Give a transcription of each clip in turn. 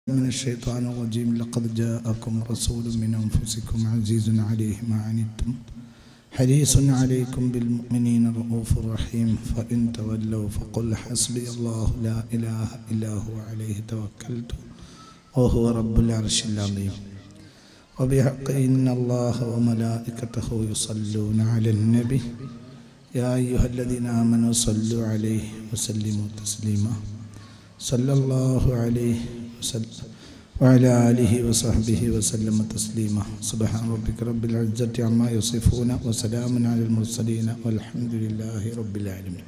من الشيطان الرجيم لقد جاءكم رسول من أنفسكم عزيز عليه ما عنتم حريص عليكم بالمؤمنين رؤوف رحيم فإن تولوا فقل حسبي الله لا إله إلا هو عليه توكلت وهو رب العرش العظيم وبحق إن الله وملائكته يصلون على النبي يا أيها الذين آمنوا صلوا عليه وسلموا تسليما صلى الله عليه وسلم وعلى آله وصحبه وسلم تسليما سبحان ربك رب العزة عما يصفون وسلام على المرسلين والحمد لله رب العالمين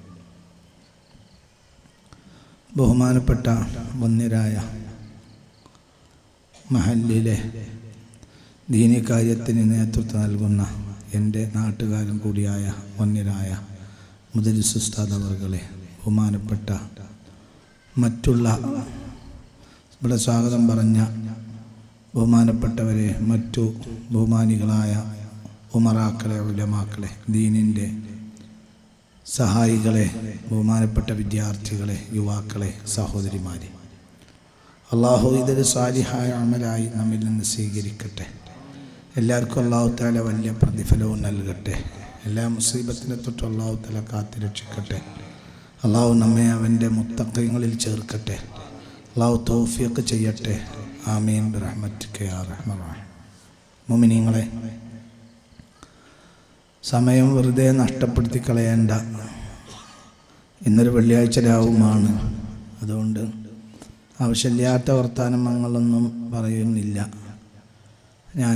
ബഹുമാനപ്പെട്ട വന്യരായ മഹല്ലിലെ ദീനി കാര്യത്തിന് നേതൃത്വം നൽകുന്ന എൻ്റെ നാട്ടുകാരൻ കൂടിയായ വന്യരായ മുദരിസുസ്താദ് അവർകളെ ബഹുമാനപ്പെട്ട മറ്റുള്ള ഇവിടെ സ്വാഗതം പറഞ്ഞ ബഹുമാനപ്പെട്ടവരെ മറ്റു ബഹുമാനികളായ ഉമറാക്കളെ ഉലമാക്കളെ ദീനിൻ്റെ സഹായികളെ ബഹുമാനപ്പെട്ട വിദ്യാർത്ഥികളെ യുവാക്കളെ സഹോദരിമാരെ അള്ളാഹു ഇതൊരു സാലിഹായ അമലായി നമ്മിൽ നിന്ന് സ്വീകരിക്കട്ടെ എല്ലാവർക്കും അള്ളാഹു താല വലിയ പ്രതിഫലവും നൽകട്ടെ എല്ലാ മുസീബത്തിനെ തൊട്ട് അള്ളാഹു താല കാത്തി രക്ഷിക്കട്ടെ അള്ളാഹു നമ്മെ അവൻ്റെ മുത്തക്കയങ്ങളിൽ ചേർക്കട്ടെ അള്ളാഹു തൗഫിയൊക്കെ ചെയ്യട്ടെ ആമീൻ റഹ്മറ്റ് മുമിനിങ്ങളെ സമയം വെറുതെ നഷ്ടപ്പെടുത്തി കളയേണ്ട ഇന്നൊരു വെള്ളിയാഴ്ച രാവുമാണ് അതുകൊണ്ട് ആവശ്യമില്ലാത്ത വർത്തമാനങ്ങളൊന്നും പറയുന്നില്ല ഞാൻ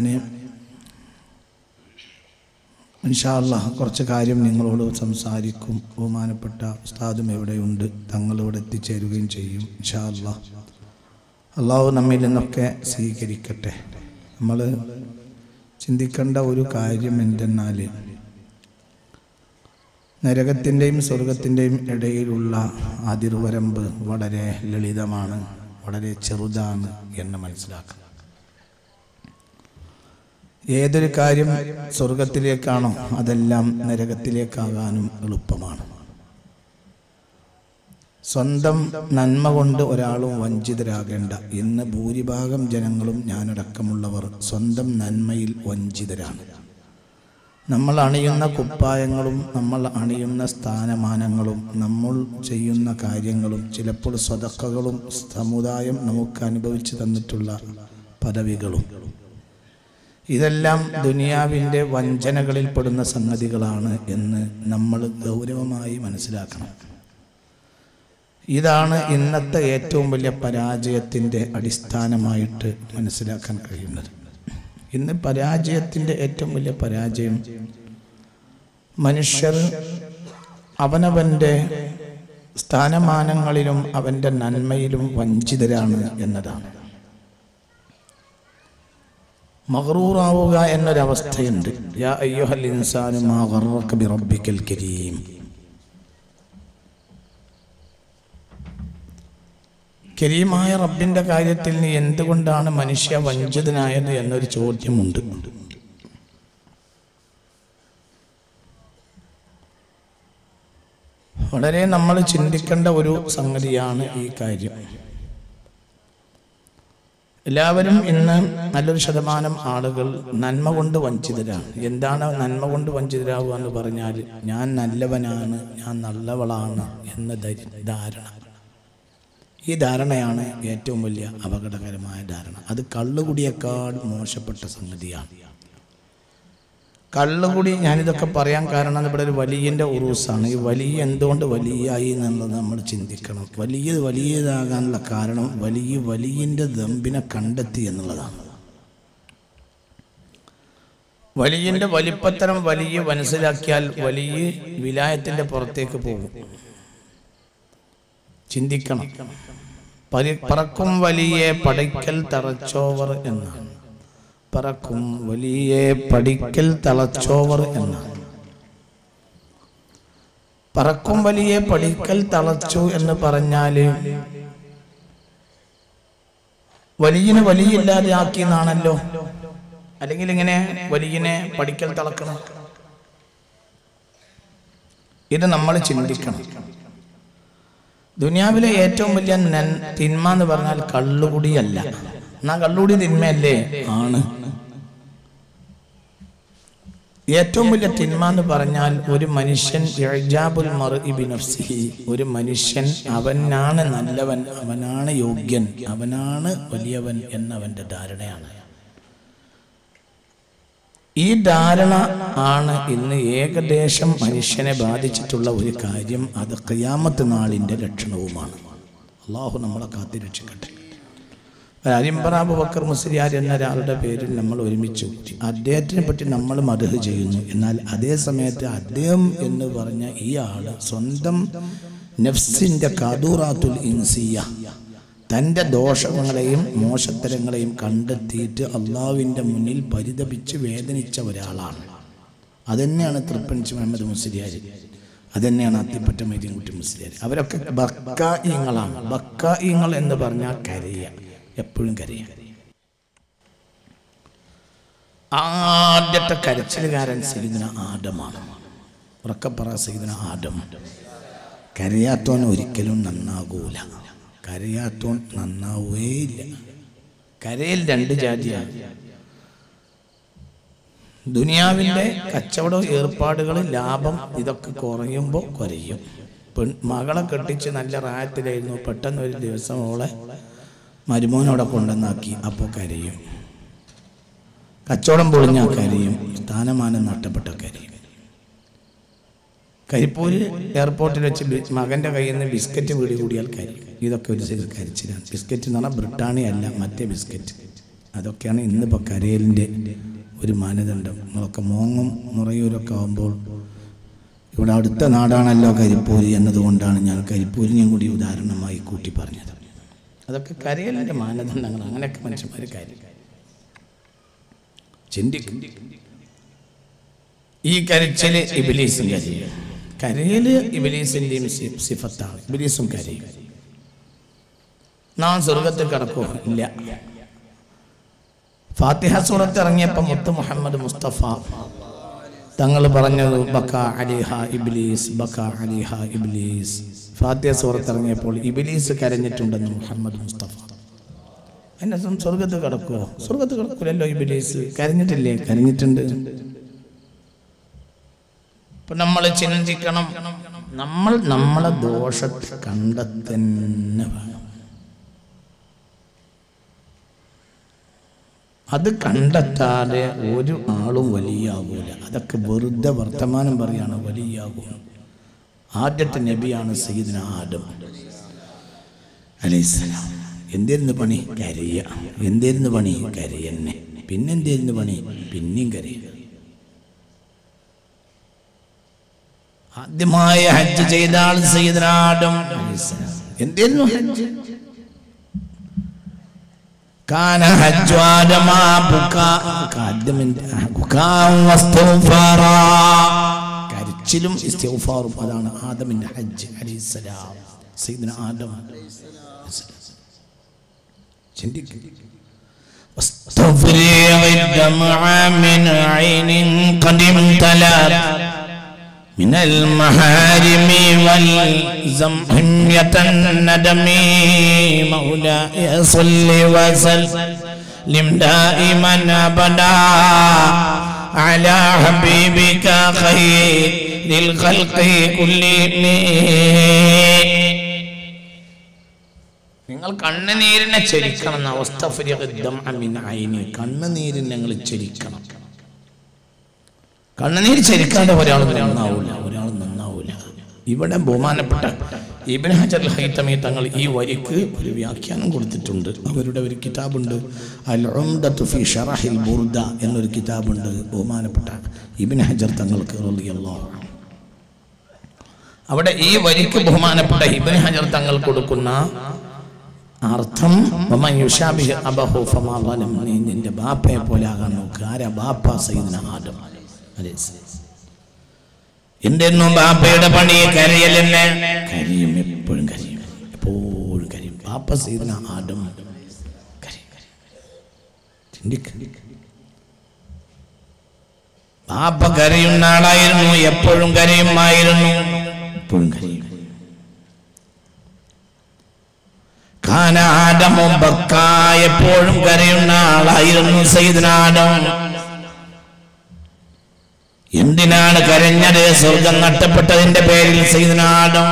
ഇൻഷാല്ല കുറച്ച് കാര്യം നിങ്ങളോട് സംസാരിക്കും ബഹുമാനപ്പെട്ട ഉസ്താദും എവിടെയുണ്ട് തങ്ങളിവിടെ എത്തിച്ചേരുകയും ചെയ്യും ഇൻഷാല്ല അള്ളാഹു നമ്മിൽ നിന്നൊക്കെ സ്വീകരിക്കട്ടെ നമ്മൾ ചിന്തിക്കേണ്ട ഒരു കാര്യം എന്തെന്നാൽ നരകത്തിൻ്റെയും സ്വർഗത്തിൻ്റെയും ഇടയിലുള്ള അതിർവരമ്പ് വളരെ ലളിതമാണ് വളരെ ചെറുതാണ് എന്ന് മനസ്സിലാക്കണം ഏതൊരു കാര്യം സ്വർഗത്തിലേക്കാണോ അതെല്ലാം നരകത്തിലേക്കാകാനും എളുപ്പമാണ് സ്വന്തം നന്മ കൊണ്ട് ഒരാളും വഞ്ചിതരാകേണ്ട ഇന്ന് ഭൂരിഭാഗം ജനങ്ങളും ഞാനടക്കമുള്ളവർ സ്വന്തം നന്മയിൽ വഞ്ചിതരാണ് നമ്മൾ അണിയുന്ന കുപ്പായങ്ങളും നമ്മൾ അണിയുന്ന സ്ഥാനമാനങ്ങളും നമ്മൾ ചെയ്യുന്ന കാര്യങ്ങളും ചിലപ്പോൾ സ്വതക്കകളും സമുദായം നമുക്ക് അനുഭവിച്ചു തന്നിട്ടുള്ള പദവികളും ഇതെല്ലാം ദുനിയാവിൻ്റെ വഞ്ചനകളിൽ പെടുന്ന സംഗതികളാണ് എന്ന് നമ്മൾ ഗൗരവമായി മനസ്സിലാക്കണം ഇതാണ് ഇന്നത്തെ ഏറ്റവും വലിയ പരാജയത്തിൻ്റെ അടിസ്ഥാനമായിട്ട് മനസ്സിലാക്കാൻ കഴിയുന്നത് ഇന്ന് പരാജയത്തിൻ്റെ ഏറ്റവും വലിയ പരാജയം മനുഷ്യർ അവനവൻ്റെ സ്ഥാനമാനങ്ങളിലും അവൻ്റെ നന്മയിലും വഞ്ചിതരാണ് എന്നതാണ് മഹറൂറാവുക എന്നൊരവസ്ഥയുണ്ട് യാ അയ്യുഹൽ ഇൻസാനു മാ ഗർറക ബിറബ്ബിക്കൽ കരീം കരീമായ റബ്ബിന്റെ കാര്യത്തിൽ നീ എന്തുകൊണ്ടാണ് മനുഷ്യ വഞ്ചിതനായത് എന്നൊരു ചോദ്യമുണ്ട് വളരെ നമ്മൾ ചിന്തിക്കേണ്ട ഒരു സംഗതിയാണ് ഈ കാര്യം എല്ലാവരും ഇന്ന് നല്ലൊരു ശതമാനം ആളുകൾ നന്മ കൊണ്ട് വഞ്ചിതരാണ് എന്താണ് നന്മ കൊണ്ട് വഞ്ചിതരാകുക എന്ന് പറഞ്ഞാൽ ഞാൻ നല്ലവനാണ് ഞാൻ നല്ലവളാണ് എന്ന ധാരണ ഈ ധാരണയാണ് ഏറ്റവും വലിയ അപകടകരമായ ധാരണ അത് കള്ളുകുടിയേക്കാൾ മോശപ്പെട്ട സംഗതിയാണ് കള്ളുകുടി ഞാനിതൊക്കെ പറയാൻ കാരണം ഇവിടെ ഒരു വലിയൻ്റെ ഉറൂസാണ് ഈ വലിയ എന്തുകൊണ്ട് വലിയായി എന്നുള്ളത് നമ്മൾ ചിന്തിക്കണം വലിയ വലിയതാകാനുള്ള കാരണം വലിയ വലിയൻ്റെ ദമ്പിനെ കണ്ടെത്തി എന്നുള്ളതാണ് വലിയൻ്റെ വലിപ്പത്തരം വലിയ മനസ്സിലാക്കിയാൽ വലിയ വിലായത്തിൻ്റെ പുറത്തേക്ക് പോകും ചിന്തിക്കണം പരി പറക്കും വലിയ പടയ്ക്കൽ തറച്ചോവർ എന്നാണ് പറക്കും വലിയ പഠിക്കൽ തളച്ചോവർ എന്നാണ് പറക്കും വലിയ പഠിക്കൽ തളച്ചു എന്ന് പറഞ്ഞാല് വലിയന് വലിയില്ലാതെ ആക്കി എന്നാണല്ലോ അല്ലെങ്കിൽ ഇങ്ങനെ വലിയനെ പഠിക്കൽ തളക്കണം ഇത് നമ്മൾ ചിന്തിക്കണം ദുനിയാവിലെ ഏറ്റവും വലിയ നൻ തിന്മ എന്ന് പറഞ്ഞാൽ കള്ളുകുടിയല്ല എന്നാ കള്ളുകുടി തിന്മയല്ലേ ആണ് ഏറ്റവും വലിയ തിന്മ എന്ന് പറഞ്ഞാൽ ഒരു മനുഷ്യൻ ഇഅ്ജാബുൽ മർഇ ബിനഫ്സിഹി ഒരു മനുഷ്യൻ അവനാണ് നല്ലവൻ അവനാണ് യോഗ്യൻ അവനാണ് വലിയവൻ എന്നവന്റെ ധാരണയാണ് ഈ ധാരണ ആണ് ഇന്ന് ഏകദേശം മനുഷ്യനെ ബാധിച്ചിട്ടുള്ള ഒരു കാര്യം അത് ഖിയാമത്ത് നാളിൻ്റെ ലക്ഷണവുമാണ് അള്ളാഹു നമ്മളെ കാത്തി രക്ഷിക്കട്ടെ അരിമ്പറാബ് ബക്കർ മുസ്ലിയാർ എന്ന ഒരാളുടെ പേരിൽ നമ്മൾ ഒരുമിച്ച് കൂട്ടി അദ്ദേഹത്തിനെ പറ്റി നമ്മൾ മധു ചെയ്യുന്നു എന്നാൽ അതേ സമയത്ത് അദ്ദേഹം എന്ന് പറഞ്ഞ ഈ ആള് സ്വന്തം നഫ്സിന്റെ കാദൂറാത്തുൽ ഇൻസിയ തൻ്റെ ദോഷങ്ങളെയും മോശത്തരങ്ങളെയും കണ്ടെത്തിയിട്ട് അള്ളാഹുവിൻ്റെ മുന്നിൽ പരിതപിച്ച് വേദനിച്ച ഒരാളാണ് അതന്നെയാണ് തൃപ്പണിച്ച് മുഹമ്മദ് മുസ്ലിയാർ അതന്നെയാണ് അത്തിപ്പറ്റ മൈദീൻകുട്ടി മുസ്ലിയാർ അവരൊക്കെ ബക്കായിങ്ങളാണ് ബക്കായിങ്ങൾ എന്ന് പറഞ്ഞാൽ കരയ എപ്പോഴും കരയ ആദ്യത്തെ കരച്ചിലുകാരൻ സൈദിന ആദമാണ് ഉറക്കപ്പറ സൈദിന ആദം കരയാത്തോൻ ഒരിക്കലും നന്നാകൂല കരയാത്തോൻ നന്നാവുകയില്ല കരയിൽ രണ്ട് ജാതിയാണ് ദുനിയാവിൻ്റെ കച്ചവട ഏർപ്പാടുകൾ ലാഭം ഇതൊക്കെ കുറയുമ്പോൾ കുറയും പെൺ മകളെ കെട്ടിച്ച് നല്ല റായത്തിലായിരുന്നു പെട്ടെന്ന് ഒരു ദിവസം ഓളെ മരുമോനോടെ കൊണ്ടുവന്നാക്കി അപ്പോൾ കരയും കച്ചവടം പൊളിഞ്ഞാൽ കരയും സ്ഥാനമാനം നഷ്ടപ്പെട്ട കരയും കരിപ്പൂര് എയർപോർട്ടിൽ വെച്ച് ബി- മകന്റെ കയ്യിൽ നിന്ന് ബിസ്ക്കറ്റ് വീടി കൂടിയാൽ കരയും ഇതൊക്കെ ഒരു സൈസ് കരിച്ചിലാണ് ബിസ്ക്കറ്റ് എന്ന് പറഞ്ഞാൽ ബ്രിട്ടാണിയ അല്ല മറ്റേ ബിസ്ക്കറ്റ് അതൊക്കെയാണ് ഇന്നിപ്പോൾ കരയലിൻ്റെ ഒരു മാനദണ്ഡം നമ്മളൊക്കെ മോങ്ങും മുറയൂരൊക്കെ ആകുമ്പോൾ ഇവിടെ അടുത്ത നാടാണല്ലോ കരിപ്പൂര് എന്നതുകൊണ്ടാണ് ഞാൻ കരിപ്പൂരിനെയും കൂടി ഉദാഹരണമായി കൂട്ടി പറഞ്ഞത് അതൊക്കെ കരയലിൻ്റെ മാനദണ്ഡങ്ങൾ അങ്ങനെയൊക്കെ മനുഷ്യന്മാർ കാര്യം ചിന്തിക്കും ഈ കരച്ചില് ഇബിലീസും കരയും കരയില് ഇബിലീസിന്റെയും സി- സിഫത്താണ് ഇബിലീസും കരയും നാം സ്വർഗത്തിൽ കിടക്കോ ഇല്ല ഫാത്തിഹ സൂറത്ത് ഇറങ്ങിയപ്പോൾ മുത്ത് മുഹമ്മദ് മുസ്തഫ തങ്ങൾ പറഞ്ഞത് ബക്ക അലിഹ ഇബ്ലീസ് ബക്ക അലിഹ ഇബ്ലീസ് ഫാത്തിഹ സൂറത്ത് ഇറങ്ങിയപ്പോൾ ഇബ്ലീസ് കരഞ്ഞിട്ടുണ്ടെന്ന് മുഹമ്മദ് മുസ്തഫ എന്നെ സം- സ്വർഗത്ത് കിടക്കുമോ സ്വർഗത്ത് കിടക്കൂലല്ലോ ഇബ്ലീസ് കരഞ്ഞിട്ടില്ലേ കരഞ്ഞിട്ടുണ്ട് ഇപ്പൊ നമ്മൾ ചിന്തിക്കണം നമ്മൾ നമ്മളെ ദോഷത്തെ കണ്ടെത്തന്നെ വേണം അത് കണ്ടെത്താതെ ഒരു ആളും വലിയാകൂല അതൊക്കെ വെറുതെ വർത്തമാനം പറയാണ് വലിയാകും ആദ്യത്തെ നബിയാണ് സയ്യിദ്ന ആദം അലൈഹിസ്സലാം എന്തായിരുന്നു പണി കരയ എന്തായിരുന്നു പണി കരയന്നെ പിന്നെന്തായിരുന്നു പണി പിന്നെയും കരയുക ആദ്യമായ ഹജ്ജ് ചെയ്ത ആൾ സയ്യിദ്ന ആദം അലൈഹിസ്സലാം എന്തായിരുന്നു ഹജ്ജ് كان حج آدم بكاء قدم بكاء واستغفارا കരച്ചിലും ഇസ്തിഗ്ഫാറും അതാണ് ആദമിന്റെ ഹജ്ജ് അലൈഹിസ്സലാം സയ്യിദ്ന ആദം ചിന്തിക്കുക واستفريغ الدمع من عين قد امتلأت من المحارم والزمحمية الندم مولاي صل وسلم دائما أبدا على حبيبك خير الخلق كلهم നിങ്ങൾ കണ്ണുനീരിനെ ചരിക്കണം എന്ന അവസ്ഥ കണ്ണുനീരിനെ നിങ്ങൾ ചരിക്കണം കണ്ണുനീര് ചരിക്കാതെ ഒരാൾ നന്നാവൂല ഒരാൾ നന്നാവൂല ഇവിടെ ബഹുമാനപ്പെട്ട ഇബൻ ഹജർ ഹൈത്തമി തങ്ങൾ ഈ വരിക്ക് ഒരു വ്യാഖ്യാനം കൊടുത്തിട്ടുണ്ട് അവരുടെ ഒരു കിതാബുണ്ട് അൽ ഉംദത്തു ഫി ഷറഹിൽ ബുർദ എന്നൊരു കിതാബുണ്ട് ബഹുമാനപ്പെട്ട ഇബൻ ഹജർ തങ്ങൾക്ക് റളിയല്ലാഹു അൻഹു. അവിടെ ഈ വരിക്ക് ബഹുമാനപ്പെട്ട ഇബൻ ഹജർ തങ്ങൾ കൊടുക്കുന്ന അർത്ഥം വമൻ യുശാബിഹ് അബഹു ഫമാ ളലം. നീ നിന്റെ ബാപ്പയെ പോലെ ആകാൻ നോക്കുക ആരാ ബാപ്പ സയ്യിദ്ന ആദം അലൈഹിസ്സലാം. എന്തെന്നും ബാപ്പയുടെ പണി കരയലെന്നെ കരയും എപ്പോഴും കരയും എപ്പോഴും കരയും ബാപ്പ സയ്യിദ്ന ആദം കരയും കരയും. ചിന്തിക്ക് ബാപ്പ കരയുന്ന ആളായിരുന്നു എപ്പോഴും കരയുമായിരുന്നു എപ്പോഴും കരയും മഹാനാദമോ ബക്ക എപ്പോഴും കരയുന്ന ആളായിരുന്നു സയ്യിദ്നാദം എന്തിനാണ് കരഞ്ഞത് സ്വർഗം നഷ്ടപ്പെട്ടതിന്റെ പേരിൽ സയ്യിദ്നാദം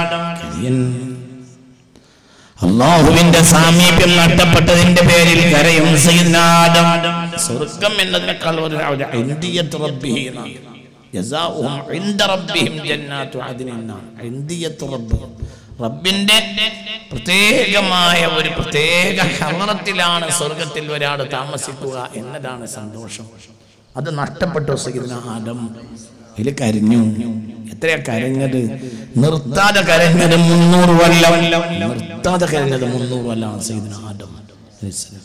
അള്ളാഹുവിന്റെ സാമീപ്യം നഷ്ടപ്പെട്ടതിന്റെ പേരിൽ കരയും സയ്യിദ്നാദം സ്വർഗം എന്നതിനേക്കാൾ ഒരു ഒരു ഐന്ദിയത്ത് റബ്ബിഹി എന്നാണ്. ജസാഉഹും ഇൻദ റബ്ബിഹിം ജന്നാത്തു അദ്നിൻ എന്നാണ്. ഐന്ദിയത്ത് റബ്ബിഹിം. റബ്ബിന്റെ പ്രത്യേകമായ ഒരു പ്രത്യേക ഹറത്തിലാണ് സ്വർഗത്തിൽ ഒരാൾ താമസിക്കുക എന്നതാണ് സന്തോഷം അത് നഷ്ടപ്പെട്ടു സയ്യിദ്ന ആദം ഇതിൽ കരഞ്ഞു എത്രയാ കരഞ്ഞത് നിർത്താതെ കരഞ്ഞത് മുന്നൂറ് കൊല്ലം നിർത്താതെ കരഞ്ഞത് മുന്നൂറ് കൊല്ലമാണ് സയ്യിദ്ന ആദം അലൈഹിസ്സലാം.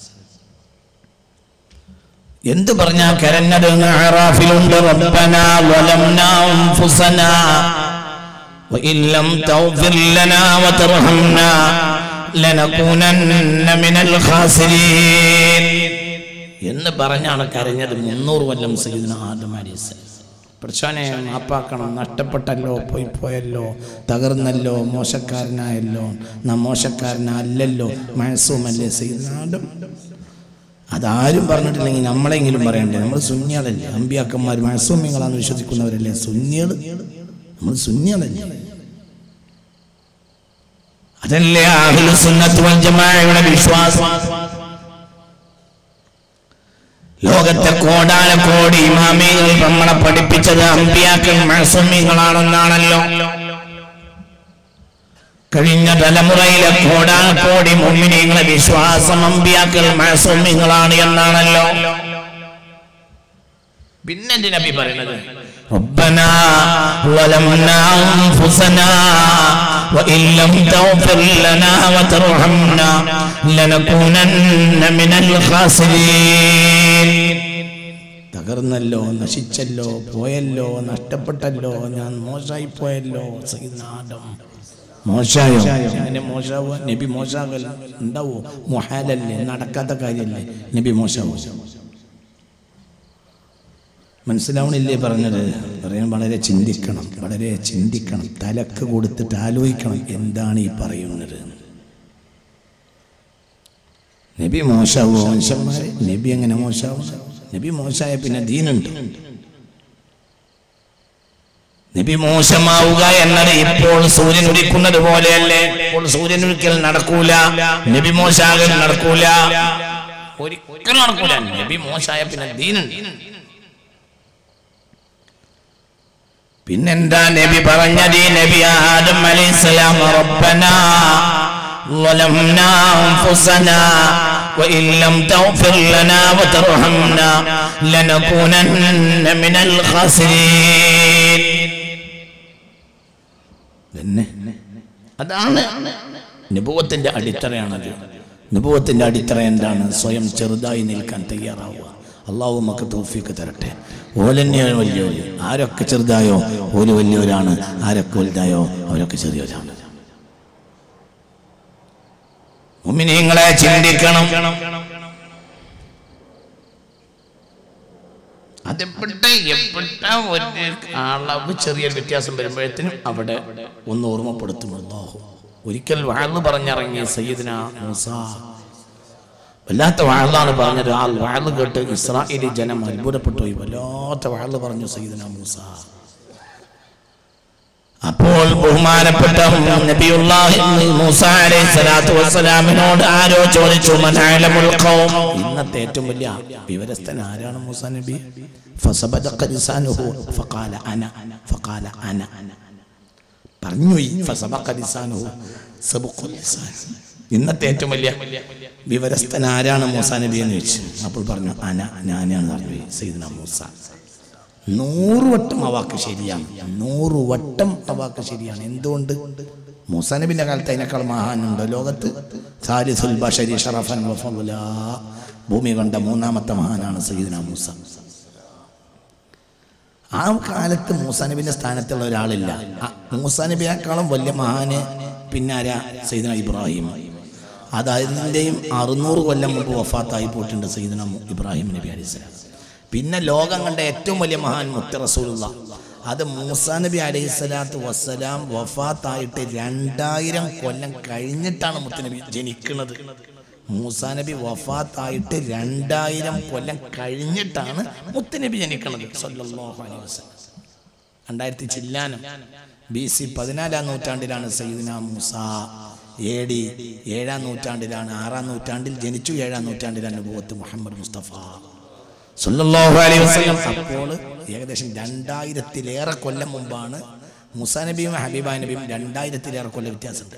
എന്ത് പറഞ്ഞാ കരഞ്ഞത് ആറാഫിലുണ്ട് റബ്ബന വലംന അൻഫുസന وإن لم تغفر لنا وترحمنا لنكونن من الخاسرين എന്ന് പറഞ്ഞാണ് കരഞ്ഞത് മുന്നൂറ് കൊല്ലം സയ്യിദ്ന ആദം അലൈഹിസ്സലാം പ്രശ്നെ മാപ്പാക്കണം നഷ്ടപ്പെട്ടല്ലോ പോയി പോയല്ലോ തകർന്നല്ലോ മോശക്കാരനായല്ലോ നാം മോശക്കാരനല്ലല്ലോ മനസ്സുമല്ലേ സയ്യിദ്ന ആദം അതാരും പറഞ്ഞിട്ടില്ലെങ്കിൽ നമ്മളെങ്കിലും പറയണ്ടേ നമ്മൾ സുന്യാളല്ലേ അമ്പിയാക്കന്മാർ മനസ്സൂമ്യങ്ങളാന്ന് വിശ്വസിക്കുന്നവരല്ലേ സുന്യകൾ നമ്മൾ സുന്യാളല്ലേ അതല്ലേ അഹ്ലു സുന്നത്ത് വൽ ജമാഅയുടെ വിശ്വാസം ലോകത്തെ കോടാന കോടി ഇമാമികൾ നമ്മളെ പഠിപ്പിച്ചത് അമ്പിയാക്കൾ മഴസുമ്മികളാണെന്നാണല്ലോ കഴിഞ്ഞ തലമുറയിലെ കോടാന കോടി മുമ്മിനികളെ വിശ്വാസം അമ്പിയാക്കൾ മഴസുമ്മികളാണ് എന്നാണല്ലോ പിന്നെ നബി പറയുന്നത് ربنا ظلمنا أنفسنا وإن لم تغفر لنا وترحمنا لنكونن من الخاسرين തകർന്നല്ലോ നശിച്ചല്ലോ പോയല്ലോ നഷ്ടപ്പെട്ടല്ലോ ഞാൻ മോശമായി പോയല്ലോ സൈനാദം മോശായോ അങ്ങനെ മോശാവുക നബി മോശാകൽ ഉണ്ടാവോ മൊഹാലല്ലേ നടക്കാത്ത കാര്യമല്ലേ നബി മോശാവോ മനസ്സിലാവണില്ലേ പറഞ്ഞത് പറയാൻ വളരെ ചിന്തിക്കണം വളരെ ചിന്തിക്കണം തലക്ക് കൊടുത്തിട്ട് ആലോചിക്കണം എന്താണ് ഈ പറയുന്നത് നബി മോശാവോ മനുഷ്യന്മാരെ നബി എങ്ങനെ മോശാവും നബി മോശമായ പിന്നെ ദീനുണ്ട് നബി മോശമാവുക എന്നത് ഇപ്പോൾ സൂര്യൻ ഉദിക്കുന്നത് പോലെയല്ലേ ഇപ്പോൾ സൂര്യൻ ഒരിക്കൽ നടക്കൂല നബി മോശാകൽ നടക്കൂല ഒരിക്കലും നടക്കൂല നബി മോശമായ പിന്നെ ദീനുണ്ട് പിന്നെന്താ നബി പറഞ്ഞത് ഈ നബി ആദം അലൈഹിസ്സലാം റബ്ബനാ ظلمنا أنفسنا وإن لم تغفر لنا وترحمنا لنكونن من الخاسرين പിന്നെ അതാണ് നിപുവത്തിന്റെ അടിത്തറയാണത് നിപുവത്തിന്റെ അടിത്തറ എന്താണ് സ്വയം ചെറുതായി നിൽക്കാൻ തയ്യാറാവുക അള്ളാഹു നമുക്ക് തോഫിക്ക് തരട്ടെ ഓലെന്നെയാണ് വലിയവര് ആരൊക്കെ ചെറുതായോ ഓല് വലിയവരാണ് ആരൊക്കെ വലുതായോ അവരൊക്കെ ചെറിയവരാണ് മുമിനിങ്ങളെ ചിന്തിക്കണം അതെപ്പെട്ട എപ്പെട്ട ഒരു അളവ് ചെറിയൊരു വ്യത്യാസം വരുമ്പോഴത്തേനും അവിടെ ഒന്ന് ഓർമ്മപ്പെടുത്തും അല്ലാഹു ഒരിക്കൽ വാഴ്ന്നു പറഞ്ഞിറങ്ങിയ സയ്യിദിന മൂസ വല്ലാത്ത വാഴാണ് പറഞ്ഞത് ആ വാഴ് കേട്ട് ഇസ്രായേലി ജനം അത്ഭുതപ്പെട്ടു പോയി വല്ലാത്ത വാഴ് പറഞ്ഞു സയ്യിദിന മൂസ അപ്പോൾ ബഹുമാനപ്പെട്ട നബിയുള്ളാഹി മൂസ അലൈഹി സ്വലാത്തു വസ്സലാമിനോട് ആരോ ചോദിച്ചു മനാലമുൽ ഖൗം ഇന്നത്തെ ഏറ്റവും വലിയ വിവരസ്ഥൻ ആരാണ് മൂസ നബി ഫസബദഖ ലിസാനുഹു ഫഖാല അന ഫഖാല അന പറഞ്ഞു ഫസബഖ ലിസാനുഹു സബഖ ലിസാൻ ഇന്നത്തെ ഏറ്റവും വലിയ വിവരസ്ഥൻ ആരാണ് മൂസ നബി എന്ന് ചോദിച്ചു അപ്പോൾ പറഞ്ഞു അന ഞാനാണ് പറഞ്ഞു സയ്യിദ്ന മൂസ നൂറ് വട്ടം ആ വാക്ക് ശരിയാണ് നൂറ് വട്ടം ആ വാക്ക് ശരിയാണ് എന്തുകൊണ്ട് മൂസ നബിന്റെ കാലത്ത് അതിനേക്കാൾ മഹാനുണ്ടോ ലോകത്ത് സാലിസുൽ ബഷരി ഷറഫൻ വഫള ഭൂമി കണ്ട മൂന്നാമത്തെ മഹാനാണ് സയ്യിദ്ന മൂസ ആ കാലത്ത് മൂസ നബിന്റെ സ്ഥാനത്തുള്ള ഒരാളില്ല ആ മൂസ നബിയേക്കാളും വലിയ മഹാന് പിന്നാരാ സയ്യിദ്ന ഇബ്രാഹിം അത് അതിൻ്റെയും അറുന്നൂറ് കൊല്ലം മുമ്പ് വഫാത്തായി പോയിട്ടുണ്ട് സയ്യിദ്ന ഇബ്രാഹിം നബി അലൈഹിസ്സലാം പിന്നെ ലോകം കണ്ട ഏറ്റവും വലിയ മഹാൻ മുത്ത റസൂലുള്ള അത് മൂസാ നബി അലൈഹി സ്വലാത്തു വസ്സലാം വഫാത്തായിട്ട് രണ്ടായിരം കൊല്ലം കഴിഞ്ഞിട്ടാണ് മുത്തനബി ജനിക്കുന്നത് മൂസാ നബി വഫാത്തായിട്ട് രണ്ടായിരം കൊല്ലം കഴിഞ്ഞിട്ടാണ് മുത്തനബി ജനിക്കുന്നത് സല്ലല്ലാഹു അലൈഹി വസല്ലം രണ്ടായിരത്തി ചില്ലാനം ബി സി പതിനാലാം നൂറ്റാണ്ടിലാണ് സയ്യിദ്ന മൂസ എ ഡി ഏഴാം നൂറ്റാണ്ടിലാണ് ആറാം നൂറ്റാണ്ടിൽ ജനിച്ചു ഏഴാം നൂറ്റാണ്ടിലാണ് നബുവത്ത് മുഹമ്മദ് മുസ്തഫ സല്ലല്ലാഹു അലൈഹി വസല്ലം അപ്പോൾ ഏകദേശം രണ്ടായിരത്തിലേറെ കൊല്ലം മുമ്പാണ് മുസാ നബിയും ഹബീബ നബിയും രണ്ടായിരത്തിലേറെ കൊല്ലം വ്യത്യാസമുണ്ട്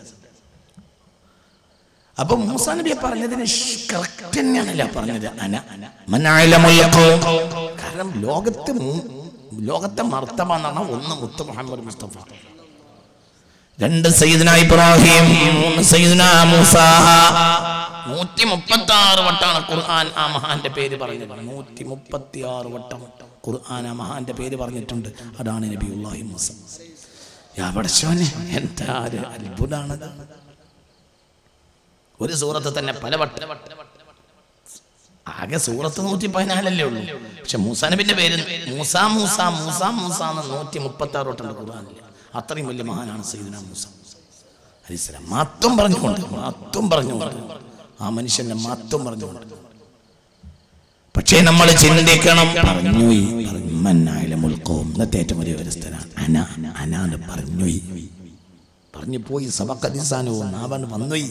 അപ്പൊ മൂസാ നബിയെ പറഞ്ഞതിന് കറക്റ്റ് തന്നെയാണല്ല പറഞ്ഞത് അന മനായിലമുൽ ഖൗം. കാരണം ലോകത്ത് മു- ലോകത്തെ മർത്തബ എന്ന് പറഞ്ഞാൽ ഒന്ന് മുത്ത് മുഹമ്മദ് മുസ്തഫ രണ്ട് സയ്യിദ്ന ഇബ്രാഹിം മൂന്ന് സയ്യിദ്ന മൂസ നൂറ്റി മുപ്പത്തി ആറ് വട്ടാണ് ഖുർആൻ ആ മഹാന്റെ പേര് പറഞ്ഞത് നൂറ്റി മുപ്പത്തി ആറ് വട്ടം ഖുർആൻ ആ മഹാന്റെ പേര് പറഞ്ഞിട്ടുണ്ട് അതാണ് നബിയുല്ലാഹി മൂസ യാ പടച്ചോനെ എന്താ ഒരു അത്ഭുതാണത് ഒരു സൂറത്ത് തന്നെ പല വട്ടം ആകെ സൂറത്ത് നൂറ്റി പതിനാലല്ലേ ഉള്ളൂ പക്ഷെ മൂസാ നബിന്റെ പേര് മൂസ മൂസ മൂസ മൂസ എന്ന് നൂറ്റി മുപ്പത്തി ആറ് വട്ടുണ്ട് ഖുർആനിൽ അത്രയും വലിയ മഹാനാണ് സയ്യിദ്ന മൂസ അലിസ്ലാം മാത്വം പറഞ്ഞുകൊണ്ട് മാത്വം പറഞ്ഞുകൊണ്ട് ആ മനുഷ്യന്റെ മാത്വം പറഞ്ഞുകൊണ്ട് പക്ഷേ നമ്മൾ ചിന്തിക്കണം പറഞ്ഞു മന്നായാലും ഇന്നത്തെ ഏറ്റവും വലിയ വ്യവസ്ഥനാണ് അന അനാന്ന് പറഞ്ഞു പറഞ്ഞു പോയി സബക്കദിസാനവും നാവൻ വന്നുപോയി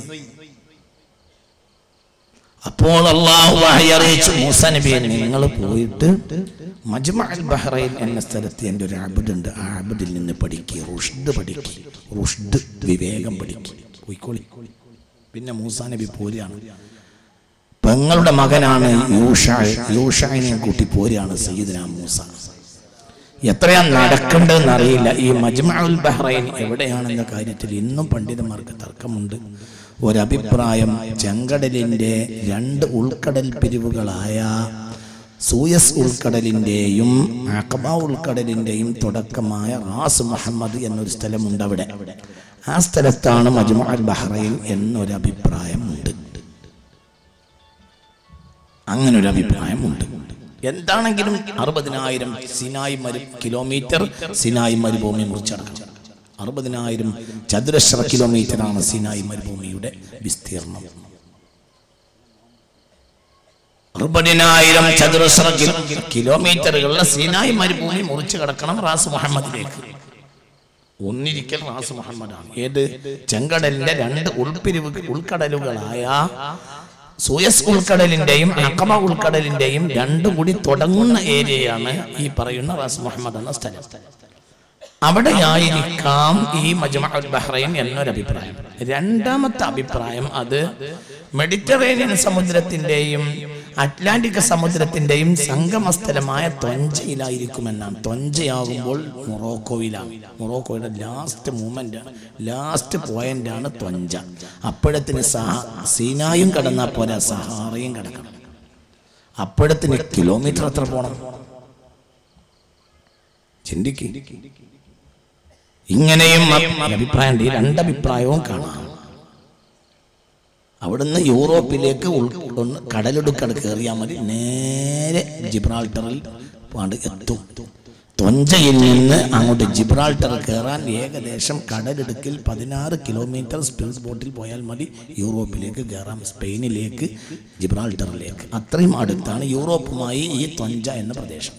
അപ്പോൾ അള്ളാഹു വഹി അറിയിച്ചു മൂസ നബിയെ നിങ്ങൾ പോയിട്ട് മജ്മഅൽ ബഹ്റൈൻ എന്ന സ്ഥലത്ത് എൻ്റെ ഒരു ആബിദുണ്ട് ആ ആബിദിൽ നിന്ന് പഠിക്കുക റുഷ്ദ് പഠിക്കുക റുഷ്ദ് വിവേകം പഠിക്കുക പോയിക്കോളി പിന്നെ മൂസ നബി പോരുകയാണ് പെങ്ങളുടെ മകനാണ് യൂഷാ യൂഷായിനെയും കൂട്ടി പോരുകയാണ് സയ്യിദ്ന മൂസ എത്രയാ നടക്കേണ്ടതെന്ന് അറിയില്ല ഈ മജ്മഉൽ ബഹ്റൈൻ എവിടെയാണെന്ന കാര്യത്തിൽ ഇന്നും പണ്ഡിതന്മാർക്ക് തർക്കമുണ്ട് ഒരഭിപ്രായം ചെങ്കടലിന്റെ രണ്ട് ഉൾക്കടൽ പിരിവുകളായ സൂയസ് ഉൾക്കടലിന്റെയും അഖബ ഉൾക്കടലിന്റെയും തുടക്കമായ റാസ് മുഹമ്മദ് എന്നൊരു സ്ഥലമുണ്ട് അവിടെ ആ സ്ഥലത്താണ് മജ്മഉൽ ബഹ്റൈൻ എന്നൊരു അഭിപ്രായമുണ്ട് അങ്ങനെ ഒരു അഭിപ്രായമുണ്ട് എന്താണെങ്കിലും അറുപതിനായിരം സിനായി മരു കിലോമീറ്റർ സിനായി മരുഭൂമി മുറിച്ചടക്കണം അറുപതിനായിരം ചതുരശ്ര കിലോമീറ്ററാണ് സിനായി മരുഭൂമിയുടെ വിസ്തീർണം അറുപതിനായിരം ചതുരശ്ര കിലോ- കിലോമീറ്ററുകളുള്ള സിനായി മരുഭൂമി മുറിച്ചു കടക്കണം റാസ് മുഹമ്മദിലേക്ക് ഒന്നിരിക്കൽ റാസ് മുഹമ്മദാണ് ഏത് ചെങ്കടലിന്റെ രണ്ട് ഉൾപ്പിരിവ് ഉൾക്കടലുകളായ സൂയസ് ഉൾക്കടലിന്റെയും അക്കമ ഉൾക്കടലിന്റെയും രണ്ടും കൂടി തുടങ്ങുന്ന ഏരിയയാണ് ഈ പറയുന്ന റാസ് മുഹമ്മദ് എന്ന സ്ഥലം അവിടെയായിരിക്കാം ഈ മജ്മഉൽ ബഹ്റൈൻ എന്നൊരു അഭിപ്രായം രണ്ടാമത്തെ അഭിപ്രായം അത് മെഡിറ്ററേനിയൻ സമുദ്രത്തിന്റെയും അറ്റ്ലാന്റിക് സമുദ്രത്തിന്റെയും സംഗമസ്ഥലമായ തൊഞ്ചയിലായിരിക്കുമെന്നാണ് തൊഞ്ചയാകുമ്പോൾ മൊറോക്കോയിലാണ് മൊറോക്കോയുടെ ലാസ്റ്റ് മൂമെന്റ് ലാസ്റ്റ് പോയിന്റ് ആണ് തൊഞ്ച അപ്പോഴത്തിന് സഹ സീനായും കടന്നാൽ പോരാ സഹാറയും കടക്കണം അപ്പോഴത്തിന് കിലോമീറ്റർ എത്ര പോണം ചിന്തിക്ക് ഇങ്ങനെയും അ- അഭിപ്രായമുണ്ട് ഈ രണ്ടഭിപ്രായവും കാണാം അവിടുന്ന് യൂറോപ്പിലേക്ക് ഉൾ ഒന്ന് കടലിടുക്കട് കയറിയാൽ മതി നേരെ ജിബ്രാൾട്ടറിൽ പാണ്ട് എത്തും തൊഞ്ചയിൽ നിന്ന് അങ്ങോട്ട് ജിബ്രാൾട്ടർ കയറാൻ ഏകദേശം കടലിടുക്കിൽ പതിനാറ് കിലോമീറ്റർ സ്പീഡ് ബോട്ടിൽ പോയാൽ മതി യൂറോപ്പിലേക്ക് കയറാം സ്പെയിനിലേക്ക് ജിബ്രാൾട്ടറിലേക്ക് അത്രയും അടുത്താണ് യൂറോപ്പുമായി ഈ തൊഞ്ച എന്ന പ്രദേശം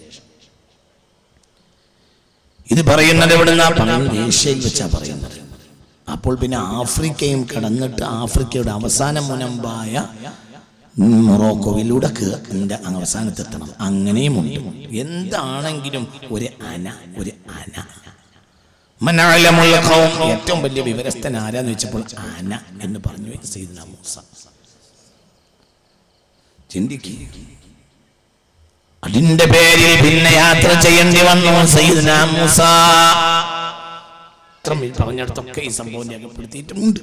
ഇത് പറയുന്നത് എവിടുന്നാ പറയുന്നത് ഏഷ്യയിൽ വെച്ചാ പറയുന്നത് അപ്പോൾ പിന്നെ ആഫ്രിക്കയും കടന്നിട്ട് ആഫ്രിക്കയുടെ അവസാന മുനമ്പായ മൊറോക്കോവിലൂടെ കേറിന്റെ അവസാനത്തെത്തണം അങ്ങനെയുമുണ്ട് എന്താണെങ്കിലും ഒരു അന ഒരു അന മനാലമുള്ള ഖൗം ഏറ്റവും വലിയ വിവരസ്ഥൻ ആരാന്ന് വെച്ചപ്പോൾ അന എന്ന് പറഞ്ഞു സീദന മൂസ ചിന്തിക്കുക അതിന്റെ പേരിൽ പിന്നെ യാത്ര ചെയ്യേണ്ടി വന്നു സയ്യിദ്ന മൂസ ഇത്രയും പറഞ്ഞിടത്തൊക്കെ ഈ സംഭവം രേഖപ്പെടുത്തിയിട്ടുമുണ്ട്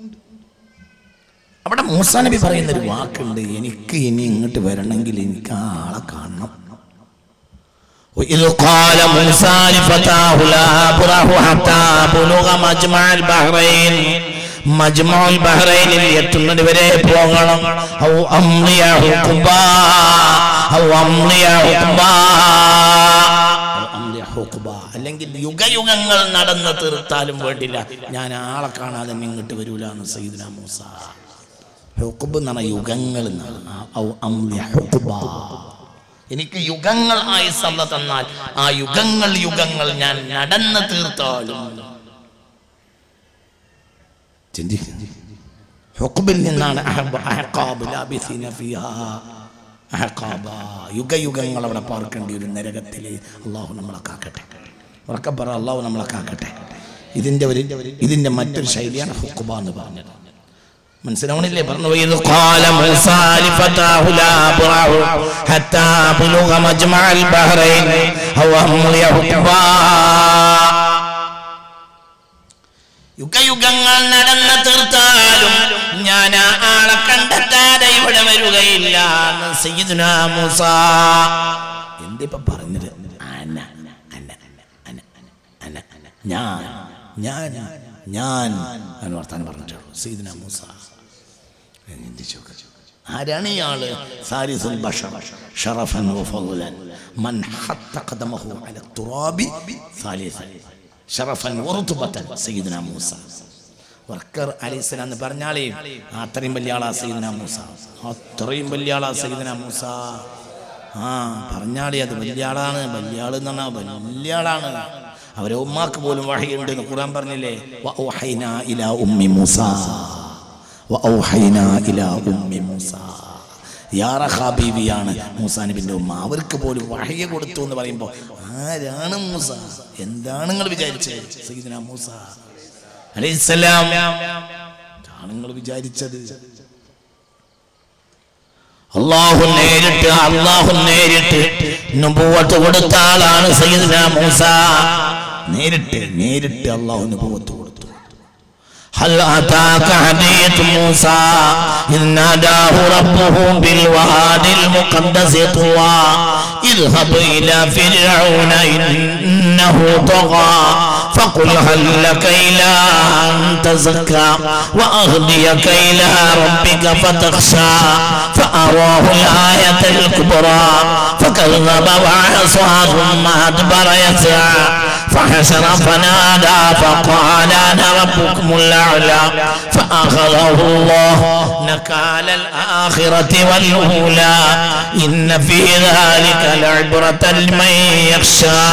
അവിടെ മൂസ നബി പറയുന്ന ഒരു വാക്കുണ്ട് എനിക്ക് ഇനി ഇങ്ങോട്ട് വരണമെങ്കിൽ എനിക്ക് ആ ആളെ കാണണം وإذ قال موسى لفتاه لا أبرح حتى بلغ مجمع البحرين മജ്മഉ ബഹ്റൈനിൽ എത്തുന്നത് വരെ പോകണം ഔ അംളിയ ഹുഖബ ഔ അംളിയ ഹുഖബ ഔ അംളിയ ഹുഖ്ബ അല്ലെങ്കിൽ യുഗയുഗങ്ങൾ നടന്ന് തീർത്താലും വേണ്ടില്ല ഞാൻ ആളെ കാണാതെ ഇങ്ങോട്ട് വരൂല എന്ന് സയ്യിദ്ന മൂസ ഹുഖ്ബ് എന്ന് പറഞ്ഞ യുഗങ്ങൾ എന്നാണ് ആ- ഔ അംലി ഹുഖ്ബ. എനിക്ക് യുഗങ്ങൾ ആയുസല്ല തന്നാൽ ആ യുഗങ്ങൾ യുഗങ്ങൾ ഞാൻ നടന്ന് തീർത്താലും ചിന്തിക്കുന്നു ഹുക്ബിൽ നിന്നാണ് അഹബ- അഹ്ഖാബ് ലാബിസീന ഫീഹാ അഹ്ഖാബ. യുഗയുഗങ്ങൾ അവിടെ പാർക്കേണ്ടി ഒരു നരകത്തിൽ അള്ളാഹു നമ്മളെ കാക്കട്ടെ ഉറക്കെ പറ അള്ളാഹു നമ്മളെ കാക്കട്ടെ ഇതിൻ്റെ ഒരു ഇതിൻ്റെ മറ്റൊരു ശൈലിയാണ് ഹുക്കുബ എന്ന് പറഞ്ഞത് മനസ്സിലാവണില്ലേ പറഞ്ഞു ഇത് قال موسى لفتاه لا أبرح حتى أبلغ مجمع البحرين أو أمضي حقبا യുഗയുഗങ്ങൾ നടന്ന് തീർത്താലും ഞാൻ ആ ആളെ കണ്ടെത്താതെ ഇവിടെ വരികയില്ല എന്ന് സയ്യിദുനാ മൂസ എന്തിപ്പോ പറഞ്ഞത് അന അന അന അന അന ഞാൻ ഞാൻ ഞാൻ എന്ന് വർത്താനം പറഞ്ഞിട്ടുള്ളൂ സയ്യിദുനാ മൂസ ചിന്തിച്ചു നോക്ക്. ആരാണ് ഇയാള് സാരിസുൽ ബഷർ ഷറഫൻ വഫളൻ മൻ ഹത്ത ഖദമഹു അല തുറാബി സാലിസൻ ഷറഫൻ വറുതുബതൻ സയ്യിദുനാ മൂസ വർക്കർ അലൈഹിസ്സലാം എന്ന് പറഞ്ഞാലേ അത്രയും വലിയ ആളാ സയ്യിദുനാ മൂസ അത്രയും വലിയ ആളാ സയ്യിദുനാ മൂസ ആ പറഞ്ഞാളി അത് വലിയ ആളാണ് വലിയ ആള് എന്ന് പറഞ്ഞാൽ വലിയ ആളാണ് അവരെ ഉമ്മാക്ക് പോലും വഹയുണ്ട് എന്ന് ഖുർആൻ പറഞ്ഞില്ലേ വഅൗഹൈനാ ഇലാ ഉമ്മി മൂസ വഔഹൈനാ ഇലാ ഉമ്മി മൂസ യാറഹ ബീവിയാണ് മൂസാ നബിന്റെ ഉമ്മ അവർക്ക് പോലും വഹയ കൊടുത്തു എന്ന് പറയുമ്പോൾ ആരാണ് മൂസ എന്താണ് നിങ്ങൾ വിചാരിച്ചത് സയ്യിദ്ന മൂസ അലൈഹിസ്സലാം ആണ് നിങ്ങൾ വിചാരിച്ചത് അള്ളാഹു നേരിട്ട് അള്ളാഹു നേരിട്ട് നുബുവത്ത് കൊടുത്ത ആളാണ് സയ്യിദ്ന മൂസ നേരിട്ട് നേരിട്ട് അള്ളാഹു നുബുവത്ത് കൊടുത്തു هل أتاك حديث موسى إذ ناداه ربه بالواد المقدس طوى اذهب إلى فرعون إنه طغى فقل هل لك إلى أن تزكى وأهديك إلى ربك فتخشى فأراه الآية الكبرى فكذب وعصى ثم أدبر يسعى فحشر فنادى فقال انا ربكم الاعلى فاخذه الله نكال الاخره والاولى ان في ذلك لعبره لمن يخشى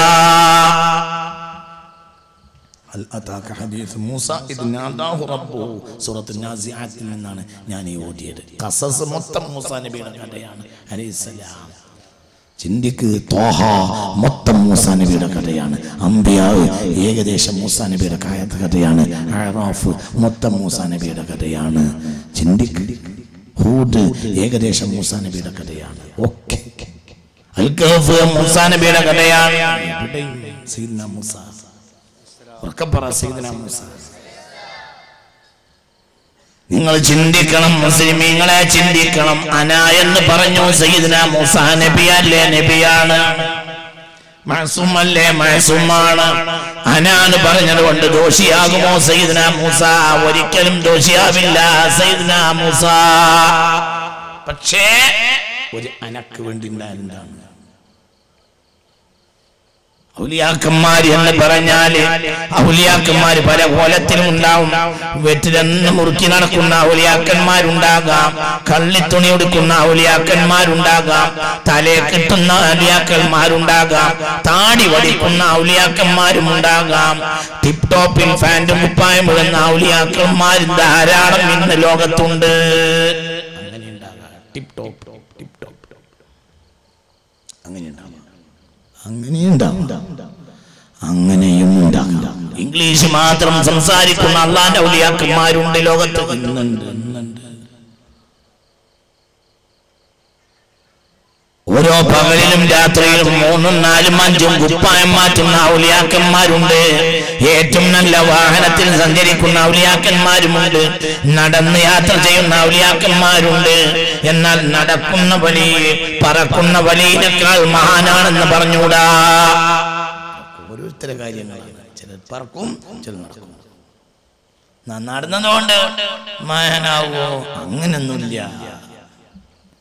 هل أتاك حديث موسى إذ ناداه ربه സൂറത്ത് നാസിആത്തിൽ നിന്നാണ് ഞാൻ ഈ ഓടിയത് കസസ് മൊത്തം മൂസാ നബിയുടെ കഥയാണ് അലൈഹിസ്സലാം ചിന്തിക്ക് തോഹ മൊത്തം മൂസാ നബിയുടെ കഥയാണ് അമ്പിയാവ് ഏകദേശം മൂസാ നബിയുടെ കായ- കഥയാണ് അറാഫ് മൊത്തം മൂസാ നബിയുടെ കഥയാണ് ചിന്തിക്ക് ഹൂദ് ഏകദേശം മൂസാ നബിയുടെ കഥയാണ് ഓക്കെ അൽക്കഹഫ് മൂസാ നബിയുടെ കഥയാണ് എവിടെയും സയ്യിദ്ന മൂസ ഉറക്കെ പറ സയ്യിദ്ന മൂസ നിങ്ങൾ ചിന്തിക്കണം മുസ്ലിമീങ്ങളെ ചിന്തിക്കണം അന എന്ന് പറഞ്ഞു സയ്യിദ്ന മൂസ നബിയല്ലേ നബിയാണ് മഴസുമല്ലേ മഴസുമാണ് അനാന്ന് പറഞ്ഞത് കൊണ്ട് ദോഷിയാകുമോ സയ്യിദ്ന മൂസ ഒരിക്കലും ദോഷിയാവില്ല സയ്യിദ്ന മൂസ പക്ഷേ ഒരു അനക്ക് വേണ്ടി ഉണ്ടായിരുന്നതാണ് ഔലിയാക്കന്മാര് എന്ന് പറഞ്ഞാല് ഔലിയാക്കന്മാര് പല കോലത്തിലും ഉണ്ടാവും വെറ്റിലെന്ന് മുറുക്കി നടക്കുന്ന ഔലിയാക്കന്മാരുണ്ടാകാം കള്ളിത്തുണി ഉടുക്കുന്ന ഔലിയാക്കന്മാരുണ്ടാകാം തലേ കെട്ടുന്ന ഔലിയാക്കന്മാരുണ്ടാകാം താടി വടിക്കുന്ന ഔലിയാക്കന്മാരും ഉണ്ടാകാം ടിപ് ടോപ്പിൽ ഫാൻറ്റും കുപ്പായം ഇടുന്ന ഔലിയാക്കന്മാരും ധാരാളം ഇന്ന് ലോകത്തുണ്ട് അങ്ങനെ ഉണ്ടാകാം ടിപ് ടോപ്പ് ടിപ് ടോപ്പ് അങ്ങനെ ഉണ്ടാകാം അങ്ങനെയുണ്ടാവും അങ്ങനെയും ഉണ്ടാകാം ഇംഗ്ലീഷ് മാത്രം സംസാരിക്കുന്ന അള്ളാന്റെ ഔലിയാക്കന്മാരുണ്ട് ലോകത്ത് ഇന്നുണ്ട് ഇന്നുണ്ട് ഓരോ പകലിലും രാത്രിയിലും മൂന്നും നാലും അഞ്ചും കുപ്പായം മാറ്റുന്ന ഔലിയാക്കന്മാരുണ്ട് ഏറ്റവും നല്ല വാഹനത്തിൽ സഞ്ചരിക്കുന്ന ഔലിയാക്കന്മാരുമുണ്ട് നടന്ന് യാത്ര ചെയ്യുന്ന ഔലിയാക്കന്മാരുണ്ട് എന്നാൽ നടക്കുന്ന വലി പറക്കുന്ന വലിയേക്കാൾ മഹാനാണെന്ന് പറഞ്ഞുകൂടാ ഓരോരുത്തരുടെ കാര്യങ്ങളാണ് ചിലർ പറക്കും ചിലർ നടക്കും ന- നടന്നതുകൊണ്ട് മഹാനാവോ അങ്ങനൊന്നുമില്ല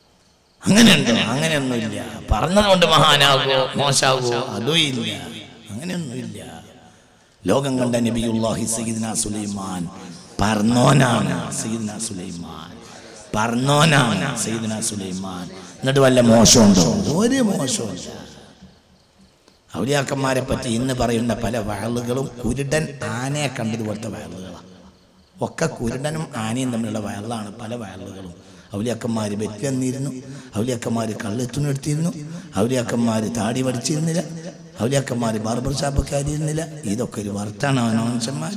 അങ്ങനെയുണ്ടോ അങ്ങനെയൊന്നുമില്ല പറഞ്ഞതുകൊണ്ട് മഹാനാകോ മോശാകോ അതും ഇല്ല അങ്ങനെയൊന്നുമില്ല ലോകം കണ്ട നബിയുല്ലാഹി സയ്യിദ്ന സുലൈമാൻ പറന്നോനാണ് സയ്യിദ്ന സുലൈമാൻ പറന്നോനാണ് സയ്യിദ്ന സുലൈമാൻ എന്നിട്ട് വല്ല മോശമുണ്ടോ ഒരു മോശമില്ല ഔലിയാക്കന്മാരെ പറ്റി ഇന്ന് പറയുന്ന പല വയലുകളും കുരുടൻ ആനയെ കണ്ടതുപോലത്തെ വയലുകളാണ് ഒക്കെ കുരുടനും ആനയും തമ്മിലുള്ള വയലാണ് പല വയലുകളും ഔലിയാക്കന്മാർ ബെറ്റ് തന്നിരുന്നു ഔലിയാക്കന്മാർ കള്ളെത്തുന്നെടുത്തിരുന്നു ഔലിയാക്കന്മാർ താടി വടിച്ചിരുന്നില്ല ഔലിയാക്കന്മാർ ബാർബർ ഷാപ്പക്കാരിയിരുന്നില്ല ഇതൊക്കെ ഒരു വർത്താണ് അവനോൻസന്മാർ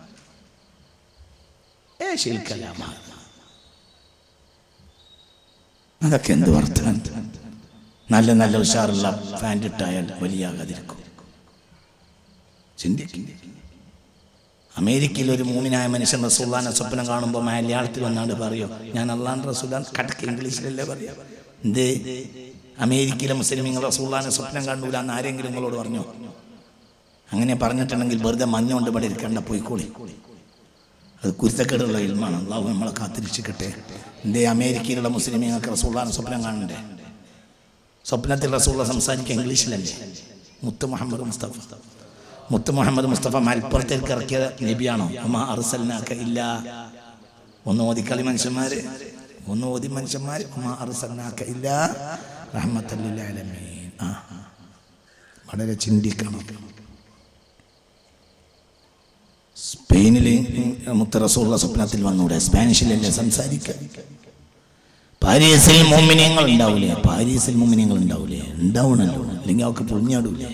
ഏ ശിൽക്കലാമ അതൊക്കെ എന്ത് വർത്തനം നല്ല നല്ല ഉഷാറുള്ള പാൻറ് ഇട്ടായാൽ വലിയാകാതിരിക്കും ചിന്തിക്കും അമേരിക്കയിൽ ഒരു മൂമിനായ മനുഷ്യൻ റസൂല്ലാനെ സ്വപ്നം കാണുമ്പോൾ മലയാളത്തിൽ വന്നാണ്ട് പറയോ ഞാൻ അള്ളാൻ റസൂലാൻ കടക്ക് ഇംഗ്ലീഷിലല്ലേ പറയാ എന്തേ അമേരിക്കയിലെ മുസ്ലിമീങ്ങൾ റസൂല്ലാനെ സ്വപ്നം കണ്ടൂല എന്ന് ആരെങ്കിലും നിങ്ങളോട് പറഞ്ഞു അങ്ങനെ പറഞ്ഞിട്ടുണ്ടെങ്കിൽ വെറുതെ മഞ്ഞുകൊണ്ട് ഇവിടെ ഇരിക്കണ്ട പോയിക്കോളി അത് കുരുത്തക്കേടുള്ള ഇൽമാണ് അള്ളാഹു നമ്മളെ കാത്തിരിച്ചിക്കട്ടെ എന്തേ അമേരിക്കയിലുള്ള മുസ്ലിമീങ്ങൾക്ക് റസൂല്ലാനെ സ്വപ്നം കാണണ്ടേ സ്വപ്നത്തിൽ റസൂള്ള സംസാരിക്കുക ഇംഗ്ലീഷിലല്ലേ മുത്ത് മുഹമ്മദ് മുസ്തഫ മുത്ത് മുഹമ്മദ് മുസ്തഫ മലപ്പുറത്തേക്ക് ഇറക്കിയ നബിയാണോ അമ്മ അറുസലിനാക്ക ഇല്ല ഒന്ന് ഓതിക്കളി മനുഷ്യന്മാര് ഒന്ന് ഓതി മനുഷ്യന്മാര് അമ്മ അറുസലിനാക്ക ഇല്ല റഹ്മത്തല്ലാലമീൻ ആ വളരെ ചിന്തിക്കണം സ്പെയിനിൽ മുത്ത് റസൂള്ള സ്വപ്നത്തിൽ വന്നൂടെ സ്പാനിഷിലല്ലേ സംസാരിക്കുക പാരീസിൽ മോമിനിയങ്ങൾ ഉണ്ടാവില്ലേ പാരീസിൽ മോമിനിയങ്ങൾ ഉണ്ടാവില്ലേ ഉണ്ടാവണല്ലോ അല്ലെങ്കിൽ അവർക്ക് പുണ്യാടൂലേ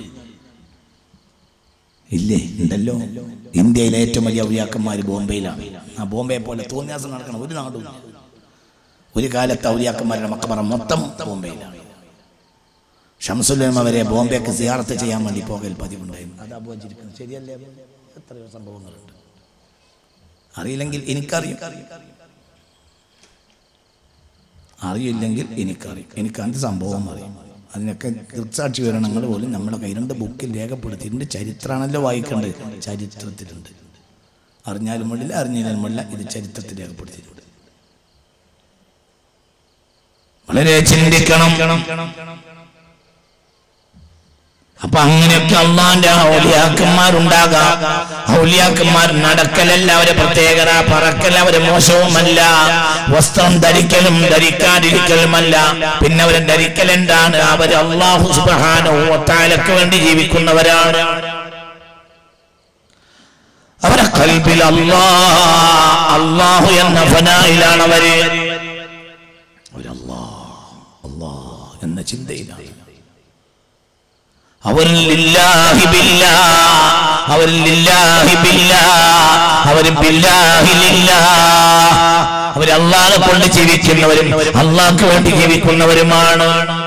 ഇല്ലേ ഉണ്ടല്ലോ ഇന്ത്യയിലെ ഏറ്റവും വലിയ ഔലിയാക്കന്മാർ ബോംബെയിലാണ് ആ ബോംബെ പോലെ തോന്നിയാസം നടക്കണം ഒരു നാടും ഒരു കാലത്ത് ഔലിയാക്കന്മാരുടെ മക്കമറ മൊത്തം ബോംബെയിലാണ് ഷംസുല്ലമ വരെ ബോംബെക്ക് സിയാറത്ത് ചെയ്യാൻ വേണ്ടി പോകൽ പതിവുണ്ടായിരുന്നു അതാ പോയിരിക്കുന്നത് ശരിയല്ലേ എത്രയോ സംഭവങ്ങളുണ്ട് അറിയില്ലെങ്കിൽ എനിക്കറിയും അറിയില്ലെങ്കിൽ എനിക്കറിയും എനിക്ക് എന്ത് സംഭവം അറിയും അതിനൊക്കെ ദൃക്സാക്ഷി വിവരണങ്ങൾ പോലും നമ്മുടെ കയ്യിലുണ്ട് ബുക്കിൽ രേഖപ്പെടുത്തിയിട്ടുണ്ട് ചരിത്രമാണല്ലോ വായിക്കേണ്ടത് ചരിത്രത്തിലുണ്ട് അറിഞ്ഞാലും വേണ്ടില്ല അറിഞ്ഞാലും വേണ്ടില്ല ഇത് ചരിത്രത്തിൽ രേഖപ്പെടുത്തിയിട്ടുണ്ട് വളരെ ചിന്തിക്കണം അപ്പൊ അങ്ങനെയൊക്കെ അള്ളാന്റെ ഔലിയാക്കന്മാരുണ്ടാകാം ഔലിയാക്കന്മാർ നടക്കലല്ല അവരെ പ്രത്യേകത പറക്കൽ അവരെ മോശവുമല്ല വസ്ത്രം ധരിക്കലും ധരിക്കാതിരിക്കലുമല്ല പിന്നെ അവരെ ധരിക്കൽ എന്താണ് അവര് അള്ളാഹു സുബാനോത്താലക്ക് വേണ്ടി ജീവിക്കുന്നവരാണ് അവരെ കൽബിൽ അള്ളാ അള്ളാഹു എന്ന ഫനായിലാണ് അവര് അവരല്ലാ അള്ളാ എന്ന ചിന്തയിലാണ് അവരിൽ ലില്ലാഹി ബില്ലാ അവരിൽ ലില്ലാഹി ബില്ലാ അവർ ബില്ലാഹി ലില്ലാ അവർ അള്ളാഹെ കൊണ്ട് ജീവിക്കുന്നവരും അള്ളാഹ്ക്ക് വേണ്ടി ജീവിക്കുന്നവരുമാണ്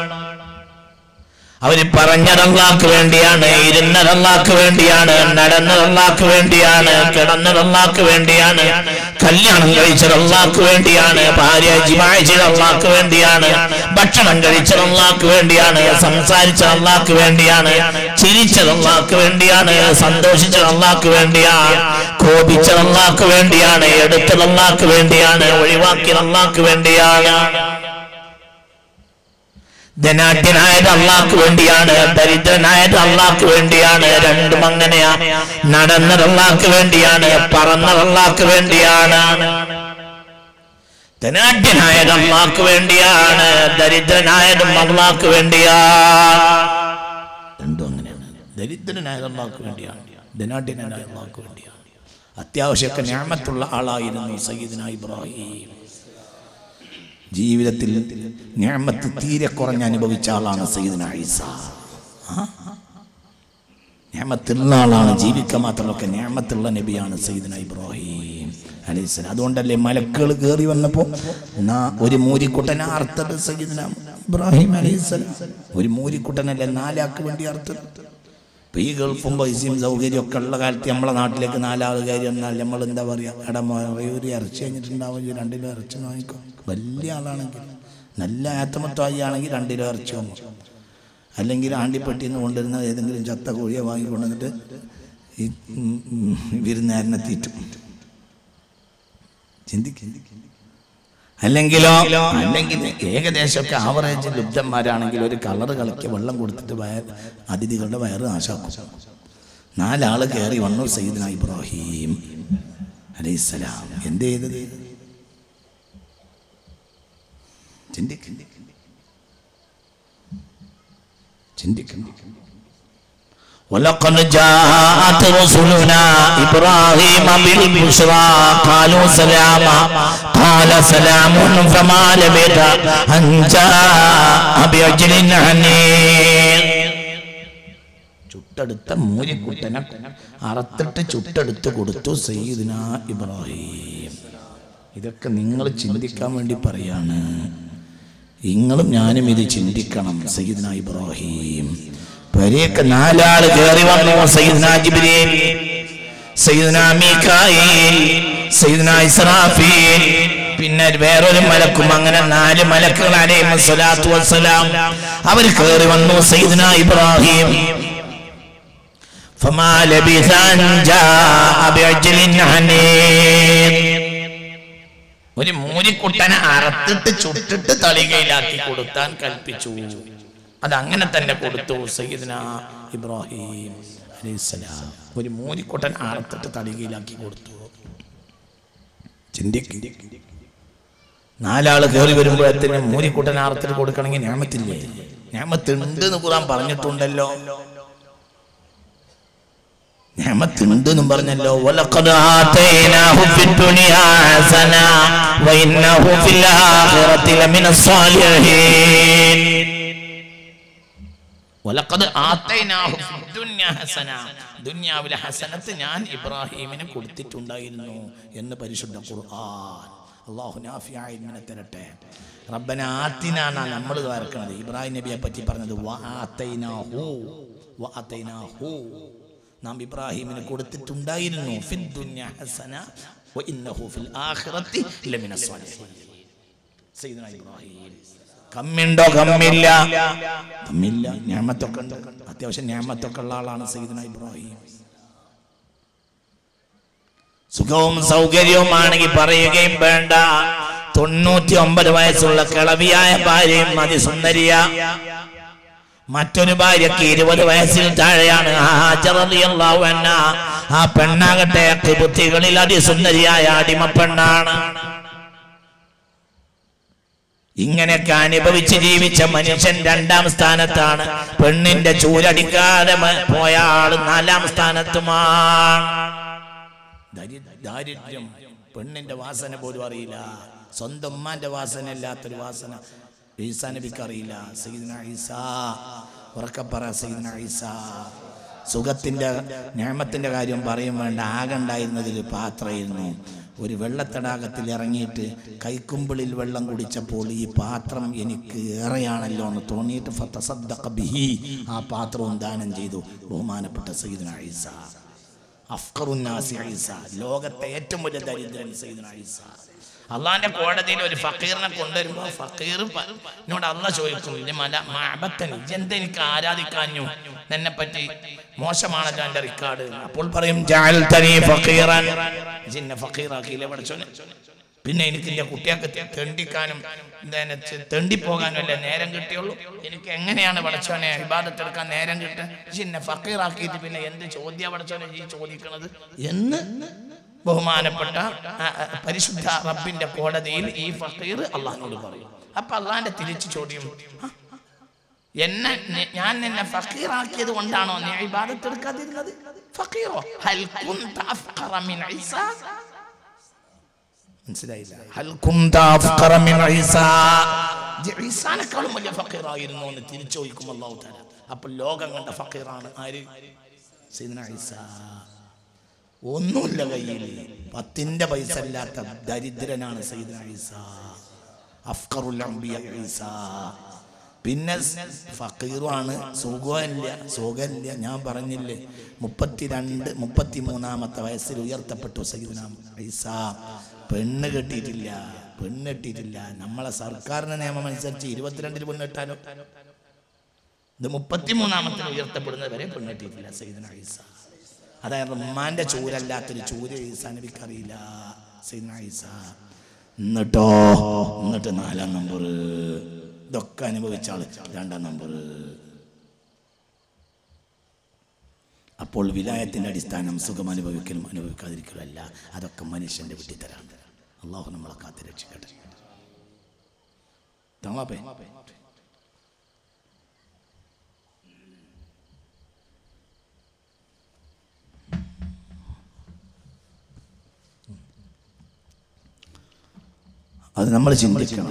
അവര് പറഞ്ഞത് അള്ളാഹ്ക്ക് വേണ്ടിയാണ് ഇരുന്നത് അള്ളാഹ്ക്ക് വേണ്ടിയാണ് നടന്നത് അള്ളാഹ്ക്ക് വേണ്ടിയാണ് കിടന്നത് അള്ളാഹ്ക്ക് വേണ്ടിയാണ് കല്യാണം കഴിച്ചത് അള്ളാഹ്ക്ക് വേണ്ടിയാണ് ഭാര്യ ജിമായ ചെയ്ത് അള്ളാഹ്ക്ക് വേണ്ടിയാണ് ഭക്ഷണം കഴിച്ചത് അള്ളാഹ്ക്ക് വേണ്ടിയാണ് സംസാരിച്ചത് അള്ളാഹ്ക്ക് വേണ്ടിയാണ് ചിരിച്ചത് അള്ളാഹ്ക്ക് വേണ്ടിയാണ് സന്തോഷിച്ചത് അള്ളാഹ്ക്ക് വേണ്ടിയാണ് കോപിച്ചത് അള്ളാഹ്ക്ക് വേണ്ടിയാണ് എടുത്തത് അള്ളാഹ്ക്ക് വേണ്ടിയാണ് ഒഴിവാക്കിയത് അള്ളാഹ്ക്ക് വേണ്ടിയാണ് ധനാഢ്യനായത് അള്ളാഹ്ക്ക് വേണ്ടിയാണ് ദരിദ്രനായത് അള്ളാഹ്ക്ക് വേണ്ടിയാണ് രണ്ടും അങ്ങനെയാ നടന്നത് അള്ളാഹ്ക്ക് വേണ്ടിയാണ് പറന്നത് അള്ളാഹ്ക്ക് വേണ്ടിയാണ് ധനാഢ്യനായത് അള്ളാഹ്ക്ക് വേണ്ടിയാണ് ദരിദ്രനായതും അള്ളാഹ്ക്ക് വേണ്ടിയാണ് രണ്ടും അങ്ങനെയാണ് ദരിദ്രനായത് അള്ളാഹ്ക്ക് വേണ്ടിയാണ് ധനാഢ്യനായ അള്ളാഹ്ക്ക് വേണ്ടിയാണ് അത്യാവശ്യമൊക്കെ ഞാമത്തുള്ള ആളായിരുന്നു സയ്യിദ്ന ഇബ്രാഹിം ജീവിതത്തിൽ ഞാമത്ത് തീരെ കുറഞ്ഞ് അനുഭവിച്ച ആളാണ് സയ്യിദ്ന ഈസ ഞാമത്തുള്ള ആളാണ് ജീവിക്കാൻ മാത്രമൊക്കെ ഞാമത്തുള്ള നബിയാണ് സയ്യിദ്ന ഇബ്രാഹിം അലൈഹിസ്സലാം അതുകൊണ്ടല്ലേ മലക്കുകൾ കയറി വന്നപ്പോ നാ ഒരു മൂരിക്കുട്ടനെ അർത്ഥത് സയ്യിദ്ന ഇബ്രാഹിം അലൈഹിസ്സലാം ഒരു മൂരിക്കുട്ടനല്ലേ നാലാക്ക് വേണ്ടി അർത്ഥത് ഇപ്പൊ ഈ ഗൾഫും പൈസയും സൗകര്യം ഒക്കെ ഉള്ള കാലത്ത് നമ്മളെ നാട്ടിലേക്ക് നാലാൾ കയറി വന്നാൽ നമ്മൾ എന്താ പറയാ എടാ മോനെ, ഒരു ഇറച്ചി കഴിഞ്ഞിട്ടുണ്ടാവും ഒരു രണ്ട് കിലോ ഇറച്ചി വാങ്ങിക്കോ വലിയ ആളാണെങ്കിൽ നല്ല ആത്തമത്വായി ആണെങ്കിൽ രണ്ട് കിലോ ഇറച്ചി വാങ്ങും അല്ലെങ്കിൽ ആണ്ടിപ്പെട്ടിയിൽ നിന്ന് കൊണ്ടുവരുന്ന ഏതെങ്കിലും ചത്ത കോഴിയെ വാങ്ങിക്കൊണ്ടുവന്നിട്ട് ഈ ഉം, ഉം, വിരുന്നുകാരനെ തീറ്റും ചിന്തിക്കും അല്ലെങ്കിലോ അല്ലെങ്കിൽ ഏകദേശമൊക്കെ ആവറേജ് ലുബ്ധന്മാരാണെങ്കിൽ ഒരു കളറ് കളിക്ക് വെള്ളം കൊടുത്തിട്ട് വയർ അതിഥികളുടെ വയറ് നാശാക്കും നാലാള് കയറി വന്നു സയ്യിദ്ന ഇബ്രാഹിം അലൈഹിസ്സലാം എന്ത് ചെയ്തത് ചിന്തിക്കണ്ട ചിന്തിക്കണം ولقد جاءت رسلنا إبراهيم بالبشرى قالوا سلاما قال سلام فما لبث أن جاء بعجل حنين ചുട്ടെടുത്ത മൂരിക്കുട്ടനെ അറുത്തിട്ട് ചുട്ടെടുത്ത് കൊടുത്തു സയ്യിദ്ന ഇബ്രാഹിം ഇതൊക്കെ നിങ്ങൾ ചിന്തിക്കാൻ വേണ്ടി പറയാണ് നിങ്ങളും ഞാനും ഇത് ചിന്തിക്കണം സയ്യിദ്ന ഇബ്രാഹിം വരെയൊക്കെ നാലാള് കയറി വന്നു സയ്യിദ്ന ജിബ്രീൽ സയ്യിദ്ന മീകായിൽ സയ്യിദ്ന ഇസ്രാഫീൽ പിന്നെ വേറൊരു മലക്കും അങ്ങനെ നാല് മലക്കുകൾ അലൈഹി സ്വലാത്തു വസ്സലാം അവർ കയറി വന്നു സയ്യിദ്ന ഇബ്രാഹിം فما لبث أن جاء بعجل حنين ഒരു മൂരിക്കുട്ടനെ അറുത്തിട്ട് ചുട്ടിട്ട് തളികയിലാക്കി കൊടുത്താൻ കൽപ്പിച്ചു അത് അങ്ങനെ തന്നെ കൊടുത്തു സയ്യിദ്ന ഇബ്രാഹിം അലൈഹിസ്സലാം ഒരു മൂരിക്കുട്ടൻ അറുത്തിട്ട് തളികയിലാക്കി കൊടുത്തു ചിന്തിക്ക് നാലാള് കയറി വരുമ്പോഴത്തേന് മൂരിക്കുട്ടൻ അറുത്തിട്ട് കൊടുക്കണമെങ്കിൽ ഞാമത്തില്ലേ ഞാമത്തുണ്ട് എന്ന് ഖുറാൻ പറഞ്ഞിട്ടുണ്ടല്ലോ ഞാമത്തുണ്ട് എന്നും പറഞ്ഞല്ലോ വലഖദ് ആതൈനാഹു ഫിദ്ദുനിയാ ഹസന വഇന്നഹു ഫിൽ ആഖിറതി ലമിന സ്സാലിഹീൻ വലഖദ് ആതൈനാഹു ഫിദ്ദുനിയാ ഹസന ദുനിയാവിലെ ഹസനത്ത് ഞാൻ ഇബ്രാഹീമിന് കൊടുത്തിട്ടുണ്ടായിരുന്നു എന്ന് പരിശുദ്ധ ഖുർആൻ അള്ളാഹു നാഫിയായ ഇങ്ങനെ തരട്ടെ റബ്ബന ആത്തിനാണ് നമ്മൾ കേൾക്കുന്നത് ഇബ്രാഹിം നബിയെ പറ്റി പറഞ്ഞത് വ ആതൈനാഹു വ ആതൈനാഹു നാം ഇബ്രാഹിമിന് കൊടുത്തിട്ടുണ്ടായിരുന്നു ഫിദ്ദുന്യ ഹസന വഇന്നഹു ഫിൽ ആഖിറതി ലമിന സ്വാലിഹീൻ സയ്യിദുനാ ഇബ്രാഹിം കമ്മിണ്ടോ കമ്മില്ല കമ്മില്ല ഞാമത്തൊക്കെ ഉണ്ട് അത്യാവശ്യം ഞാമത്തൊക്കെ ഉള്ള ആളാണ് സയ്യിദുനാ ഇബ്രാഹിം സുഖവും സൗകര്യവുമാണെങ്കിൽ പറയുകയും വേണ്ട തൊണ്ണൂറ്റി ഒമ്പത് വയസ്സുള്ള കിളവിയായ ഭാര്യയും അതിസുന്ദരിയ മറ്റൊരു ഭാര്യക്ക് ഇരുപത് വയസ്സിൽ താഴെയാണ് ഹാജർ റളിയല്ലാഹു അൻഹ. ആ പെണ്ണാകട്ടെ ബുദ്ധികളിൽ അതിസുന്ദരിയായ അടിമ പെണ്ണാണ് ഇങ്ങനെയൊക്കെ അനുഭവിച്ച് ജീവിച്ച മനുഷ്യൻ രണ്ടാം സ്ഥാനത്താണ് പെണ്ണിന്റെ ചൂരടിക്കാതെ മ- പോയ ആള് നാലാം സ്ഥാനത്തുമാണ് ദരി- ദാരിദ്ര്യം പെണ്ണിന്റെ വാസന പോലും അറിയില്ല സ്വന്തം ഉമ്മാന്റെ വാസന ഇല്ലാത്തൊരു വാസന ഈസാ നബിക്ക് അറിയില്ല സയ്യിദ്ന ഈസാ ഉറക്കപ്പറ സയ്യിദ്ന ഈസാ സുഖത്തിന്റെ ഞാമത്തിന്റെ കാര്യം പറയും വേണ്ട ആകെ ഉണ്ടായിരുന്നതിൽ പാത്രമായിരുന്നു ഒരു വെള്ളത്തടാകത്തിൽ ഇറങ്ങിയിട്ട് കൈക്കുമ്പിളിൽ വെള്ളം കുടിച്ചപ്പോൾ ഈ പാത്രം എനിക്ക് ഏറെയാണല്ലോ എന്ന് തോന്നിയിട്ട് ഫതസദ്ദഖ ബിഹി ആ പാത്രവും ദാനം ചെയ്തു ബഹുമാനപ്പെട്ട സയ്യിദ്ന ഈസാ അഫ്ഖറുന്നാസി ഈസ ലോകത്തെ ഏറ്റവും വലിയ ദരിദ്രൻ സയ്യിദ്ന ഈസ അള്ളാന്റെ കോടതിയിൽ ഒരു ഫക്കീറിനെ കൊണ്ടുവരുമ്പോ ഫക്കീർ പ- എന്നോട് അള്ള ചോദിക്കും "ഇത് മല മഅബത്തൻ ഇജെന്ത് എനിക്ക് ആരാധിക്കാഞ്ഞു എന്നെ പറ്റി മോശമാണല്ലോ എന്റെ റിക്കാർഡ് അപ്പോൾ പറയും ജഅൽതനി ഫഖീറൻ ജിന്നെ ഫക്കീറാക്കിയില്ലേ പഠിച്ചോനെ പിന്നെ എനിക്ക് എന്റെ കുട്ടിയൊക്കെ തെണ്ടിക്കാനും എന്താണ് ചെ- തെണ്ടിപ്പോകാനും അല്ലേ നേരം കിട്ടിയുള്ളൂ എനിക്ക് എങ്ങനെയാണ് പഠിച്ചോനെ ഇബാദത്തെടുക്കാൻ നേരം കിട്ടുക ജിന്നെ ഫക്കീറാക്കിയിട്ട് പിന്നെ എന്ത് ചോദ്യ പഠിച്ചോനെ ഈ ചോദിക്കണത് എന്ന് ബഹുമാനപ്പെട്ട ആ, ആ, പരിശുദ്ധ റബ്ബിന്റെ കോടതിയിൽ ഈ ഫക്കീർ അള്ളാഹിനോട് പറയും അപ്പൊ അള്ളാന്റെ തിരിച്ചു ചോദ്യം "ആ, എന്നെ നി- ഞാൻ നിന്നെ ഫക്കീറാക്കിയത് കൊണ്ടാണോ നീ ഇബാദത്തെടുക്കാതിരുന്നത് ഫക്കീറോ ഹൽ കുന്ത അഫ്ഖറ മിൻ ഈസാ മനസ്സിലായില്ല ഹൽ കുന്ത അഫ്ഖറ മിൻ ഈസാ ഇത് ഈസാനേക്കാളും വലിയ ഫക്കീറായിരുന്നു എന്ന് തിരിച്ചു ചോദിക്കും അല്ലാഹു തആല അപ്പോൾ ലോകം കണ്ട ഫക്കീറാണ് ആര് സയ്യിദ്ന ഈസാ ഒന്നുമില്ല കയ്യിൽ പത്തിന്റെ പൈസ ഇല്ലാത്ത ദരിദ്രനാണ് സയ്യിദ്ന ഈസാ അഫ്ഖറുൽ അംബിയ ഈസാ പിന്നെ ഫക്കീറുമാണ് സുഖമില്ല സുഖമില്ല ഞാൻ പറഞ്ഞില്ലേ മുപ്പത്തിരണ്ട് മുപ്പത്തി മൂന്നാമത്തെ വയസ്സിൽ ഉയർത്തപ്പെട്ടു സയ്യിദ്ന ഈസാ പെണ്ണ് കെട്ടിയിട്ടില്ല പെണ്ണ് കെട്ടിയിട്ടില്ല നമ്മളെ സർക്കാരിന്റെ നിയമം അനുസരിച്ച് ഇരുപത്തിരണ്ടിൽ പെണ്ണ് കെട്ടാലോ ഇത് മുപ്പത്തിമൂന്നാമത്തിൽ ഉയർത്തപ്പെടുന്നത് വരെ പെണ്ണ് കെട്ടിയിട്ടില്ല സയ്യിദ്ന ഈസാ അതായത് ഉമ്മാന്റെ ചൂരല്ലാത്തൊരു ചൂര് ഈസാ നബിക്ക് അറിയില്ല സയ്യിദ്ന ഈസാ എന്നിട്ടോ എന്നിട്ട് നാലാം നമ്പർ ഇതൊക്കെ അനുഭവിച്ച ആള് രണ്ടാം നമ്പർ അപ്പോൾ വിലായത്തിൻ്റെ അടിസ്ഥാനം സുഖം അനുഭവിക്കലും അനുഭവിക്കാതിരിക്കലും അല്ല അതൊക്കെ മനുഷ്യൻ്റെ വിട്ടിത്തരാണ് അള്ളാഹു നമ്മളെ കാത്തു രക്ഷിക്കട്ടെ തമാപ്പേ അത് നമ്മൾ ചിന്തിക്കണം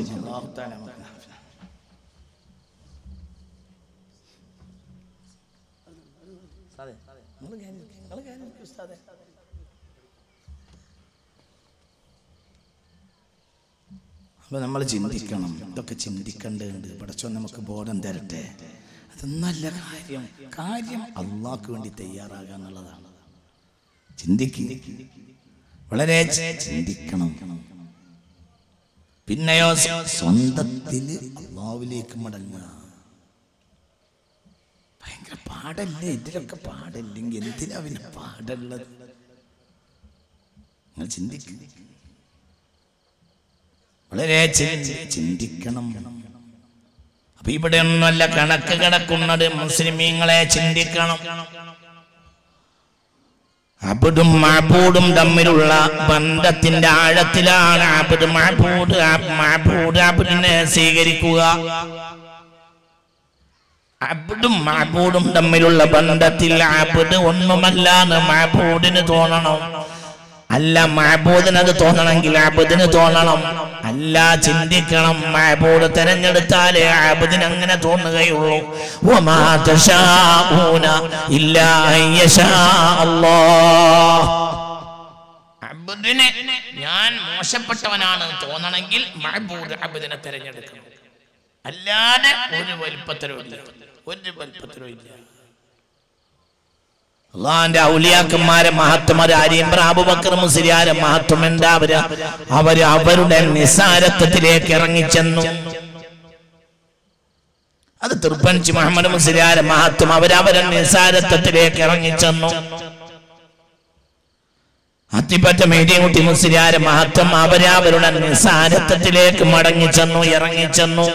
അപ്പൊ നമ്മൾ ചിന്തിക്കണം ഇതൊക്കെ ചിന്തിക്കേണ്ടതുണ്ട് പടച്ചോ നമുക്ക് ബോധം തരട്ടെ അത് നല്ല കാര്യം കാര്യം അള്ളാഹ്ക്ക് വേണ്ടി തയ്യാറാകുക എന്നുള്ളതാണ് ചിന്തിക്കുക വളരെ ചിന്തിക്കണം പിന്നെയോ സ്വന്തത്തില് അള്ളാവിലേക്ക് മടങ്ങുക ഭയങ്കര പാടല്ലേ ഇതിലൊക്കെ പാടല്ലെങ്കിൽ എന്തിനാ പിന്നെ പാടുള്ളത് നിങ്ങൾ ചിന്തിക്കുക വളരെ ചി- ചിന്തിക്കണം അപ്പൊ ഇവിടെ ഒന്നുമല്ല കണക്ക് കിടക്കുന്നത് മുസ്ലിമീങ്ങളെ ചിന്തിക്കണം അബുദും മാബൂദും തമ്മിലുള്ള ബന്ധത്തിന്റെ ആഴത്തിലാണ് അബുദ് മാബൂദ് മാബൂദ് അബുദിനെ സ്വീകരിക്കുക അബുദും മാബൂദും തമ്മിലുള്ള ബന്ധത്തിൽ അബുദ് ഒന്നുമല്ലാന്ന് മാബൂദിന് തോന്നണം അല്ല മാബൂദിന് അത് തോന്നണമെങ്കിൽ അബുദിന് തോന്നണം അല്ല ചിന്തിക്കണം മാബൂദ് തെരഞ്ഞെടുത്താലേ അബുദിന് അങ്ങനെ തോന്നുകയുള്ളൂ വമാ തശാഊന ഇല്ലാ അൻ യശാ അല്ലാഹ് അബുദിനെ ഞാൻ മോശപ്പെട്ടവനാണ് തോന്നണമെങ്കിൽ മഹബൂദ് അബുദിനെ തെരഞ്ഞെടുക്കണം അല്ലാതെ ഒരു വലിപ്പത്തരവും ഇല്ല ഒരു വലിപ്പത്തരവും ഇല്ല അള്ളാന്റെ ഔലിയാക്കന്മാരെ മഹത്വമാര് അരിയമ്പ്ര അബുബക്കർ മുസ്ലിയാരെ മഹത്വം എന്താ അവര് അവര് അവരുടെ നിസാരത്വത്തിലേക്ക് ഇറങ്ങിച്ചെന്നു അത് തിരുപ്പഞ്ചി മുഹമ്മദ് മുസ്ലിയാരെ മഹത്വം അവരവരെ നിസാരത്വത്തിലേക്ക് ഇറങ്ങിച്ചെന്നു അത്തിപ്പറ്റ മേടിയൻകുട്ടി മുസ്ലിയാരെ മഹത്വം അവരെ അവരുടെ നിസാരത്വത്തിലേക്ക് മടങ്ങിച്ചെന്നു ഇറങ്ങിച്ചെന്നു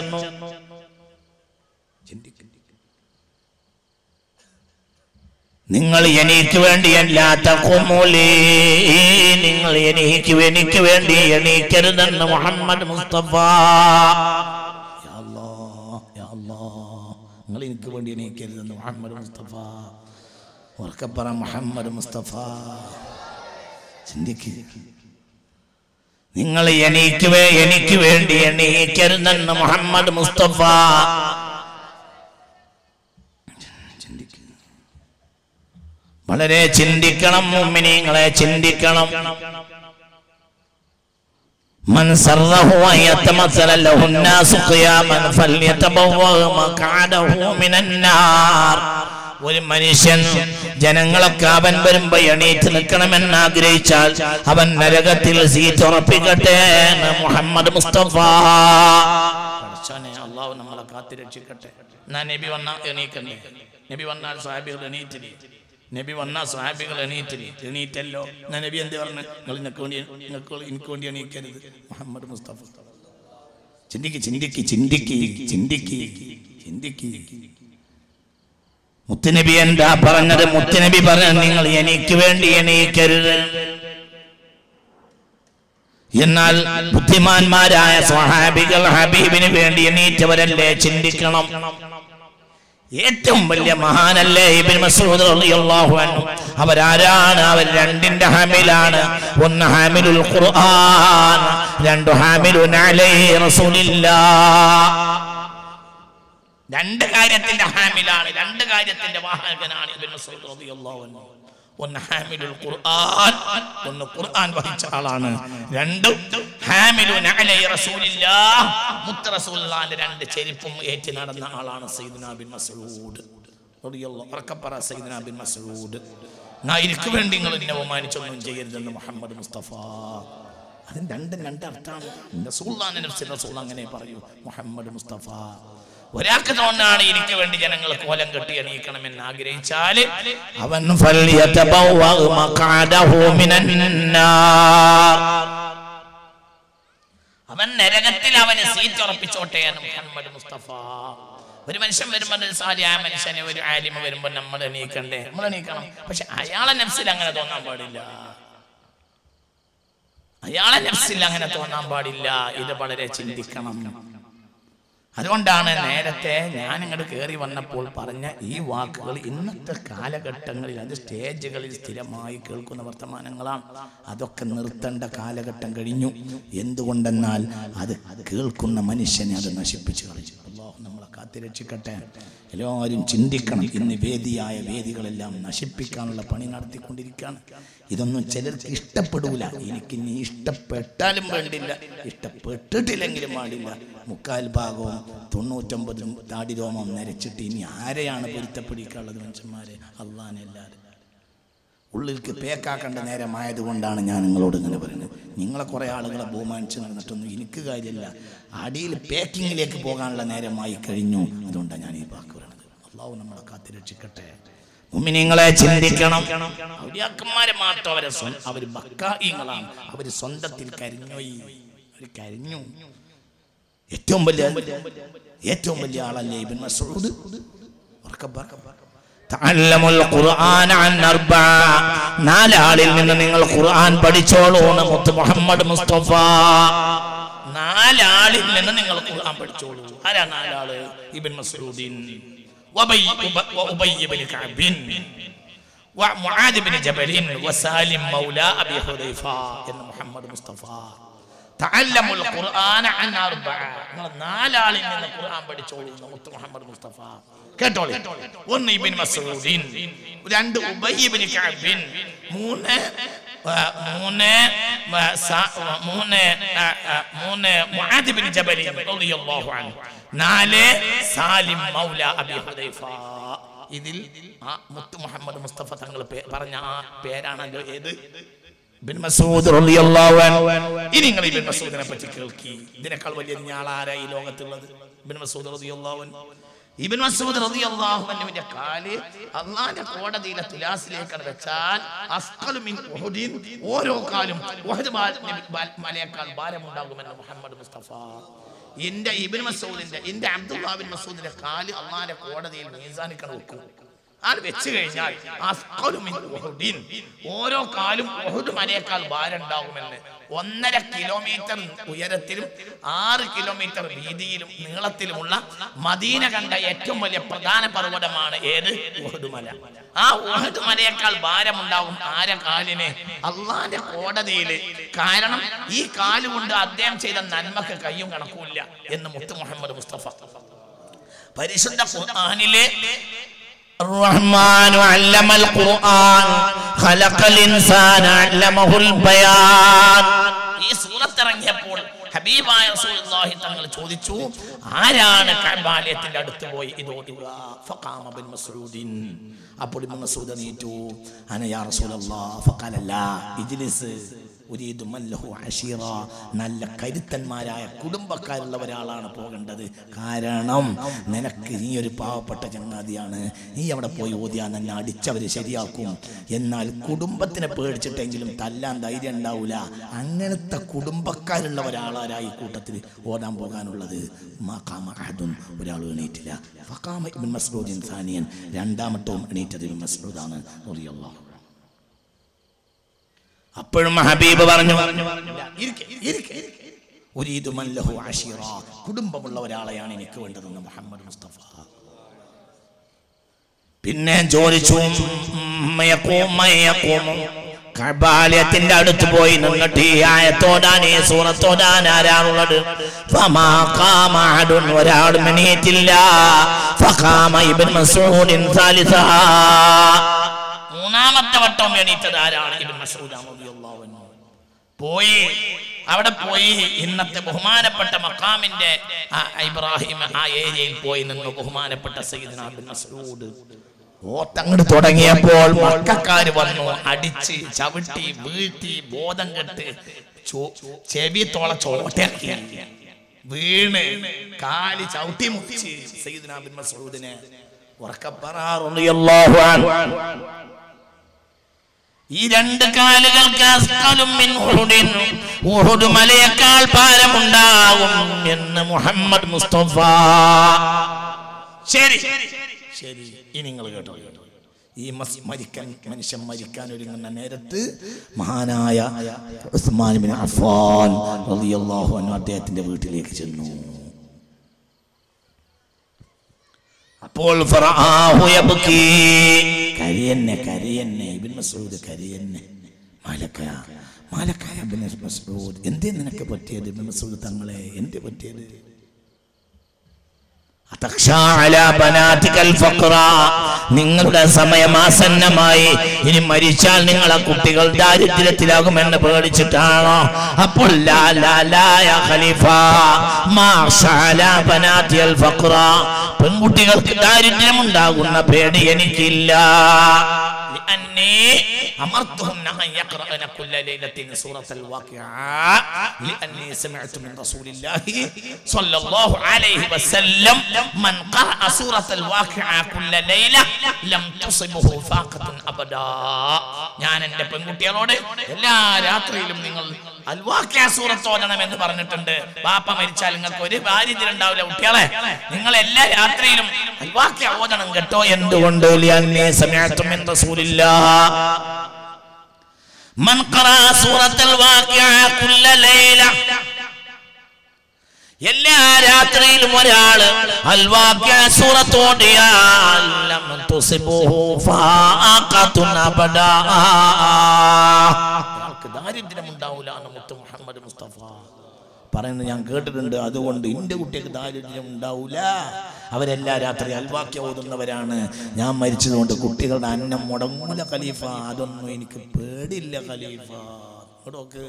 നിങ്ങൾ എനിക്ക് വേണ്ടി അല്ലാത്ത കുമുലേ നിങ്ങൾ എനിക്ക് എനിക്ക് വേണ്ടി എണീക്കരുതെന്ന് മുഹമ്മദ് മുസ്തഫ യാ അല്ലാ, യാ അല്ലാ. നിങ്ങൾ എനിക്ക് വേണ്ടി എണീക്കരുതെന്ന് മുഹമ്മദ് മുസ്തഫ ഉറക്കപ്പറ മുഹമ്മദ് മുസ്തഫ ചിന്തിക്ക് നിങ്ങൾ എനിക്ക് വേ എനിക്ക് വേണ്ടി എണീക്കരുതെന്ന് മുഹമ്മദ് മുസ്തഫ ചിന്തിക്ക് വളരെ ചിന്തിക്കണം മുമ്മിനിങ്ങളെ ചിന്തിക്കണം من سره أن يتمثل له الناس قياما فليتبوأ مقعده من النار ഒരു മനുഷ്യൻ ജനങ്ങളൊക്കെ അവൻ വരുമ്പോ എണീറ്റ് നിൽക്കണമെന്ന് ആഗ്രഹിച്ചാൽ അവൻ നരകത്തിൽ സീറ്റ് ഉറപ്പിക്കട്ടെ എന്ന് മുഹമ്മദ് മുസ്തഫ അള്ളാഹു നമ്മളെ കാത്തിരക്ഷിക്കട്ടെ എന്നാ നബി വന്ന എണീക്കണ്ടേ നബി വന്നാൽ സാഹിബികൾ എണീറ്റില്ലേ നബി വന്ന സാഹിബികൾ എണീറ്റില്ലേ എണീറ്റല്ലോ എന്നാ നബി എന്ത് പറഞ്ഞു നിങ്ങൾ നിങ്ങൾക്ക് വേണ്ടി നിങ്ങൾക്ക് എനിക്ക് വേണ്ടി എണീക്കരുത് മുഹമ്മദ് മുസ്തഫ ചിന്തിക്ക് ചിന്തിക്ക് ചിന്തിക്ക് ചിന്തിക്ക് ചിന്തിക്ക് മുത്തുനബി എന്താ പറഞ്ഞത് മുത്തുനബി പറഞ്ഞത് നിങ്ങൾ എനിക്ക് വേണ്ടി എണീക്കരുത് എന്നാൽ ബുദ്ധിമാന്മാരായ സ്വഹാബികൾ ഹബീബിന് വേണ്ടി എണീറ്റവരല്ലേ ചിന്തിക്കണം ഏറ്റവും വലിയ മഹാനല്ലേ ഇബിൻ മസൂദ് റളിയല്ലാഹു അൻഹു അവരാരാണ് അവർ രണ്ടിന്റെ ഹാമിലാണ് ഒന്ന് ഹാമിലുൽ ഖുർആൻ രണ്ട് ഹാമിലുൻ അലൈഹി റസൂലില്ലാഹ് രണ്ട് കാര്യത്തിന്റെ ഹാമിലാണ് രണ്ട് കാര്യത്തിന്റെ വാഹകനാണ് ഇബ്നു മസ്ഊദ് റളിയല്ലാഹു അൻഹു ഒന്ന് ഹാമിലുൽ ഖുർആൻ ഒന്ന് ഖുർആൻ വഹിച്ച ആളാണ് രണ്ട് ഹാമിലുൻ അലൈഹി റസൂലില്ലാഹ് മുത്ത റസൂലുള്ളാഹിന്റെ രണ്ട് ചെരുപ്പും ഏറ്റി നടന്ന ആളാണ് സയ്യിദ്ന ബിൻ മസ്ഊദ് റളിയല്ലാഹു അർക്കപ്പറ സയ്യിദ്ന ബിൻ മസ്ഊദ് ഞാൻ എനിക്ക് വേണ്ടി നിങ്ങൾ എന്നെ ബഹുമാനിച്ചൊന്നും ചെയ്യരുതെന്ന് മുഹമ്മദ് മുസ്തഫ അതിന് രണ്ടും രണ്ട് അർത്ഥമാണ് റസൂലുള്ളാഹിന്റെ നഫ്സിൽ റസൂൽ അങ്ങനെ പറയൂ മുഹമ്മദ് മുസ്തഫ ഒരാൾക്ക് തോന്നാണ് എനിക്ക് വേണ്ടി ജനങ്ങൾ കോലം കെട്ടി എണീക്കണമെന്ന് ആഗ്രഹിച്ചാല് അവൻ ഫല്യതബവ്വ മഖഅദഹു മിനന്നാർ. അവൻ നരകത്തിൽ അവന് സീറ്റ് ഉറപ്പിച്ചോട്ടെ എന്ന് മുഹമ്മദ് മുസ്തഫ ഒരു മനുഷ്യൻ വരുമ്പോൾ ഒരു സാലിയായ മനുഷ്യനെ ഒരു ആലിമ വരുമ്പോൾ നമ്മൾ എണീക്കണ്ടേ നമ്മൾ എണീക്കണം പക്ഷെ അയാളെ നഫ്സിൽ അങ്ങനെ തോന്നാൻ പാടില്ല അയാളെ നഫ്സിൽ അങ്ങനെ തോന്നാൻ പാടില്ല ഇത് വളരെ ചിന്തിക്കണം അതുകൊണ്ടാണ് നേരത്തെ ഞാൻ ഇങ്ങോട്ട് കയറി വന്നപ്പോൾ പറഞ്ഞ ഈ വാക്കുകൾ ഇന്നത്തെ കാലഘട്ടങ്ങളിൽ അത് സ്റ്റേജുകളിൽ സ്ഥിരമായി കേൾക്കുന്ന വർത്തമാനങ്ങളാണ് അതൊക്കെ നിർത്തേണ്ട കാലഘട്ടം കഴിഞ്ഞു എന്തുകൊണ്ടെന്നാൽ അത് കേൾക്കുന്ന മനുഷ്യനെ അത് നശിപ്പിച്ചു കളഞ്ഞു അള്ളാഹു നമ്മളെ കാത്തിരക്ഷിക്കട്ടെ എല്ലാവരും ചിന്തിക്കണം ഇന്ന് വേദിയായ വേദികളെല്ലാം നശിപ്പിക്കാനുള്ള പണി നടത്തിക്കൊണ്ടിരിക്കുകയാണ് ഇതൊന്നും ചിലർക്ക് ഇഷ്ടപ്പെടൂല എനിക്ക് ഇനി ഇഷ്ടപ്പെട്ടാലും വേണ്ടില്ല ഇഷ്ടപ്പെട്ടിട്ടില്ലെങ്കിലും പാടില്ല മുക്കാൽ ഭാഗവും തൊണ്ണൂറ്റൊമ്പതും താടി രോമം നരച്ചിട്ട് ഇനി ആരെയാണ് പൊരുത്തപ്പെടിക്കാനുള്ളത് മനുഷ്യന്മാരെ അള്ളാനെല്ലാവരും ഉള്ളിലേക്ക് പേക്കാക്കേണ്ട നേരമായതുകൊണ്ടാണ് ഞാൻ നിങ്ങളോട് ഇങ്ങനെ പറയുന്നത് നിങ്ങളെ കുറേ ആളുകളെ ബഹുമാനിച്ച് നടന്നിട്ടൊന്നും എനിക്ക് കാര്യമില്ല അടിയിൽ പേക്കിങ്ങിലേക്ക് പോകാനുള്ള നേരമായി കഴിഞ്ഞു അതുകൊണ്ടാണ് ഞാൻ ഈ വാക്ക് പറയുന്നത് അള്ളാഹു നമ്മളെ കാത്തിരക്ഷിക്കട്ടെ മുമ്മിനിങ്ങളെ ചിന്തിക്കണം ഔലിയാക്കന്മാരെ മാത്രം അവരെ സ്വ- അവര് ബക്കായിങ്ങളാണ് അവര് സ്വന്തത്തിൽ കരിഞ്ഞോയി അവര് കരിഞ്ഞു ഏറ്റവും വലിയ ഏറ്റവും വലിയ ആളല്ലേ ഇബിൻ മസൂദ് ഉറക്കെ പറ. തഅല്ലമുൽ ഖുർആന അൻ അർബഅ നാലാളിൽ നിന്ന് നിങ്ങൾ ഖുർആൻ പഠിച്ചോളൂ എന്ന് മുത്ത് മുഹമ്മദ് മുസ്തഫ നാലാളിൽ നിന്ന് നിങ്ങൾ ഖുർആൻ പഠിച്ചോളൂ ആരാ നാലാള് ഇബ്ൻ മസ്ഊദിൻ വബൈ ഉബ- വഉബൈ ഇബ്ൻ കഅബിൻ ومعاذ بن جبل وسالم مولى ابي حذيفه ان محمد مصطفى تعلموا القران عن اربعه നിങ്ങൾ നാലാളിൽ നിന്ന് ഖുർആൻ പഠിച്ചോളൂ എന്ന് മുത്ത് മുഹമ്മദ് മുസ്തഫ കേട്ടോളി ഒന്ന് ഇബ്ൻ മസ്ഊദിൻ രണ്ട് ഉബൈ ഇബ്ൻ കഅബിൻ മൂന്ന് ആ, മൂന്ന് ആ, സ- ആ, മൂന്ന് ആ, ആ, മൂന്ന് മുആദ് ബിൻ ജബൽ റളിയല്ലാഹു അൻഹു നാല് സാലിം മൗല അബി ഹുദൈഫ ഇതിൽ ആ മുത്ത് മുഹമ്മദ് മുസ്തഫ തങ്ങൾ പേ- പറഞ്ഞ ആ പേരാണല്ലോ ഏത് ഇബ്ൻ മസൂദ് റളിയല്ലാഹു അൻഹു ഇനി നിങ്ങൾ ഇബ്ൻ മസൂദിനെ പറ്റി കേൾക്കി ഇതിനേക്കാൾ വലിയ ഞാളാരാ ഈ ലോകത്തുള്ളത് ഇബ്ൻ മസൂദ് റളിയല്ലാഹു അൻഹു ഇബ്ൻ മസൂദ് റളിയല്ലാഹു അൻഹുവിന്റെ കാല് അള്ളാന്റെ കോടതിയിലെ തുലാസിലേക്കാണ് വെച്ചാൽ അസ്ഖലു മിൻ ഉഹുദിൻ ഓരോ കാലും ഉഹദ് ബാ- ബാ- മലയേക്കാൾ ഭാരമുണ്ടാകുമെന്ന് മുഹമ്മദ് മുസ്തഫ എന്റെ ഇബിൻ മസൂദിന്റെ എന്റെ അബ്ദുല്ലാബിൻ മസൂദിന്റെ കാല് അള്ളാന്റെ കോടതിയിൽ മീസാനിക്കണ വെക്കും അത് വെച്ച് കഴിഞ്ഞാൽ അസ്ഖലു മിൻ ഉഹുദിൻ. ഓരോ കാലും ഉഹുദ് മലയേക്കാൾ ഭാരം ഉണ്ടാകുമെന്ന് ഒന്നര കിലോമീറ്റർ ഉയരത്തിലും ആറ് കിലോമീറ്റർ വീതിയിലും നീളത്തിലുമുള്ള മദീന കണ്ട ഏറ്റവും വലിയ പ്രധാന പർവ്വതമാണ് ഏത് ഉഹുദ് മല ആ ഉഹുദ് മലയേക്കാൾ ഭാരമുണ്ടാകും ആരെ കാലിന് അള്ളാന്റെ കോടതിയില് കാരണം ഈ കാലുകൊണ്ട് അദ്ദേഹം ചെയ്ത നന്മക്ക് കയ്യും കണക്കുമില്ല എന്ന് മുത്ത് മുഹമ്മദ് മുസ്തഫ പരിശുദ്ധ ഖുർആനിലെ الرحمن علم القرآن خلق الإنسان علمه البيان ഈ സൂറത്ത് ഇറങ്ങിയപ്പോൾ ഹബീബായ റസൂലുള്ളാഹി തങ്ങൾ ചോദിച്ചു ആരാണ് കഅബാലയത്തിന്റെ അടുത്ത് പോയി ഇത് ഓതുക ഫഖാമ ബിൻ മസ്ഊദിൻ അപ്പോൾ ഇബ്നു മസ്ഊദ് എണീറ്റു അന യാ റസൂലല്ലാഹ് ഫഖാല ലാ ഇജ്ലിസ് ഉരീദു മൻ ലഹു അശീറ നല്ല കരുത്തന്മാരായ കുടുംബക്കാരുള്ള ഒരാളാണ് പോകേണ്ടത് കാരണം നിനക്ക് നീ ഒരു പാവപ്പെട്ട ചങ്ങാതിയാണ് നീ അവിടെ പോയി ഓതിയാ തന്നെ അടിച്ചവര് ശരിയാക്കും എന്നാൽ കുടുംബത്തിനെ പേടിച്ചിട്ടെങ്കിലും തല്ലാൻ ധൈര്യം ഉണ്ടാവൂല അങ്ങനത്തെ കുടുംബക്കാരുള്ള ഒരാളാരായി കൂട്ടത്തിൽ ഓടാൻ പോകാനുള്ളത് മാക്കാമ അഹദുൻ ഒരാൾ എണീറ്റില്ല ഫഖാമ ഇബ്ൻ മസ്ഊദിൻ സാനിയൻ രണ്ടാമത്തവും എണീറ്റത് ഇബ്ൻ മസ്ഊദാണ് റളിയല്ലാഹു അൻഹു. അപ്പോഴും ഹബീബ് പറഞ്ഞു ഇരിക്കെ, ഇരിക്കെ, ഇരിക്കെ. ഉരീദു മൻ ലഹു അശീറ. കുടുംബമുള്ള ഒരാളെയാണ് എനിക്ക് വേണ്ടതെന്ന് മുഹമ്മദ് മുസ്തഫ പിന്നെ ചോദിച്ചു കബാലയത്തിന്റെ അടുത്ത് പോയി നിന്നിട്ട് ഈ ആയത്തോടാൻ ഈ സൂറത്തോടാൻ ആരാണുള്ളത് ഫമാ ഖാമ അഹദുൻ ഒരാളും എണീറ്റില്ല ഫഖാമ ഇബ്ൻ മസ്ഊദിൻ സാലിസഹ മൂന്നാമത്തെ വട്ടം എണീറ്റത് ആരാണ് ഇബ്ൻ മസ്ഊദ് റളിയല്ലാഹു അൻഹു പോയി അവിടെ പോയി ഇന്നത്തെ ബഹുമാനപ്പെട്ട മക്കാമിന്റെ ആ ഇബ്രാഹിം ആ ഏരിയയിൽ പോയി നിന്ന് ബഹുമാനപ്പെട്ട സയ്യിദ്ന ഇബ്ൻ മസ്ഊദ് ഓത്തങ്ങട് തുടങ്ങിയപ്പോൾ മക്കാര് വന്നു അടിച്ച് ചവിട്ടി വീഴ്ത്തി ബോധം കെട്ട് ചോ- ചെവി തോള ചോട്ടയാക്കി വീണ് കാല് ചവിട്ടി മുറിച്ച് സയ്യിദ്ന ഇബ്ൻ മസ്ഊദിനെ ഉറക്കപ്പറാറുള്ളാഹു ഈ രണ്ട് കാലുകൾക്ക് അസ്കലും മിൻ ഉഹുദിൻ. ഉഹുദ് മലയേക്കാൾ ഭാരമുണ്ടാകും എന്ന് മുഹമ്മദ് മുസ്തഫ ശരി ശരി ഇനി നിങ്ങൾ കേട്ടോ കേട്ടോ ഈ മസ് മരിക്കാൻ മനുഷ്യൻ മരിക്കാൻ ഒരുങ്ങുന്ന നേരത്ത് മഹാനായ ഉസ്മാൻ ബിൻ അഫ്ഫാൻ റളിയല്ലാഹു അൻഹു അദ്ദേഹത്തിന്റെ വീട്ടിലേക്ക് ചെന്നു അപ്പോൾ ഫറആഹു യബ്കി കരിയന്നെ കരിയന്നെ ഇബ്നു മസ്ഊദ് കരിയന്നെ മാലക്ക മാലക്ക ഇബ്നു മസ്ഊദ് എന്തേ നിനക്ക് പറ്റിയത് ഇബ്നു മസ്ഊദ് തങ്ങളെ എന്തേ പറ്റിയത് അതഖ്ഷാ അലാ ബനാതികൽ ഫഖ്റ നിങ്ങളുടെ സമയമാസന്നമായി ഇനി മരിച്ചാൽ നിങ്ങളെ കുട്ടികൾ ദാരിദ്ര്യത്തിലാകുമെന്ന് പേടിച്ചിട്ടാണോ അപ്പോൾ ലാ ലാ ലാ യാ ഖലീഫ മാ അലാ ബനാതിൽ ഫഖ്റ പെൺകുട്ടികൾക്ക് ദാരിദ്ര്യം ഉണ്ടാകുന്ന പേടി എനിക്കില്ല لأني أمرتهن أن يقرأن كل ليلة سورة الواقعة لأني سمعت من رسول الله صلى الله عليه وسلم من قرأ سورة الواقعة كل ليلة لم تصبه فاقة أبدا ഞാൻ എൻ്റെ പെൺകുട്ടികളോട് എല്ലാ രാത്രിയിലും നിങ്ങൾ അൽവാക്യ സൂറത്ത് ഓതണം എന്ന് പറഞ്ഞിട്ടുണ്ട് ബാപ്പ മരിച്ചാൽ നിങ്ങൾക്ക് ഒരു ദാരിദ്ര്യം ഉണ്ടാവില്ല കുട്ടികളെ നിങ്ങൾ എല്ലാ രാത്രിയിലും അൽവാക്യ ഓതണം കേട്ടോ എന്തുകൊണ്ട് ലിഅന്നീ സമിഅതു മിൻ റസൂലില്ലാഹ് من قرأ سورة الواقعة كل ليلة എല്ലാ രാത്രിയിലും ഒരാള് അൽവാക്യ സൂറത്തോടിയാൽ ലം തുസിബുഹു ഫാഖത്തുൻ അബദാ അയാൾക്ക് ദാരിദ്ര്യം ഉണ്ടാവില്ല എന്ന് മുത്ത് മുഹമ്മദ് മുസ്തഫ പറയുന്നത് ഞാൻ കേട്ടിട്ടുണ്ട് അതുകൊണ്ട് എൻ്റെ കുട്ടിക്ക് ദാരിദ്ര്യം ഉണ്ടാവില്ല അവരെല്ലാ രാത്രി അൽവാക്യ ഓതുന്നവരാണ് ഞാൻ മരിച്ചതുകൊണ്ട് കുട്ടികളുടെ അന്നം മുടങ്ങൂല ഖലീഫ അതൊന്നും എനിക്ക് പേടില്ല ഖലീഫ ഇവിടൊക്കെ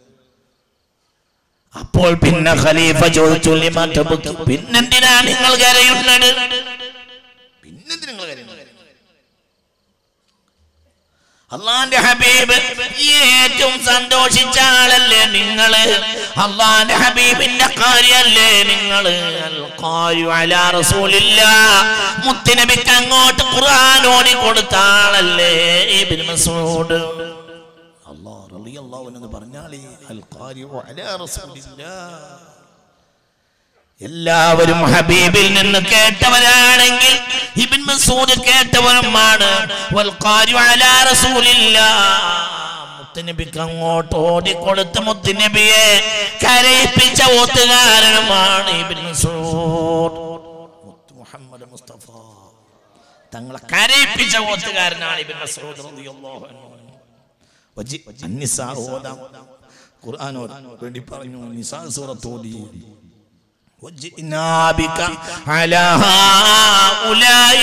അപ്പോൾ പിന്നെ ഖലീഫ ചോദിച്ചു "ലിമ തബ്കി?" പിന്നെന്തിനാ നിങ്ങൾ കരയുന്നത് പിന്നെന്തിനാ നിങ്ങൾ കരയുന്നത് അള്ളാന്റെ ഹബീബ് ഏറ്റവും സന്തോഷിച്ച ആളല്ലേ നിങ്ങള് അള്ളാന്റെ ഹബീബിന്റെ കാര്യല്ലേ നിങ്ങള് അൽ ഖാരി അലാ റസൂലില്ലാ മുത്തുനബിക്ക് അങ്ങോട്ട് ഖുർആൻ ഓടി കൊടുത്ത ആളല്ലേ ഇബ്നു മസ്ഊദ് അല്ലാഹ് റളിയല്ലാഹു അൻഹു എന്ന് പറഞ്ഞാൽ ഈ അൽ ഖാരി അലാ റസൂലില്ലാ എല്ലാവരും ഹബീബിൽ നിന്ന് കേട്ടവരാണെങ്കിൽ ഇബിൻ മസൂദ് കേട്ടവരുമാണ് വൽ ഖാരി അലാ റസൂലില്ലാ മുത്തുനബിക്ക് അങ്ങോട്ട് ഓടിക്കൊടുത്ത മുത്തുനബിയെ കരയിപ്പിച്ച ഓത്തുകാരനുമാണ് ഇബിൻ മസൂദ് മുത്ത് മുഹമ്മദ് മുസ്തഫ തങ്ങളെ കരയിപ്പിച്ച ഓത്തുകാരനാണ് ഇബിൻ മസൂദ് റളിയല്ലാഹു അൻഹു വജി അന്നിസാ ഓതാം ഖുർആൻ ഓതാൻ വേണ്ടി പറഞ്ഞു നിസാ സൂറത്ത് ഓതി وجئنا بك على هؤلاء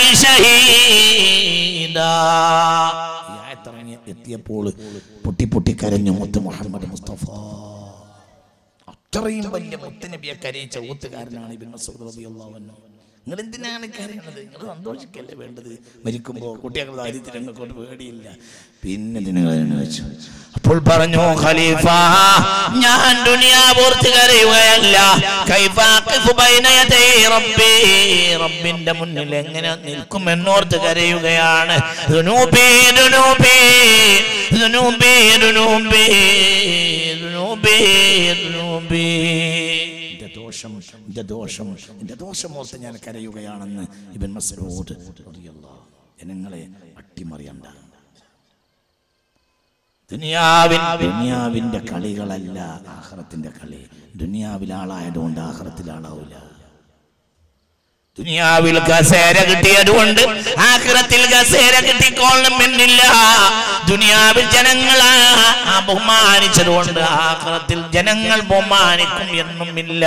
شهيدا ഈ ആയത്തിറങ്ങി എത്തിയപ്പോൾ പൊട്ടി പൊട്ടി കരഞ്ഞു മുത്ത് മുഹമ്മദ് മുസ്തഫ അത്രയും വലിയ മുത്തനബിയെ കരയിച്ച ഊത്തുകാരനാണ് ഇബിൻ മസൂദ് റളിയല്ലാഹു അൻഹു നിങ്ങൾ എന്തിനാണ് കരയുന്നത് നിങ്ങൾ സന്തോഷിക്കല്ലേ വേണ്ടത് മരിക്കുമ്പോൾ കുട്ടികൾക്ക് ദാരിദ്ര്യം കൊണ്ട് പേടിയില്ല പിന്നെ നിങ്ങൾ വെച്ചു അപ്പോൾ പറഞ്ഞു ഖലീഫ ഞാൻ ദുനിയാവോർത്ത് കരയുകയല്ല കൈഫാഖിഫു ബൈന യദൈ റബ്ബി റബ്ബിന്റെ മുന്നിൽ എങ്ങനെ നിൽക്കും എന്നോർത്ത് കരയുകയാണ് ദുനൂബി ദുനൂബി ദുനൂബി ദുനൂബി ദുനൂബി ദുനൂബി എന്റെ ദോഷം എന്റെ ദോഷം എന്റെ ദോഷം ഓർത്ത് ഞാൻ കരയുകയാണെന്ന് ഇബൻ മസൂദ് റളിയല്ലാഹു ജനങ്ങളെ അട്ടിമറിയണ്ട ദുനിയാവിൻ ദുനിയാവിന്റെ കളികളല്ല ആഹ്റത്തിന്റെ കളി ദുനിയാവിൽ ആളായതുകൊണ്ട് ആഹ്റത്തിൽ ആളാവൂല ദുനിയാവിൽ കസേര കിട്ടിയതുകൊണ്ട് ആഖിറത്തിൽ കസേര കിട്ടിക്കൊള്ളണമെന്നില്ല ദുനിയാവിൽ ജനങ്ങൾ ആ- ആ ബഹുമാനിച്ചതുകൊണ്ട് ആഖിറത്തിൽ ജനങ്ങൾ ബഹുമാനിക്കും എന്നുമില്ല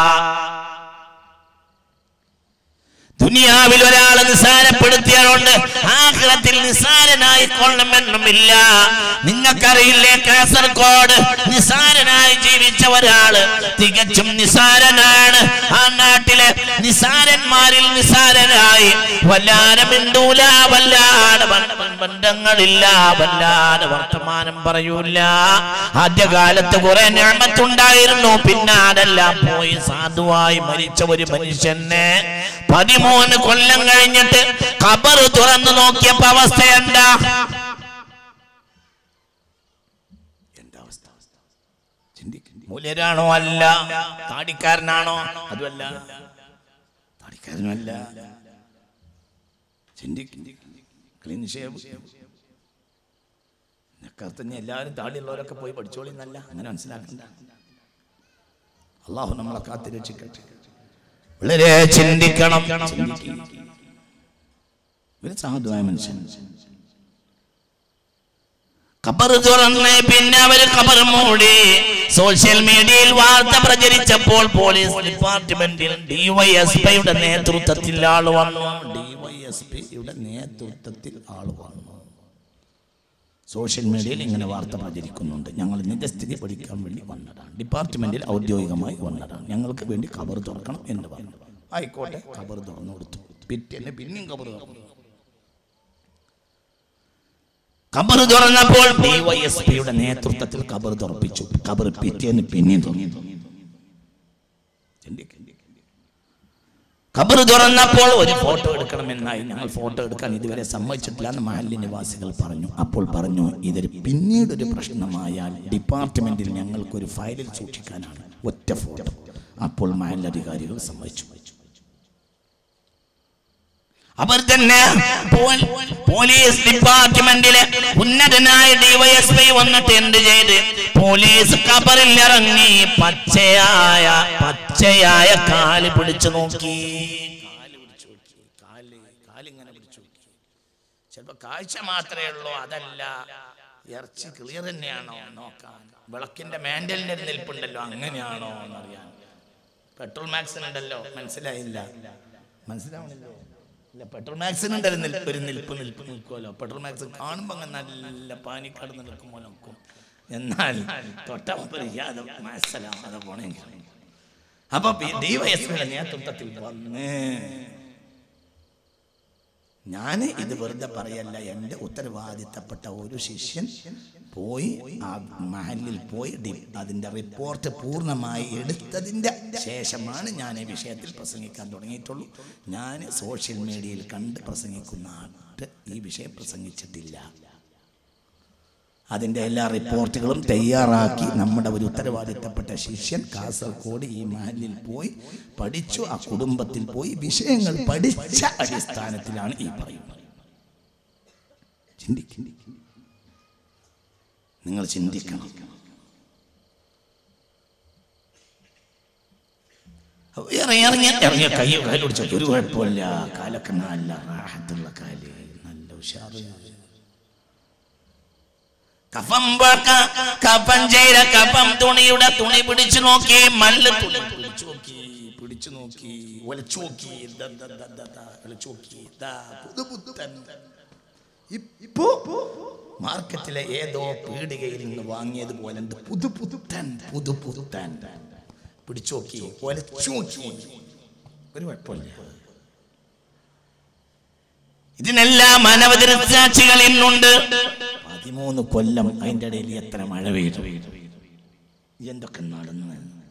ദുനിയാവിൽ ഒരാളെ നിസാരപ്പെടുത്തിയതുകൊണ്ട് ആഹ്ലത്തിൽ നിസാരനായി കൊള്ളണമെന്നുമില്ല നിങ്ങൾക്കറിയില്ലേ കാസർഗോഡ് നിസാരനായി ജീവിച്ച ഒരാള് തികച്ചും നിസാരനാണ് ആ നാട്ടിലെ നിസാരന്മാരിൽ നിസാരനായി വല്ലാതെ മിണ്ടൂല വല്ലാതെ ബന്ധ- ബന്ധങ്ങളില്ല വല്ലാതെ വർത്തമാനം പറയൂല ആദ്യകാലത്ത് കുറെ ഞാമത്തുണ്ടായിരുന്നു പിന്നെ അതെല്ലാം പോയി സാധുവായി മരിച്ച ഒരു മനുഷ്യനെ പതിമൂന്ന് കൊല്ലം കഴിഞ്ഞിട്ട് ഖബർ തുറന്നു നോക്കിയപ്പോ അവസ്ഥ എന്താ എന്താ അവസ്ഥ മൂല്യരാണോ അല്ല താടിക്കാരനാണോ അതുമല്ല താടിക്കാരനല്ല ചിന്തിക്കും ക്ലീൻ ഷേവ് തന്നെ എല്ലാവരും താടിയുള്ളവരൊക്കെ പോയി പഠിച്ചോളി എന്നല്ല അങ്ങനെ മനസ്സിലാക്കണ്ട അള്ളാഹു നമ്മളെ കാത്തി രക്ഷിക്കട്ടെ വളരെ ചിന്തിക്കണം ഒരു സാധുവായ മനുഷ്യൻ ഖബർ തുറന്ന് പിന്നെ അവര് ഖബർ മൂടി സോഷ്യൽ മീഡിയയിൽ വാർത്ത പ്രചരിച്ചപ്പോൾ പോലീസ് ഡിപ്പാർട്ട്മെന്റിൽ ഡിവൈഎസ്പിയുടെ നേതൃത്വത്തിൽ ആൾ വന്നു ഡിവൈഎസ്പിയുടെ നേതൃത്വത്തിൽ ആൾ വന്നു സോഷ്യൽ മീഡിയയിൽ ഇങ്ങനെ വാർത്ത പ്രചരിക്കുന്നുണ്ട് ഞങ്ങൾ നിജസ്ഥിതി പഠിക്കാൻ വേണ്ടി വന്നതാണ് ഡിപ്പാർട്ട്മെന്റിൽ ഔദ്യോഗികമായി വന്നതാണ് ഞങ്ങൾക്ക് വേണ്ടി ഖബർ തുറക്കണം എന്ന് പറഞ്ഞു ആയിക്കോട്ടെ ഖബർ തുറന്നു കൊടുത്തു പിറ്റേന്ന് പിന്നെയും ഖബർ തുറന്നു ഖബർ തുറന്നപ്പോൾ ഡിവൈഎസ്പിയുടെ നേതൃത്വത്തിൽ ഖബർ തുറപ്പിച്ചു ഖബർ പിറ്റേന്ന് പിന്നെയും തുറന്നു ചിന്തിക്ക്. ഖബർ തുറന്നപ്പോൾ ഒരു ഫോട്ടോ എടുക്കണമെന്നായി ഞങ്ങൾ ഫോട്ടോ എടുക്കാൻ ഇതുവരെ സമ്മതിച്ചിട്ടില്ല എന്ന് മഹല്ലി നിവാസികൾ പറഞ്ഞു അപ്പോൾ പറഞ്ഞു ഇതൊരു പിന്നീട് ഒരു പ്രശ്നമായാൽ ഡിപ്പാർട്ട്മെന്റിൽ ഞങ്ങൾക്കൊരു ഫയലിൽ സൂക്ഷിക്കാനാണ് ഒറ്റ ഫോട്ടോ അപ്പോൾ മഹല്ലധികാരികൾ സമ്മതിച്ചു അവർ തന്നെ പോൽ- പോലീസ് ഡിപ്പാർട്ട്മെന്റിലെ ഉന്നതനായ ഡിവൈഎസ്പി വന്നിട്ട് എന്ത് ചെയ്ത് പോലീസ് കബറിൽ ഇറങ്ങി പച്ചയായ പച്ചയായ കാല് പിടിച്ചു നോക്കി കാല് പിടിച്ചു നോക്കി കാല് കാലിങ്ങനെ പിടിച്ചു നോക്കി ചിലപ്പോ കാഴ്ച മാത്രമേ ഉള്ളൂ അതല്ല ഇറച്ചി ക്ലിയർ തന്നെയാണോ നോക്കാൻ വിളക്കിന്റെ മാൻഡലിന്റെ ഒരു നിൽപ്പുണ്ടല്ലോ അങ്ങനെയാണോ എന്നറിയാൻ പെട്രോൾ മാക്സിന് ഉണ്ടല്ലോ മനസ്സിലായില്ല മനസ്സിലാവണില്ലേ ഇല്ല പെട്രോൾ മാക്സിന് ഉണ്ട് ഒരു നിൽപ്പ് ഒരു നിൽപ്പ് നിൽപ്പ് നിൽക്കുമല്ലോ പെട്രോൾ മാക്സ് കാണുമ്പോൾ അങ്ങ് നല്ല പാനിക്കാട് നിൽക്കുമ്പോൾ നിൽക്കും എന്നാൽ തൊട്ടപ്പറിയാതെ മനസ്സിലാവാതെ പോണെങ്കിൽ അപ്പൊ ഡിവൈഎസ്പിയുടെ നേതൃത്വത്തിൽ വന്ന് ഞാൻ ഇത് വെറുതെ പറയല്ല എൻ്റെ ഉത്തരവാദിത്തപ്പെട്ട ഒരു ശിഷ്യൻ പോയി ആ മഹലിൽ പോയി ഡി- അതിൻ്റെ റിപ്പോർട്ട് പൂർണ്ണമായി എടുത്തതിൻ്റെ ശേഷമാണ് ഞാൻ ഈ വിഷയത്തിൽ പ്രസംഗിക്കാൻ തുടങ്ങിയിട്ടുള്ളൂ ഞാൻ സോഷ്യൽ മീഡിയയിൽ കണ്ട് പ്രസംഗിക്കുന്ന ആട്ട് ഈ വിഷയം പ്രസംഗിച്ചിട്ടില്ല അതിൻ്റെ എല്ലാ റിപ്പോർട്ടുകളും തയ്യാറാക്കി നമ്മുടെ ഒരു ഉത്തരവാദിത്തപ്പെട്ട ശിഷ്യൻ കാസർഗോഡ് ഈ മഹലിൽ പോയി പഠിച്ചു ആ കുടുംബത്തിൽ പോയി വിഷയങ്ങൾ പഠിച്ച അടിസ്ഥാനത്തിലാണ് ഈ പറയുന്നത് ചിന്തിക്കും നിങ്ങൾ ചിന്തിക്കണം ഇറങ്ങി ഇറങ്ങി ഇറങ്ങിയ കൈ കാല് പിടിച്ചു ഒരു കുഴപ്പമില്ല കാലൊക്കെ നല്ല റാഹത്തുള്ള കാല് നല്ല ഉഷാറ് കഫം വെക്ക- കഫം ചെയ്ത കഫം തുണിയുടെ തുണി പിടിച്ചു നോക്കി മല്ല് തുണി പിടിച്ചു നോക്കി പിടിച്ചു നോക്കി ഒലച്ചു നോക്കി ദ, ദ, ദ, ദ, ദ, ഒലച്ചു നോക്കി ദാ, പുതുപുത്തൻ. ഇപ്പോ മാർക്കറ്റിലെ ഏതോ പീടികയിൽ നിന്ന് വാങ്ങിയത് പോലെ ഉണ്ട് പുതു പുതുത്തൻ പുതു പുതുത്തൻ പിടിച്ചു നോക്കി ഒലച്ചു നോക്കി ഒരു കുഴപ്പമില്ല ഇതിനെല്ലാം അനവധി രക്താക്ഷികൾ ഇന്നുണ്ട് പതിമൂന്ന് കൊല്ലം അതിൻ്റെ ഇടയിൽ എത്ര മഴ പെയ്തു എന്തൊക്കെ നടന്നു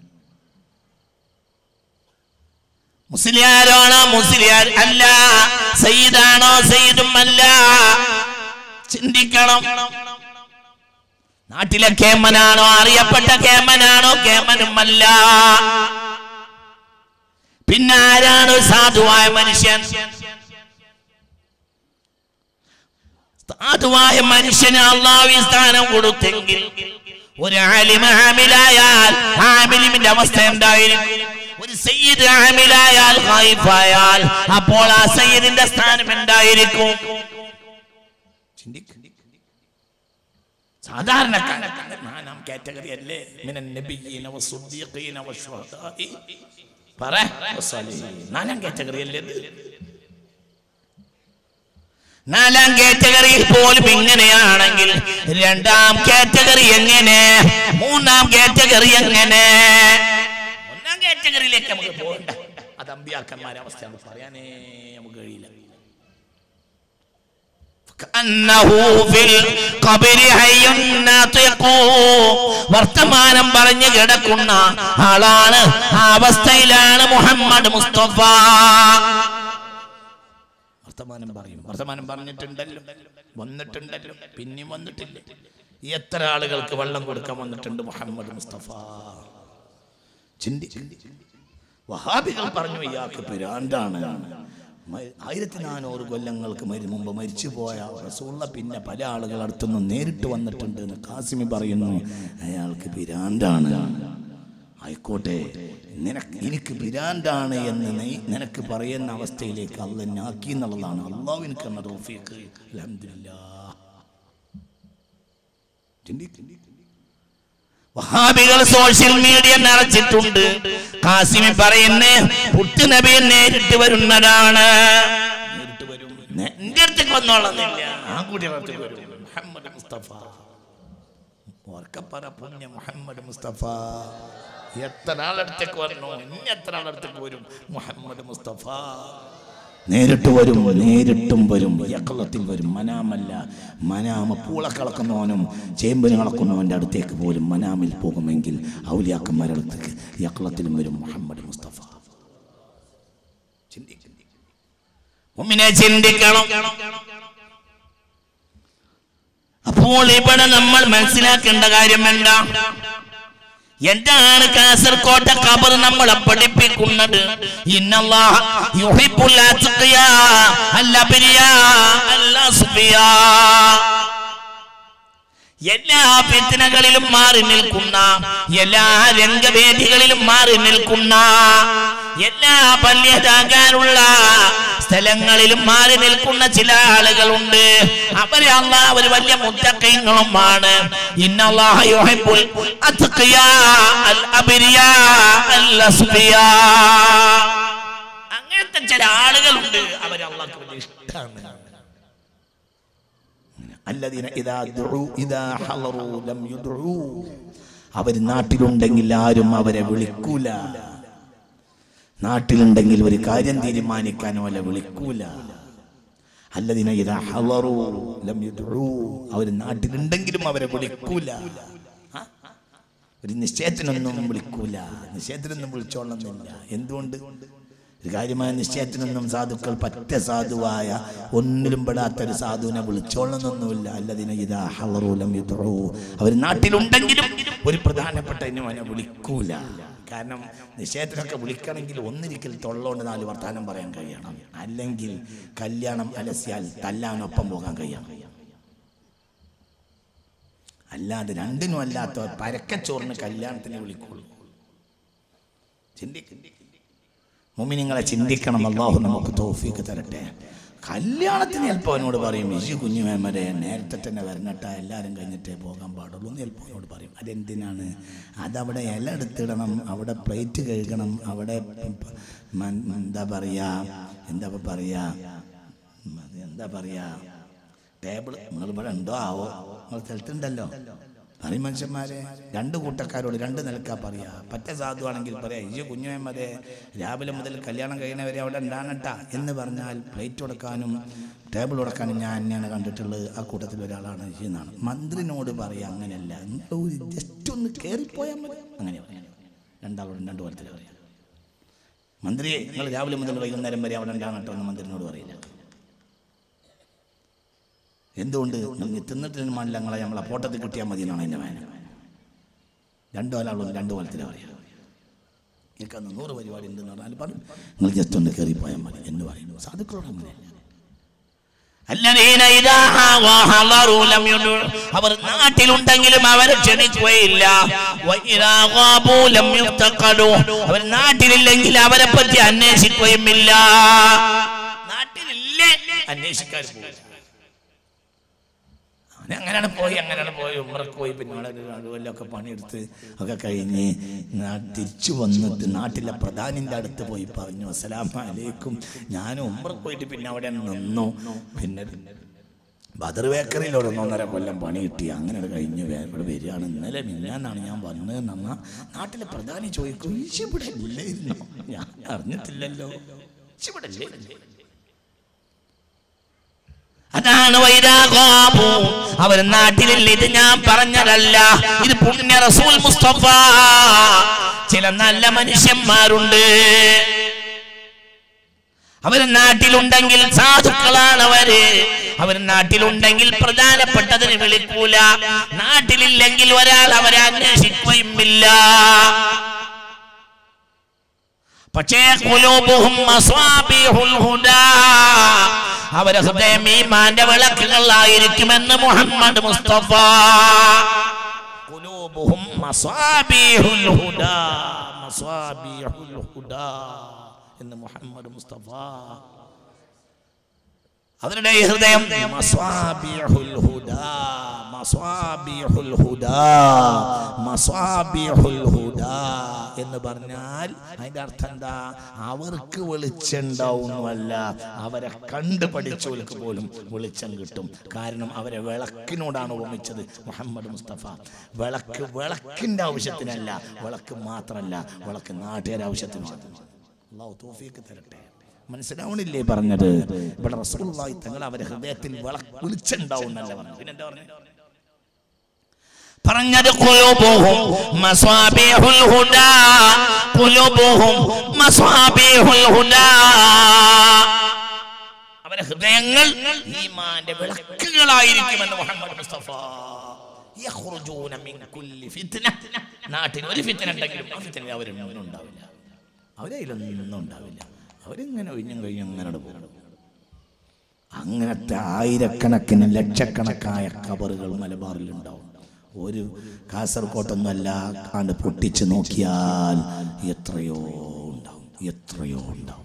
മുസ്ലിയാരാണോ മുസ്ലിയാർ അല്ല സയ്യിദാണോ സയ്യിദും അല്ല ചിന്തിക്കണം നാട്ടിലെ കേമനാണോ അറിയപ്പെട്ട കേമനാണോ കേമനും അല്ല പിന്നെ ആരാണ് സാധുവായ മനുഷ്യൻ സാധുവായ മനുഷ്യന് അള്ളാഹു ഈ സ്ഥാനം കൊടുത്തെങ്കിൽ ഒരു ആലിമ ആമിലായാൽ ആമിലിമിന്റെ അവസ്ഥ എന്തായിരിക്കും ഒരു സയ്യിദ് ആമിലായാൽ ഖായിഫായാൽ അപ്പോൾ ആ സയ്യിദിന്റെ സ്ഥാനം എന്തായിരിക്കും സാധാരണക്കാരൻ നാലാം കാറ്റഗറി അല്ലേ മിനൻ നബിയ്യീന വസ്സുദ്ദീഖീന വശുഹദാഇ പറ വസ്സാലിഹീൻ. നാലാം കാറ്റഗറി അല്ലേ ഇത്? നാലാം കാറ്റഗറിയിൽ പോലും ഇങ്ങനെയാണെങ്കിൽ രണ്ടാം കാറ്റഗറി എങ്ങനെ മൂന്നാം കാറ്റഗറി എങ്ങനെ ഒന്നാം കാറ്റഗറിയിലേക്ക് നമുക്ക് പോകണ്ട അത് അമ്പിയാക്കന്മാരെ അവസ്ഥയാണ് പറയാനേ നമുക്ക് കഴിയില്ല كأنه في القبر حي ناطق. വർത്തമാനം പറഞ്ഞു കിടക്കുന്ന ആളാണ് ആ അവസ്ഥയിലാണ് മുഹമ്മദ് മുസ്തഫ വർത്തമാനം പറയും വർത്തമാനം പറഞ്ഞിട്ടുണ്ടല്ലോ വന്നിട്ടുണ്ടല്ലോ പിന്നെയും വന്നിട്ടില്ല എത്ര ആളുകൾക്ക് വെള്ളം കൊടുക്കാൻ വന്നിട്ടുണ്ട് മുഹമ്മദ് മുസ്തഫ ചിന്തി വഹാബികൾ പറഞ്ഞു ഇയാൾക്ക് പിരാന്താണ് ആയിരത്തി നാനൂറ് കൊല്ലങ്ങൾക്ക് മരി മുമ്പ് മരിച്ചു പോയ റസൂള്ള പിന്നെ പല ആളുകൾ അടുത്തുനിന്ന് നേരിട്ട് വന്നിട്ടുണ്ട് എന്ന് കാസിമി പറയുന്നു അയാൾക്ക് പിരാന്താണ് ആയിക്കോട്ടെ നിനക്ക് എനിക്ക് പിരാന്താണ് എന്ന് നീ നിനക്ക് പറയുന്ന അവസ്ഥയിലേക്ക് അല്ല എന്നെ ആക്കി എന്നുള്ളതാണ് അള്ളാഹു എനിക്ക് എന്ന റോഫിക്ക് അലഹമില്ല വഹാബികൾ സോഷ്യൽ മീഡിയ നിറച്ചിട്ടുണ്ട് കാസിമി പറയുന്നേ പുട്ട് നബി നേരിട്ട് വരുന്നതാണ് നേരിട്ട് വരും നെ- എന്റെ അടുത്തേക്ക് വന്നോളന്നില്ല ആ കുട്ടിയുടെ അടുത്തേക്ക് വരും മുഹമ്മദ് മുസ്തഫ ഓർക്കപ്പറ പുണ്യ മുഹമ്മദ് മുസ്തഫ എത്ര ആളടുത്തേക്ക് വരണോ ഇനി എത്ര ആളടുത്തേക്ക് വരും മുഹമ്മദ് മുസ്തഫ നേരിട്ട് വരും നേരിട്ടും വരും യക്കളത്തിൽ വരും മനാമല്ല മനാമ പൂള കളക്കുന്നവനും ചേമ്പിന് കളക്കുന്നവൻ്റെ അടുത്തേക്ക് പോലും മനാമിൽ പോകുമെങ്കിൽ ഔലിയാക്കന്മാരുടെ അടുത്തേക്ക് യക്കളത്തിലും വരും മുഹമ്മദ് മുസ്തഫ ചിന്തിക്കും മുമ്മിനെ ചിന്തിക്കണം അപ്പോൾ ഇവിടെ നമ്മൾ മനസ്സിലാക്കേണ്ട കാര്യം എന്താ എന്താണ് കാസർകോട്ടെ ഖബർ നമ്മളെ പഠിപ്പിക്കുന്നത് ഇന്നല്ലാഹ യുഹിബ്ബുൽ അത്ഖിയാ അൽ അബ്രിയാ അൽ അസ്ഫിയാ എല്ലാ ഫിത്തനകളിലും മാറി നിൽക്കുന്ന എല്ലാ രംഗവേദികളിലും മാറി നിൽക്കുന്ന എല്ലാ പല്യതാകാനുള്ള സ്ഥലങ്ങളിലും മാറി നിൽക്കുന്ന ചില ആളുകളുണ്ട് അവരെ അള്ളാഹ് ഒരു വലിയ മുത്തക്കൈങ്ങളുമാണ് ഇന്നല്ലാഹ യുഹിബ്ബുൽ അത്ഖിയാ അൽ അബ്രിയാ അൽ അസ്ഫിയാ അങ്ങനത്തെ ചില ആളുകളുണ്ട് അവരെ അള്ളാഹ്ക്ക് വലിയ ഇഷ്ടമാണ് الذين إذا دعوا إذا حضروا لم يدعوا അവർ നാട്ടിലുണ്ടെങ്കിൽ ആരും അവരെ വിളിക്കൂല നാട്ടിലുണ്ടെങ്കിൽ ഒരു കാര്യം തീരുമാനിക്കാൻ അവരെ വിളിക്കൂല അല്ലതിന ഇതാ ഹളറു ലം യുദ്ഉ അവർ നാട്ടിലുണ്ടെങ്കിലും അവരെ വിളിക്കൂല ആ? ഒരു നിശ്ചയത്തിനൊന്നും വിളിക്കൂല നിശ്ചയത്തിനൊന്നും വിളിച്ചോളന്നില്ല എന്തുകൊണ്ട് ഒരു കാര്യമായ നിശ്ചയത്തിനൊന്നും സാധുക്കൾ പറ്റ സാധുവായ ഒന്നിലും പെടാത്ത ഒരു സാധുവിനെ വിളിച്ചോളന്നൊന്നുമില്ല അല്ലതിനെ ഇതാ ഹളറൂലം യുദ്റൂ അവർ നാട്ടിലുണ്ടെങ്കിലും ഒരു പ്രധാനപ്പെട്ട ഇനം അവനെ വിളിക്കൂല കാരണം നിശ്ചയത്തിനൊക്കെ വിളിക്കണമെങ്കിൽ ഒന്നിരിക്കൽ തൊള്ളോണ്ട് നാല് വർത്താനം പറയാൻ കഴിയണം അല്ലെങ്കിൽ കല്യാണം അലസ്യാൽ തല്ലാനൊപ്പം പോകാൻ കഴിയണം അല്ലാതെ രണ്ടിനും അല്ലാത്ത പരക്കച്ചോറിന് കല്യാണത്തിന് വിളിക്കുള്ളൂ ചിന്തിക്കും മുമിനിങ്ങളെ ചിന്തിക്കണം അള്ളാഹു നമുക്ക് തോഫീക്ക് തരട്ടെ കല്യാണത്തിന് ചിലപ്പോൾ അവനോട് പറയും ഇജി കുഞ്ഞുമേമരെ നേരത്തെ തന്നെ വരണട്ട എല്ലാവരും കഴിഞ്ഞിട്ടേ പോകാൻ പാടുള്ളൂ എന്ന് ചിലപ്പോൾ അവനോട് പറയും അതെന്തിനാണ് അതവിടെ ഇല എടുത്തിടണം അവിടെ പ്ലേറ്റ് കഴുകണം അവിടെ പ- മൻ- എന്താ പറയുക എന്താ ഇപ്പൊ പറയുക അത് എന്താ പറയുക ടേബിൾ നിങ്ങൾ ഇവിടെ ഉണ്ടോ ആവോ നിങ്ങൾ സ്ഥലത്തുണ്ടല്ലോ പറയും മനുഷ്യന്മാരെ രണ്ട് കൂട്ടക്കാരോട് രണ്ട് നിലക്കാ പറയാ പറ്റ സാധുവാണെങ്കിൽ പറയാ ഈ കുഞ്ഞുമേ രാവിലെ മുതൽ കല്യാണം കഴിയണവരെ അവിടെ ഉണ്ടാകട്ടാ എന്ന് പറഞ്ഞാൽ പ്ലേറ്റ് കൊടുക്കാനും ടേബിൾ കൊടുക്കാനും ഞാൻ തന്നെയാണ് കണ്ടിട്ടുള്ളത് ആ കൂട്ടത്തിൽ ഒരാളാണ് ഈ എന്നാണ് മന്ത്രിനോട് പറയാ അങ്ങനെയല്ല നിങ്ങൾ ഒരു ജസ്റ്റ് ഒന്ന് കയറിപ്പോയാൽ മതി അങ്ങനെ പറയാം രണ്ടാളോടും രണ്ട് പോലത്തിൽ പറയാം മന്ത്രിയെ നിങ്ങൾ രാവിലെ മുതൽ വൈകുന്നേരം വരെ അവിടെ ഉണ്ടാകട്ടോ എന്ന് മന്ത്രിനോട് പറയില്ല എന്തുകൊണ്ട് നിങ്ങൾ തിന്നിട്ട് മണ്ണിൽ ഞങ്ങളെ നമ്മളെ ഫോട്ടത്തിൽ കിട്ടിയാൽ മതി എന്നാണ് എൻ്റെ വേന രണ്ടു ഒരാളും രണ്ടു കൊലത്തിലാണ് പറയുക എനിക്ക് അന്ന് നൂറ് പരിപാടി ഉണ്ടെന്ന് പറഞ്ഞാൽ പറഞ്ഞു നിങ്ങൾ ജസ്റ്റ് ഒന്ന് കയറി പോയാൽ മതി എന്ന് പറയുന്നു സാധുക്കളോട് അങ്ങനെയല്ല الذين إذا حضروا لم يدعوا അവർ നാട്ടിലുണ്ടെങ്കിലും അവരെ ക്ഷണിക്കുകയില്ല وإذا غابوا لم يفتقدوا അവർ നാട്ടിലില്ലെങ്കിൽ അവരെ പറ്റി അന്വേഷിക്കുകയുമില്ല നാട്ടിലില്ലേ അന്വേഷിക്കാൻ പോകും അവൻ അങ്ങനെയാണ് പോയി അങ്ങനെയാണ് പോയി ഉമ്മറക്ക് പോയി പിന്നെ അവിടെ ഒരു നടുവല്ലൊക്കെ പണിയെടുത്ത് ഒക്കെ കഴിഞ്ഞ് നാ- തിരിച്ചു വന്നിട്ട് നാട്ടിലെ പ്രധാനിൻ്റെ അടുത്ത് പോയി പറഞ്ഞു അസ്സലാം അലൈക്കും ഞാനും ഉമ്മറക്ക് പോയിട്ട് പിന്നെ അവിടെ നിന്നു പിന്നെ ബദർ ബേക്കറിയിൽ ഒരു ഒന്നൊന്നര കൊല്ലം പണി കിട്ടി അങ്ങനെ അത് കഴിഞ്ഞ് വേ- ഇവിടെ വരികയാണ് ഇന്നലെ മിന്നാന്നാണ് ഞാൻ വന്നത് എന്നാ നാട്ടിലെ പ്രധാനി ചോദിക്കും "ഇജ്ജ് ഇവിടെ ഇല്ലായിരുന്നോ ഞാൻ അറിഞ്ഞിട്ടില്ലല്ലോ "ഇജ്ജ് ഇവിടെ ഇല്ലായിരുന്നോ?" അതാണ് വൈരാഗാബു അവർ നാട്ടിലില്ല ഇത് ഞാൻ പറഞ്ഞതല്ല ഇത് പുണ്യ റസൂൽ മുസ്തഫ ചില നല്ല മനുഷ്യന്മാരുണ്ട് അവർ നാട്ടിലുണ്ടെങ്കിൽ സാധുക്കളാണ് അവര് അവർ നാട്ടിലുണ്ടെങ്കിൽ പ്രധാനപ്പെട്ടതിന് വിളിക്കൂല നാട്ടിലില്ലെങ്കിൽ ഒരാൾ അവരെ അന്വേഷിക്കുകയുമില്ല പക്ഷേ ഖുലൂബുഹും മസ്വാബിഹുൽ ഹുദാ അവരെ ഹൃദയം ഈമാന്റെ വിളക്കുകളായിരിക്കുമെന്ന് മുഹമ്മദ് മുസ്തഫ ഖുലൂബുഹും മസ്വാബിഹുൽ ഹുദാ മസ്വാബിഹുൽ ഹുദാ എന്ന് മുഹമ്മദ് മുസ്തഫ അവരുടെ ഈ ഹൃദയം മസ്വാബിഹുൽ ഹുദാ മസ്വാബിഹുൽ ഹുദാ മസ്വാബിഹുൽ ഹുദാ എന്ന് പറഞ്ഞാൽ അതിന്റെ അർത്ഥം എന്താ അവർക്ക് വെളിച്ചുണ്ടാവുന്നല്ല അവരെ കണ്ടു പഠിച്ചവർക്ക് പോലും വെളിച്ചം കിട്ടും കാരണം അവരെ വിളക്കിനോടാണ് ഉപമിച്ചത് മുഹമ്മദ് മുസ്തഫ വിളക്ക് വിളക്കിന്റെ ആവശ്യത്തിനല്ല വിളക്ക് മാത്രമല്ല വിളക്ക് നാട്ടുകാരുടെ ആവശ്യത്തിനാണ് അള്ളാഹു തോഫിയൊക്കെ തരട്ടെ മനസ്സിലാവണില്ലേ പറഞ്ഞത് ഇവിടെ റസൂലുള്ളാഹി തങ്ങൾ അവരെ ഹൃദയത്തിൽ വിളക്ക് വെളിച്ചുണ്ടാവും എന്നല്ല പറഞ്ഞു പിന്നെന്താ പറഞ്ഞു പറഞ്ഞത് ഖുലൂബുഹും മസ്വാബിഹുൽ ഹുദാ ഖുലൂബുഹും മസ്വാബിഹുൽ ഹുദാ അവരെ ഹൃദയങ്ങൾ ഈമാന്റെ വിളക്കുകളായിരിക്കുമെന്ന് മുഹമ്മദ് മുസ്തഫ യഖ്റുജൂന മിൻ കുല്ലി ഫിത്ന നാട്ടിൽ ഒരു ഫിത്ന ഉണ്ടെങ്കിലും ആ ഫിത്നയിൽ അവരൊന്നും ഉണ്ടാവില്ല അവരതിലൊന്നും ഉണ്ടാവില്ല അവരിങ്ങനെ ഒഴിഞ്ഞും കഴിഞ്ഞും അങ്ങനെ പോകും അങ്ങനത്തെ ആയിരക്കണക്കിന് ലക്ഷക്കണക്കായ കബറുകൾ മലബാറിലുണ്ടാവും ഒരു കാസർകോട്ടൊന്നുമല്ല കണ്ട് പൊട്ടിച്ച് നോക്കിയാൽ എത്രയോ ഉണ്ടാവും എത്രയോ ഉണ്ടാവും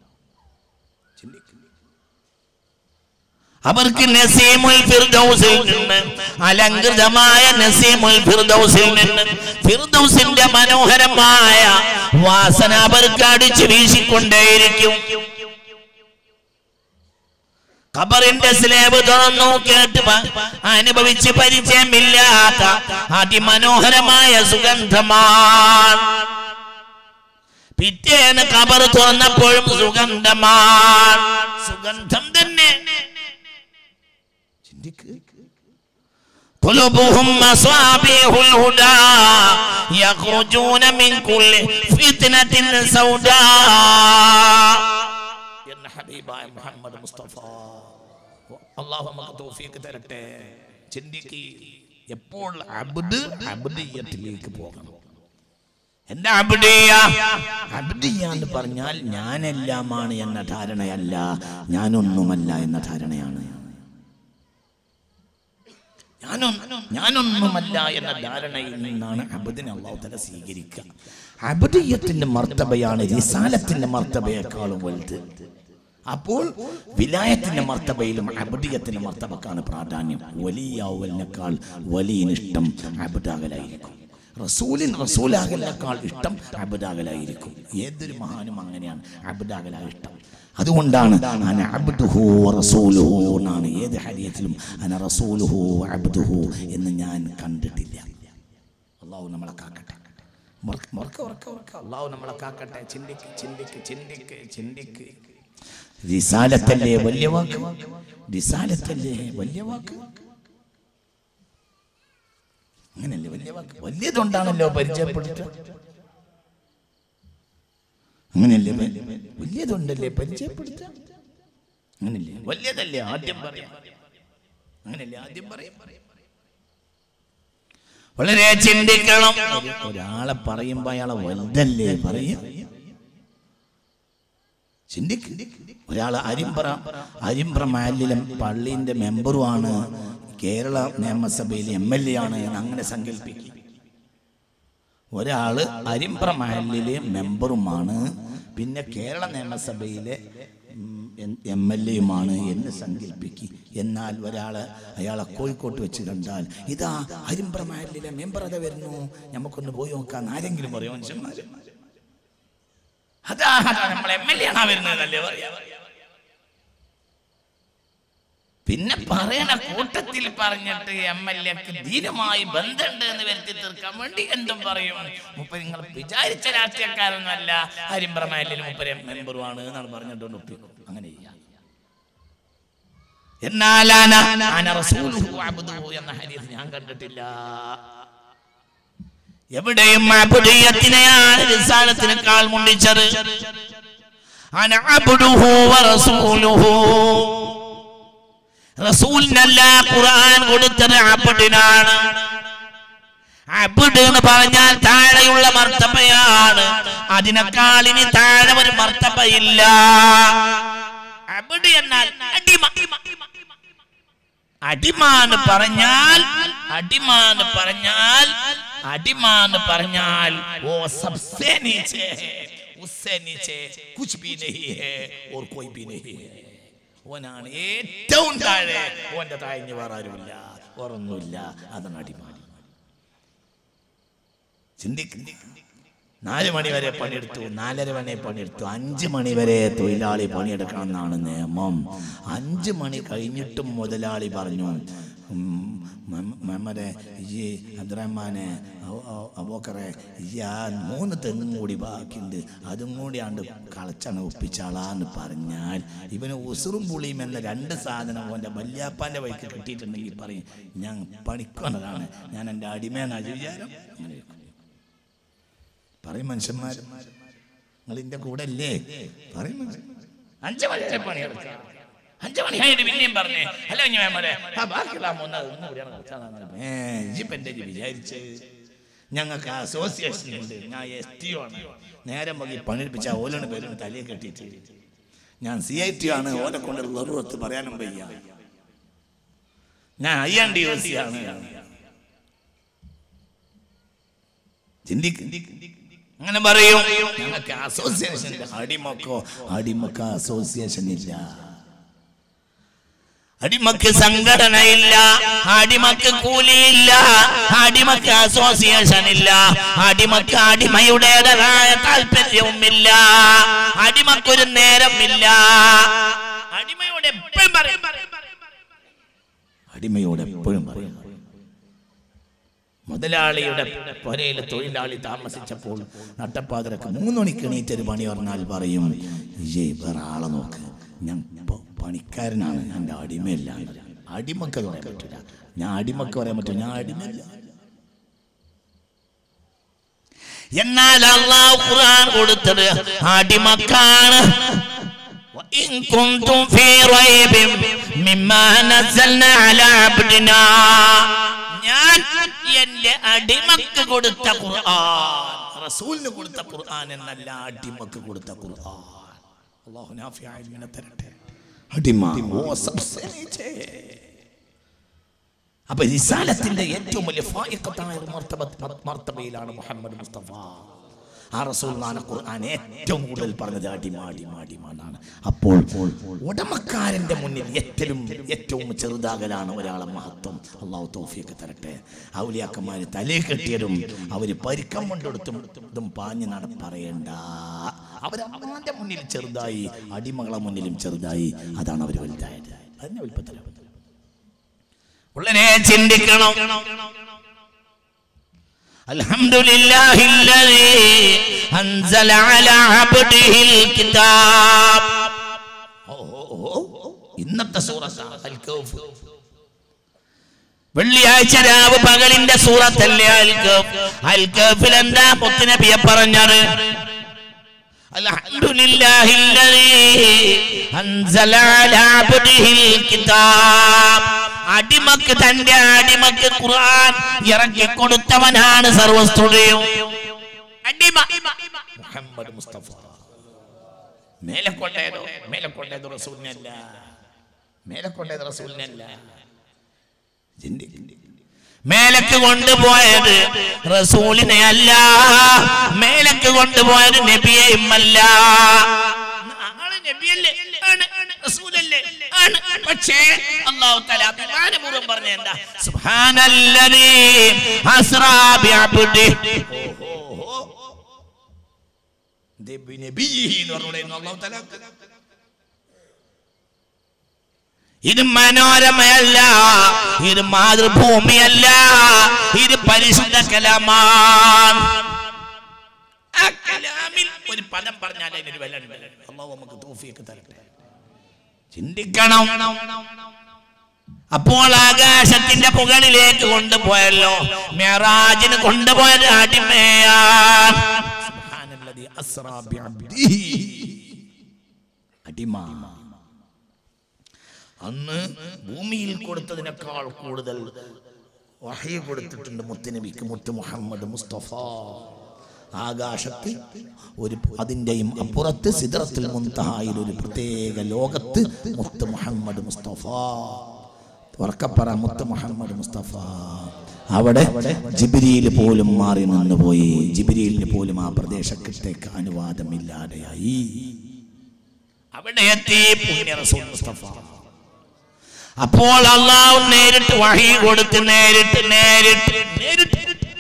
അവർക്ക് നസീമുൽ ഫിർദൗസിൽ നിന്ന് അലങ്കൃതമായ നസീമുൽ ഫിർദൗസിൽ നിന്ന് ഫിർദൗസിന്റെ മനോഹരമായ വാസന അവർക്ക് അടിച്ചു വീശിക്കൊണ്ടേയിരിക്കും ഖബറിന്റെ സ്ലേബ് തുറന്നു കേട്ട് പ- അനുഭവിച്ച് പരിചയമില്ലാത്ത അതിമനോഹരമായ സുഗന്ധമാണ് പിറ്റേന്ന് ഖബർ തുറന്നപ്പോഴും സുഗന്ധമാണ് സുഗന്ധം തന്നെ قلوبهم مصابيح الهدى يخرجون من كل فتنة سوداء എന്ന ഹബീബായ മുഹമ്മദ് മുസ്തഫ അള്ളാഹു നമുക്ക് തൗഫീഖ് തരട്ടെ ചിന്തിക്ക് എപ്പോൾ അബ്ദ് അബ്ദിയത്തിലേക്ക് പോകണം എന്താ അബ്ദിയ അബ്ദിയ എന്ന് പറഞ്ഞാൽ ഞാനെല്ലാമാണ് എന്ന ധാരണയല്ല ഞാനൊന്നുമല്ല എന്ന ധാരണയാണ് ഞാനൊന്നും ഞാനൊന്നുമല്ല എന്ന ധാരണയിൽ നിന്നാണ് അബദിനെ അള്ളാഹു തല സ്വീകരിക്കുക അബദിയത്തിന്റെ മർത്തബയാണ് റിസാലത്തിന്റെ മർത്തബയേക്കാളും വലുത് അപ്പോൾ വിലായത്തിന്റെ മർത്തബയിലും അബദിയത്തിന്റെ മർത്തബക്കാണ് പ്രാധാന്യം വലിയാവലിനേക്കാൾ വലിയ ഇഷ്ടം അബദാകലായിരിക്കും റസൂലിൻ റസൂലാകലിനേക്കാൾ ഇഷ്ടം അബദാകലായിരിക്കും ഏതൊരു മഹാനും അങ്ങനെയാണ് അബദാകല ഇഷ്ടം അതുകൊണ്ടാണ് അന അബ്ദുഹു റസൂലുഹു എന്നാണ് ഏത് ഹരിയത്തിലും അന റസൂലുഹു അബ്ദുഹു എന്ന് ഞാൻ കണ്ടിട്ടില്ല അള്ളാഹു നമ്മളെ കാക്കട്ടെ മറക്ക മറക്ക ഉറക്ക ഉറക്ക അള്ളാഹു നമ്മളെ കാക്കട്ടെ ചിന്തിക്ക് ചിന്തിക്ക് ചിന്തിക്ക് ചിന്തിക്ക് റിസാലത്തല്ലേ വലിയ വാക്ക് റിസാലത്തല്ലേ വലിയ വാക്ക് അങ്ങനല്ലേ വലിയ വാക്ക് വലിയതുകൊണ്ടാണല്ലോ പരിചയപ്പെടുത്തുക അങ്ങനെയല്ലേ വ- വലിയതുണ്ടല്ലേ പരിചയപ്പെടുത്തുക അങ്ങനല്ലേ വലിയതല്ലേ ആദ്യം പറയാം അങ്ങനല്ലേ ആദ്യം പറയാം വളരെ ചിന്തിക്കണം ഒരു- ഒരാളെ പറയുമ്പോ അയാളെ വലുതല്ലേ പറയും ചിന്തിക്ക് ഒരാൾ അരിമ്പ്ര അരിമ്പ്ര മാലിലെ പള്ളിന്റെ മെമ്പറുമാണ് കേരള നിയമസഭയിലെ എം എൽ എ ആണ് എന്ന് അങ്ങനെ സങ്കല്പിക്കും ഒരാള് അരിമ്പ്ര മഹലിലെ മെമ്പറുമാണ് പിന്നെ കേരള നിയമസഭയിലെ എം എൽ എയുമാണ് എന്ന് സങ്കല്പിക്കും എന്നാൽ ഒരാള് അയാളെ കോഴിക്കോട്ട് വെച്ച് കണ്ടാൽ ഇതാ അരിമ്പ്ര മഹലിലെ മെമ്പർ അത വരുന്നു നമുക്കൊന്ന് പോയി നോക്കാൻ ആരെങ്കിലും പറയോ മനുഷ്യന്മാര് അതാ അതാ നമ്മൾ എം എൽ എ ആണാ വരുന്നതല്ലേ പറയാ പിന്നെ പറയണ കൂട്ടത്തിൽ പറഞ്ഞിട്ട് എം എൽ എക്ക് ധീരമായി ബന്ധമുണ്ട് എന്ന് വരുത്തി തീർക്കാൻ വേണ്ടി എന്തും പറയും മുപ്പര് നിങ്ങൾ വിചാരിച്ച രാഷ്ട്രീയക്കാരൊന്നുമല്ല ഹരിമ്പ്രമാലിൽ മുപ്പര് മെമ്പറുമാണ് എന്നാണ് പറഞ്ഞിട്ടുണ്ട് ഒപ്പിക്കും അങ്ങനെ ചെയ്യാം എന്നാൽ അന- അന റസൂലുഹു അബ്ദുഹു എന്ന ഹദീസ് ഞാൻ കണ്ടിട്ടില്ല എവിടെയും അബുദീയത്തിനെയാണ് റിസാലത്തിനേക്കാൾ മുണ്ടിച്ചത് അന അബ്ദുഹു വറസൂലുഹു റസൂലിനല്ല ഖുർആൻ കൊടുത്തത് അബ്ദിനാണ് അബുഡ് എന്ന് പറഞ്ഞാൽ താഴെയുള്ള മർത്തബയാണ് അതിനേക്കാൾ ഇനി താഴെ ഒരു മർത്തബയില്ല അബുഡ് എന്നാൽ അടിമ അടിമാന്ന് പറഞ്ഞാൽ അടിമാന്ന് പറഞ്ഞാൽ അടിമാന്ന് പറഞ്ഞാൽ ഓ സബ്സെ നീച്ചേ ഹേ ഉസ്സെ നീച്ചേ കുച്ച് ഭി നഹി ഹേ ഓർ കോയി ഭി നഹി ഹേ ഓനാണ് ഏറ്റവും താഴെ ഓന്റെ താഴ്ഞ്ഞ വേറെ ആരുമില്ല വേറൊന്നുമില്ല അതാണ് അടിമാൻ ചിന്തിക്ക് നാല് മണി വരെ പണിയെടുത്തു നാലര മണി പണിയെടുത്തു അഞ്ച് മണി വരെ തൊഴിലാളി പണിയെടുക്കണം എന്നാണ് നിയമം അഞ്ച് മണി കഴിഞ്ഞിട്ടും മുതലാളി പറഞ്ഞു ഉം, മെ- മെമ്മരെ ഈ അബ്ദുറഹ്മാനെ അബോക്കറെ ഈ ആ മൂന്ന് തെങ്ങും കൂടി ബാക്കിയുണ്ട് അതും കൂടിയാണ്ട് കളച്ചാണ് ഒപ്പിച്ചാളാന്ന് പറഞ്ഞാൽ ഇവന് ഉസുറും പുളിയും എന്ന രണ്ട് സാധനം ഓൻ്റെ വല്യാപ്പാൻ്റെ വഴിക്ക് കിട്ടിയിട്ടുണ്ടെങ്കിൽ പറയും ഞാൻ പണിക്കുന്നതാണ് ഞാൻ എൻ്റെ അടിമേനാ വിചാരം അങ്ങനെ ചോദിക്കും. പറയും മനുഷ്യന്മാർ നിങ്ങൾ ഇതിന്റെ കൂടെ അല്ലേ പറയും മനുഷ്യന്മാർ. അഞ്ച് മണി വരെ പണിയെടുക്കാം അഞ്ച് മണി കഴിഞ്ഞിട്ട് പിന്നെയും പറഞ്ഞേ അല്ല ഇനി മേമരെ ആ ബാക്കിയുള്ള ആ മൂന്ന് ഒന്നും കൂടിയാണ് കളിച്ചാൽ ഏ ഇജിപ്പ് എൻ്റെ വിചാരിച്ച് ഞങ്ങൾക്ക് അസോസിയേഷൻ ഉണ്ട് ഞാൻ എസ് ടി ആണ് നേരം വകി പണിയെടുപ്പിച്ച ഓലോണ് പേരും തലയെ കെട്ടിയിട്ട് ഞാൻ സി ഐ ടി ആണ് ഓനെ കൊണ്ടുള്ള നെറുവത്ത് പറയാനും വയ്യ ഞാൻ I N D O C ആണ് ചിന്തിക്ക് അങ്ങനെ പറയും ഞങ്ങൾക്ക് അസോസിയേഷൻ ഇല്ല അടിമക്കോ അടിമക്ക അസോസിയേഷൻ ഇല്ല അടിമക്ക് സംഘടനയില്ല അടിമക്ക് കൂലിയില്ല അടിമക്ക് അസോസിയേഷൻ ഇല്ല അടിമക്ക് അടിമയുടേതായ താല്പര്യവുമില്ല അടിമക്കൊരു നേരമില്ല അടിമയോട് എപ്പോഴും പറയും അടിമയോട് എപ്പോഴും പറയും മുതലാളിയുടെ പുരയിൽ തൊഴിലാളി താമസിച്ചപ്പോൾ നട്ടപ്പാതിരക്ക് മൂന്ന് മണിക്ക് എണീറ്റൊരു പണി പറഞ്ഞാൽ പറയും ഏ വേറെ ആളെ നോക്ക് ഞാൻ പ- പണിക്കാരനാണ് എൻ്റെ അടിമയല്ല അടിമക്ക് അത് പറയാൻ പറ്റില്ല ഞാൻ അടിമക്ക് പറയാൻ പറ്റും ഞാൻ അടിമയല്ല എന്നാൽ അള്ളാഹു ഖുർആൻ കൊടുത്തത് അടിമക്കാണ് وإن كنتم في ريب مما نزلنا على عبدنا ഞാൻ എന്റെ അടിമക്ക് കൊടുത്ത ഖുർആൻ റസൂലിന് കൊടുത്ത ഖുർആൻ എന്നല്ല അടിമക്ക് കൊടുത്ത ഖുർആൻ അല്ലാഹു നാഫിയായ ഇൽമിനെ തരട്ടെ അടിമ ഓ സബ്സനീച്ചേ അപ്പൊ റിസാലത്തിന്റെ ഏറ്റവും വലിയ ഫായിഖത്തായ ഒരു മർത്തബ മർത്തബയിലാണ് മുഹമ്മദ് മുസ്തഫ ആ റസൂൽനാന ഖുർആൻ ഏറ്റവും കൂടുതൽ പറഞ്ഞത് അടിമ അടിമ അടിമ എന്നാണ് അപ്പോൾ ഉടമക്കാരന്റെ മുന്നിൽ ഏറ്റവും ഏറ്റവും ചെറുതാകലാണ് ഒരാളെ മഹത്വം അള്ളാഹു തോഫിയൊക്കെ തരട്ടെ ഔലിയാക്കന്മാര് തലേ കെട്ടിയതും അവര് പരിക്കം കൊണ്ടെടുത്തും ഇതും പാഞ്ഞ് നട പറയണ്ട അവർ അവന്റെ മുന്നിൽ ചെറുതായി അടിമകളെ മുന്നിലും ചെറുതായി അതാണ് അവർ വലുതായത് അതിന്റെ വലുപ്പത്തിലാണ് ഉള്ളനെ ചിന്തിക്കണം الحمد لله الذي أنزل على عبده الكتاب ഇന്നത്തെ സൂറത്ത് അൽ കൗഫ് വെള്ളിയാഴ്ച രാവ് പകലിന്റെ സൂറത്തല്ലേ അൽ കൗഫ് അൽ കൗഫിൽ എന്താ മുത്തുനബിയെ പറഞ്ഞത് الحمد لله الذي أنزل على عبده الكتاب അടിമക്ക് തന്റെ അടിമക്ക് ഖുർആൻ ഇറക്കി കൊടുത്തവനാണ് സർവസ്തുതയും അടിമ മുഹമ്മദ് മുസ്തഫ മേലെ കൊണ്ടേതോ മേലെ കൊണ്ടേത് റസൂലിനല്ല മേലെ കൊണ്ടേത് റസൂലിനല്ല ചിന്തി മേലക്ക് കൊണ്ടുപോയത് റസൂലിനെ അല്ല മേലക്ക് കൊണ്ടുപോയത് നബിയെയും അല്ല ആള് നബിയല്ലേ ആണ് റസൂലല്ലേ ആണ് പക്ഷേ അല്ലാഹു തആല അഭിമാനപൂർവ്വം പറഞ്ഞ എന്താ സുബ്ഹാനല്ലദീ അസ്റാ ബിഅബ്ദി നബിയിഹി എന്ന് പറഞ്ഞുകൊണ്ടായിരുന്നു അല്ലാഹു തആല ഇത് മനോരമയല്ല ഇത് മാതൃഭൂമിയല്ല ഇത് പരിശുദ്ധ കലാമാണ് ആ കലാമിൽ ഒരു പദം പറഞ്ഞാൽ അതിനൊരു വില ഉണ്ട് അള്ളാഹു നമുക്ക് തോഫിയൊക്കെ തരട്ടെ ചിന്തിക്കണം അപ്പോൾ ആകാശത്തിന്റെ മുകളിലേക്ക് കൊണ്ടുപോയല്ലോ മെറാജിന് കൊണ്ടുപോയത് അടിമയാണ് സുബ്ഹാനല്ലദീ അസ്റാ ബിഅബ്ദിഹി. അടിമ അന്ന് ഭൂമിയിൽ കൊടുത്തതിനേക്കാൾ കൂടുതൽ വഹി കൊടുത്തിട്ടുണ്ട് മുത്തുനബിക്ക് മുത്ത് മുഹമ്മദ് മുസ്തഫ ആകാശത്ത് ഒരു അതിൻ്റെയും അപ്പുറത്ത് സിദ്റത്തുൽ മുൻതഹായിൽ ഒരു പ്രത്യേക ലോകത്ത് മുത്ത് മുഹമ്മദ് മുസ്തഫ ഉറക്കപ്പറ മുത്ത് മുഹമ്മദ് മുസ്തഫ അവിടെ ജിബിരിയിൽ പോലും മാറി നിന്നുപോയി ജിബിരിയിലിന് പോലും ആ പ്രദേശത്തേക്ക് അനുവാദമില്ലാതെയായി അവിടെ എത്തി പുണ്യ റസൂൽ മുസ്തഫ അപ്പോൾ അള്ളാഹു നേരിട്ട് വഹി കൊടുത്ത് നേരിട്ട് നേരിട്ട് നേരിട്ട്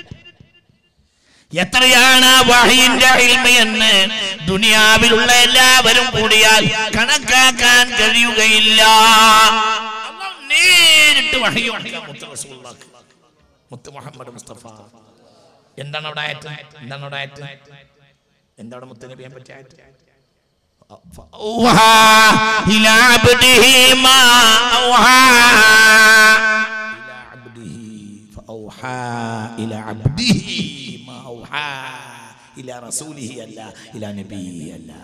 എത്രയാണ് ആ വഹിന്റെ ഇൽമ എന്ന് ദുനിയാവിലുള്ള എല്ലാവരും കൂടിയാൽ കണക്കാക്കാൻ കഴിയുകയില്ല അള്ളാഹു നേരിട്ട് വഹി കൊടുക്കുക മുത്ത് റസൂലുള്ളാഹിക്ക്. മുത്ത് മുഹമ്മദ് മുസ്തഫ എന്താണ് അവിടെ ആയത് എന്താണ് അവിടെ ആയത് എന്താണ് മുത്തനബിയെ പറ്റി ആയത് فأوحى إلى عبده ما أوحى إلى عبده فأوحى إلى عبده ما أوحى إلى رسوله ألا إلى نبيه ألا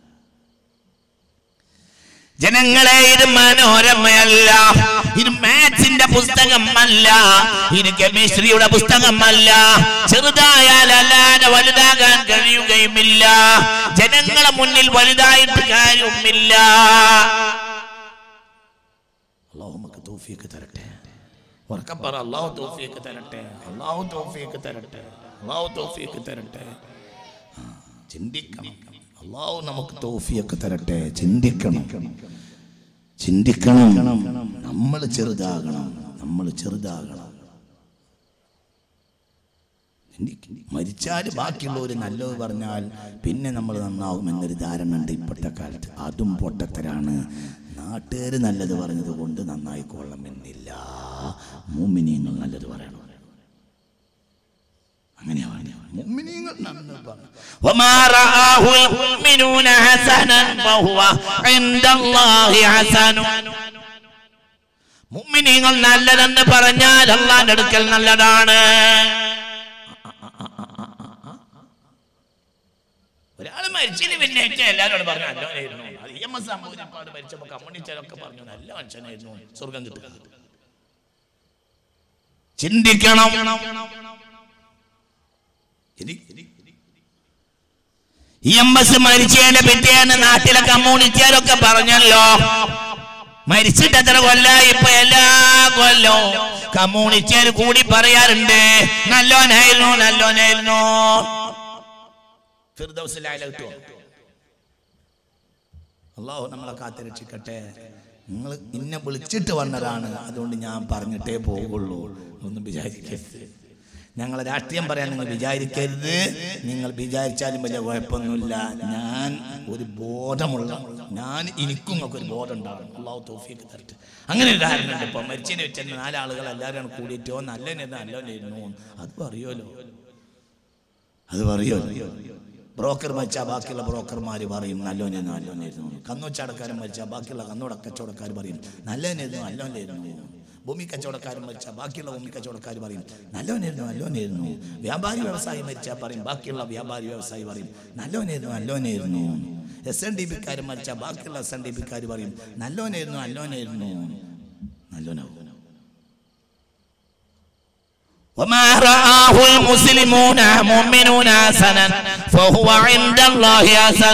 ജനങ്ങളെ ഇത് മനോരമയല്ല ഇത് മാത്സിന്റെ പുസ്തകമല്ല ഇത് കെമിസ്ട്രിയുടെ പുസ്തകമല്ല ചെറുതായാൽ അല്ലാതെ വലുതാകാൻ കഴിയുകയുമില്ല ജനങ്ങളെ മുന്നിൽ വലുതായിട്ട് കാര്യവുമില്ല അള്ളാഹു നമുക്ക് തൗഫീഖ് തരട്ടെ ഉറക്കെ പറ അള്ളാഹു തൗഫീഖ് തരട്ടെ അള്ളാഹു തൗഫീഖ് തരട്ടെ അള്ളാഹു തൗഫീഖ് തരട്ടെ ആ, ചിന്തിക്കണം അള്ളാഹു നമുക്ക് തൗഫീഖ് തരട്ടെ ചിന്തിക്കണം ചിന്തിക്കണം നമ്മൾ ചെറുതാകണം നമ്മൾ ചെറുതാകണം മരിച്ചാൽ ബാക്കിയുള്ളവർ നല്ലത് പറഞ്ഞാൽ പിന്നെ നമ്മൾ നന്നാകുമെന്നൊരു ധാരണ ഉണ്ട് ഇപ്പോഴത്തെ കാലത്ത് അതും പൊട്ടത്തരാണ് നാട്ടുകാർ നല്ലത് പറഞ്ഞത് കൊണ്ട് നന്നായിക്കൊള്ളണമെന്നില്ല മൂമിനിയങ്ങൾ നല്ലത് പറയണം അങ്ങനെയാ പറഞ്ഞത്. മുഅ്മിനീങ്ങൾ നല്ലത് പറയണം. وما رآه المؤمنون حسنا فهو عند الله حسن മുഅ്മിനീങ്ങൾ നല്ലതെന്ന് പറഞ്ഞാൽ അള്ളാന്റെ അടുക്കൽ നല്ലതാണ് ഒരാൾ മരിച്ചതിന് പിന്നെ എല്ലാവരോടും പറഞ്ഞു നല്ലവനായിരുന്നു അത് ഇ എം എസ് സംഭവിച്ചപ്പോൾ മരിച്ചപ്പോൾ കമ്മ്യൂണിസ്റ്റുകാരൊക്കെ പറഞ്ഞു നല്ല മനുഷ്യനായിരുന്നു സ്വർഗം കിട്ടുക ചിന്തിക്കണം ഇ എം എസ് മരിച്ചതിന്റെ പിറ്റേന്ന് നാട്ടിലെ കമ്മ്യൂണിസ്റ്റുകാരൊക്കെ പറഞ്ഞല്ലോ മരിച്ചിട്ട് എത്ര കൊല്ല ഇപ്പൊ എല്ലാ കൊല്ലവും കമ്മ്യൂണിസ്റ്റുകാർ കൂടി പറയാറുണ്ട് നല്ലോനായിരുന്നു നല്ലോനായിരുന്നു ഫിർദൗസിലായാലും കിട്ടുമോ അള്ളാഹു നമ്മളെ കാത്തിരക്ഷിക്കട്ടെ നിങ്ങൾ ഇന്നെ വിളിച്ചിട്ട് വന്നതാണ് അതുകൊണ്ട് ഞാൻ പറഞ്ഞിട്ടേ പോകുള്ളൂ ഒന്നും വിചാരിക്കരുത് ഞങ്ങളെ രാഷ്ട്രീയം പറയാൻ നിങ്ങൾ വിചാരിക്കരുത് നിങ്ങൾ വിചാരിച്ചാലും വലിയ കുഴപ്പമൊന്നുമില്ല ഞാൻ ഒരു ബോധമുള്ള ഞാൻ എനിക്കും ഒക്കെ ഒരു ബോധം ഉണ്ടാകും അള്ളാഹു തോഫിയൊക്കെ തരട്ടെ അങ്ങനെ ഒരു ധാരണ ഉണ്ട് ഇപ്പൊ മരിച്ചതിന് വെച്ച നാലാളുകൾ എല്ലാവരും കൂടിയിട്ടോ നല്ലതിന് നല്ലവനായിരുന്നു അത് പറയുമല്ലോ അത് പറയുമല്ലോ ബ്രോക്കർ മരിച്ചാൽ ബാക്കിയുള്ള ബ്രോക്കർമാർ പറയും നല്ലോനായിരുന്നു നല്ലോനായിരുന്നു കന്നുവച്ചടക്കാരൻ മരിച്ചാൽ ബാക്കിയുള്ള കന്നോട കച്ചവടക്കാർ പറയും നല്ലവനായിരുന്നു നല്ലോനായിരുന്നു ഭൂമി കച്ചവടക്കാരൻ മരിച്ചാൽ ബാക്കിയുള്ള ഭൂമി കച്ചവടക്കാർ പറയും നല്ലോനായിരുന്നു നല്ലോനായിരുന്നു വ്യാപാരി വ്യവസായി മരിച്ചാൽ പറയും ബാക്കിയുള്ള വ്യാപാരി വ്യവസായി പറയും നല്ലോനായിരുന്നു നല്ലോനായിരുന്നു എസ് എൻ ഡി പിക്കാർ മരിച്ചാൽ ബാക്കിയുള്ള എസ് എൻ ഡി പിക്കാർ പറയും നല്ലോനായിരുന്നു നല്ലോനായിരുന്നു നല്ലോനാവും وما رآه المسلمون مؤمنون حسنا فهو عند الله حسن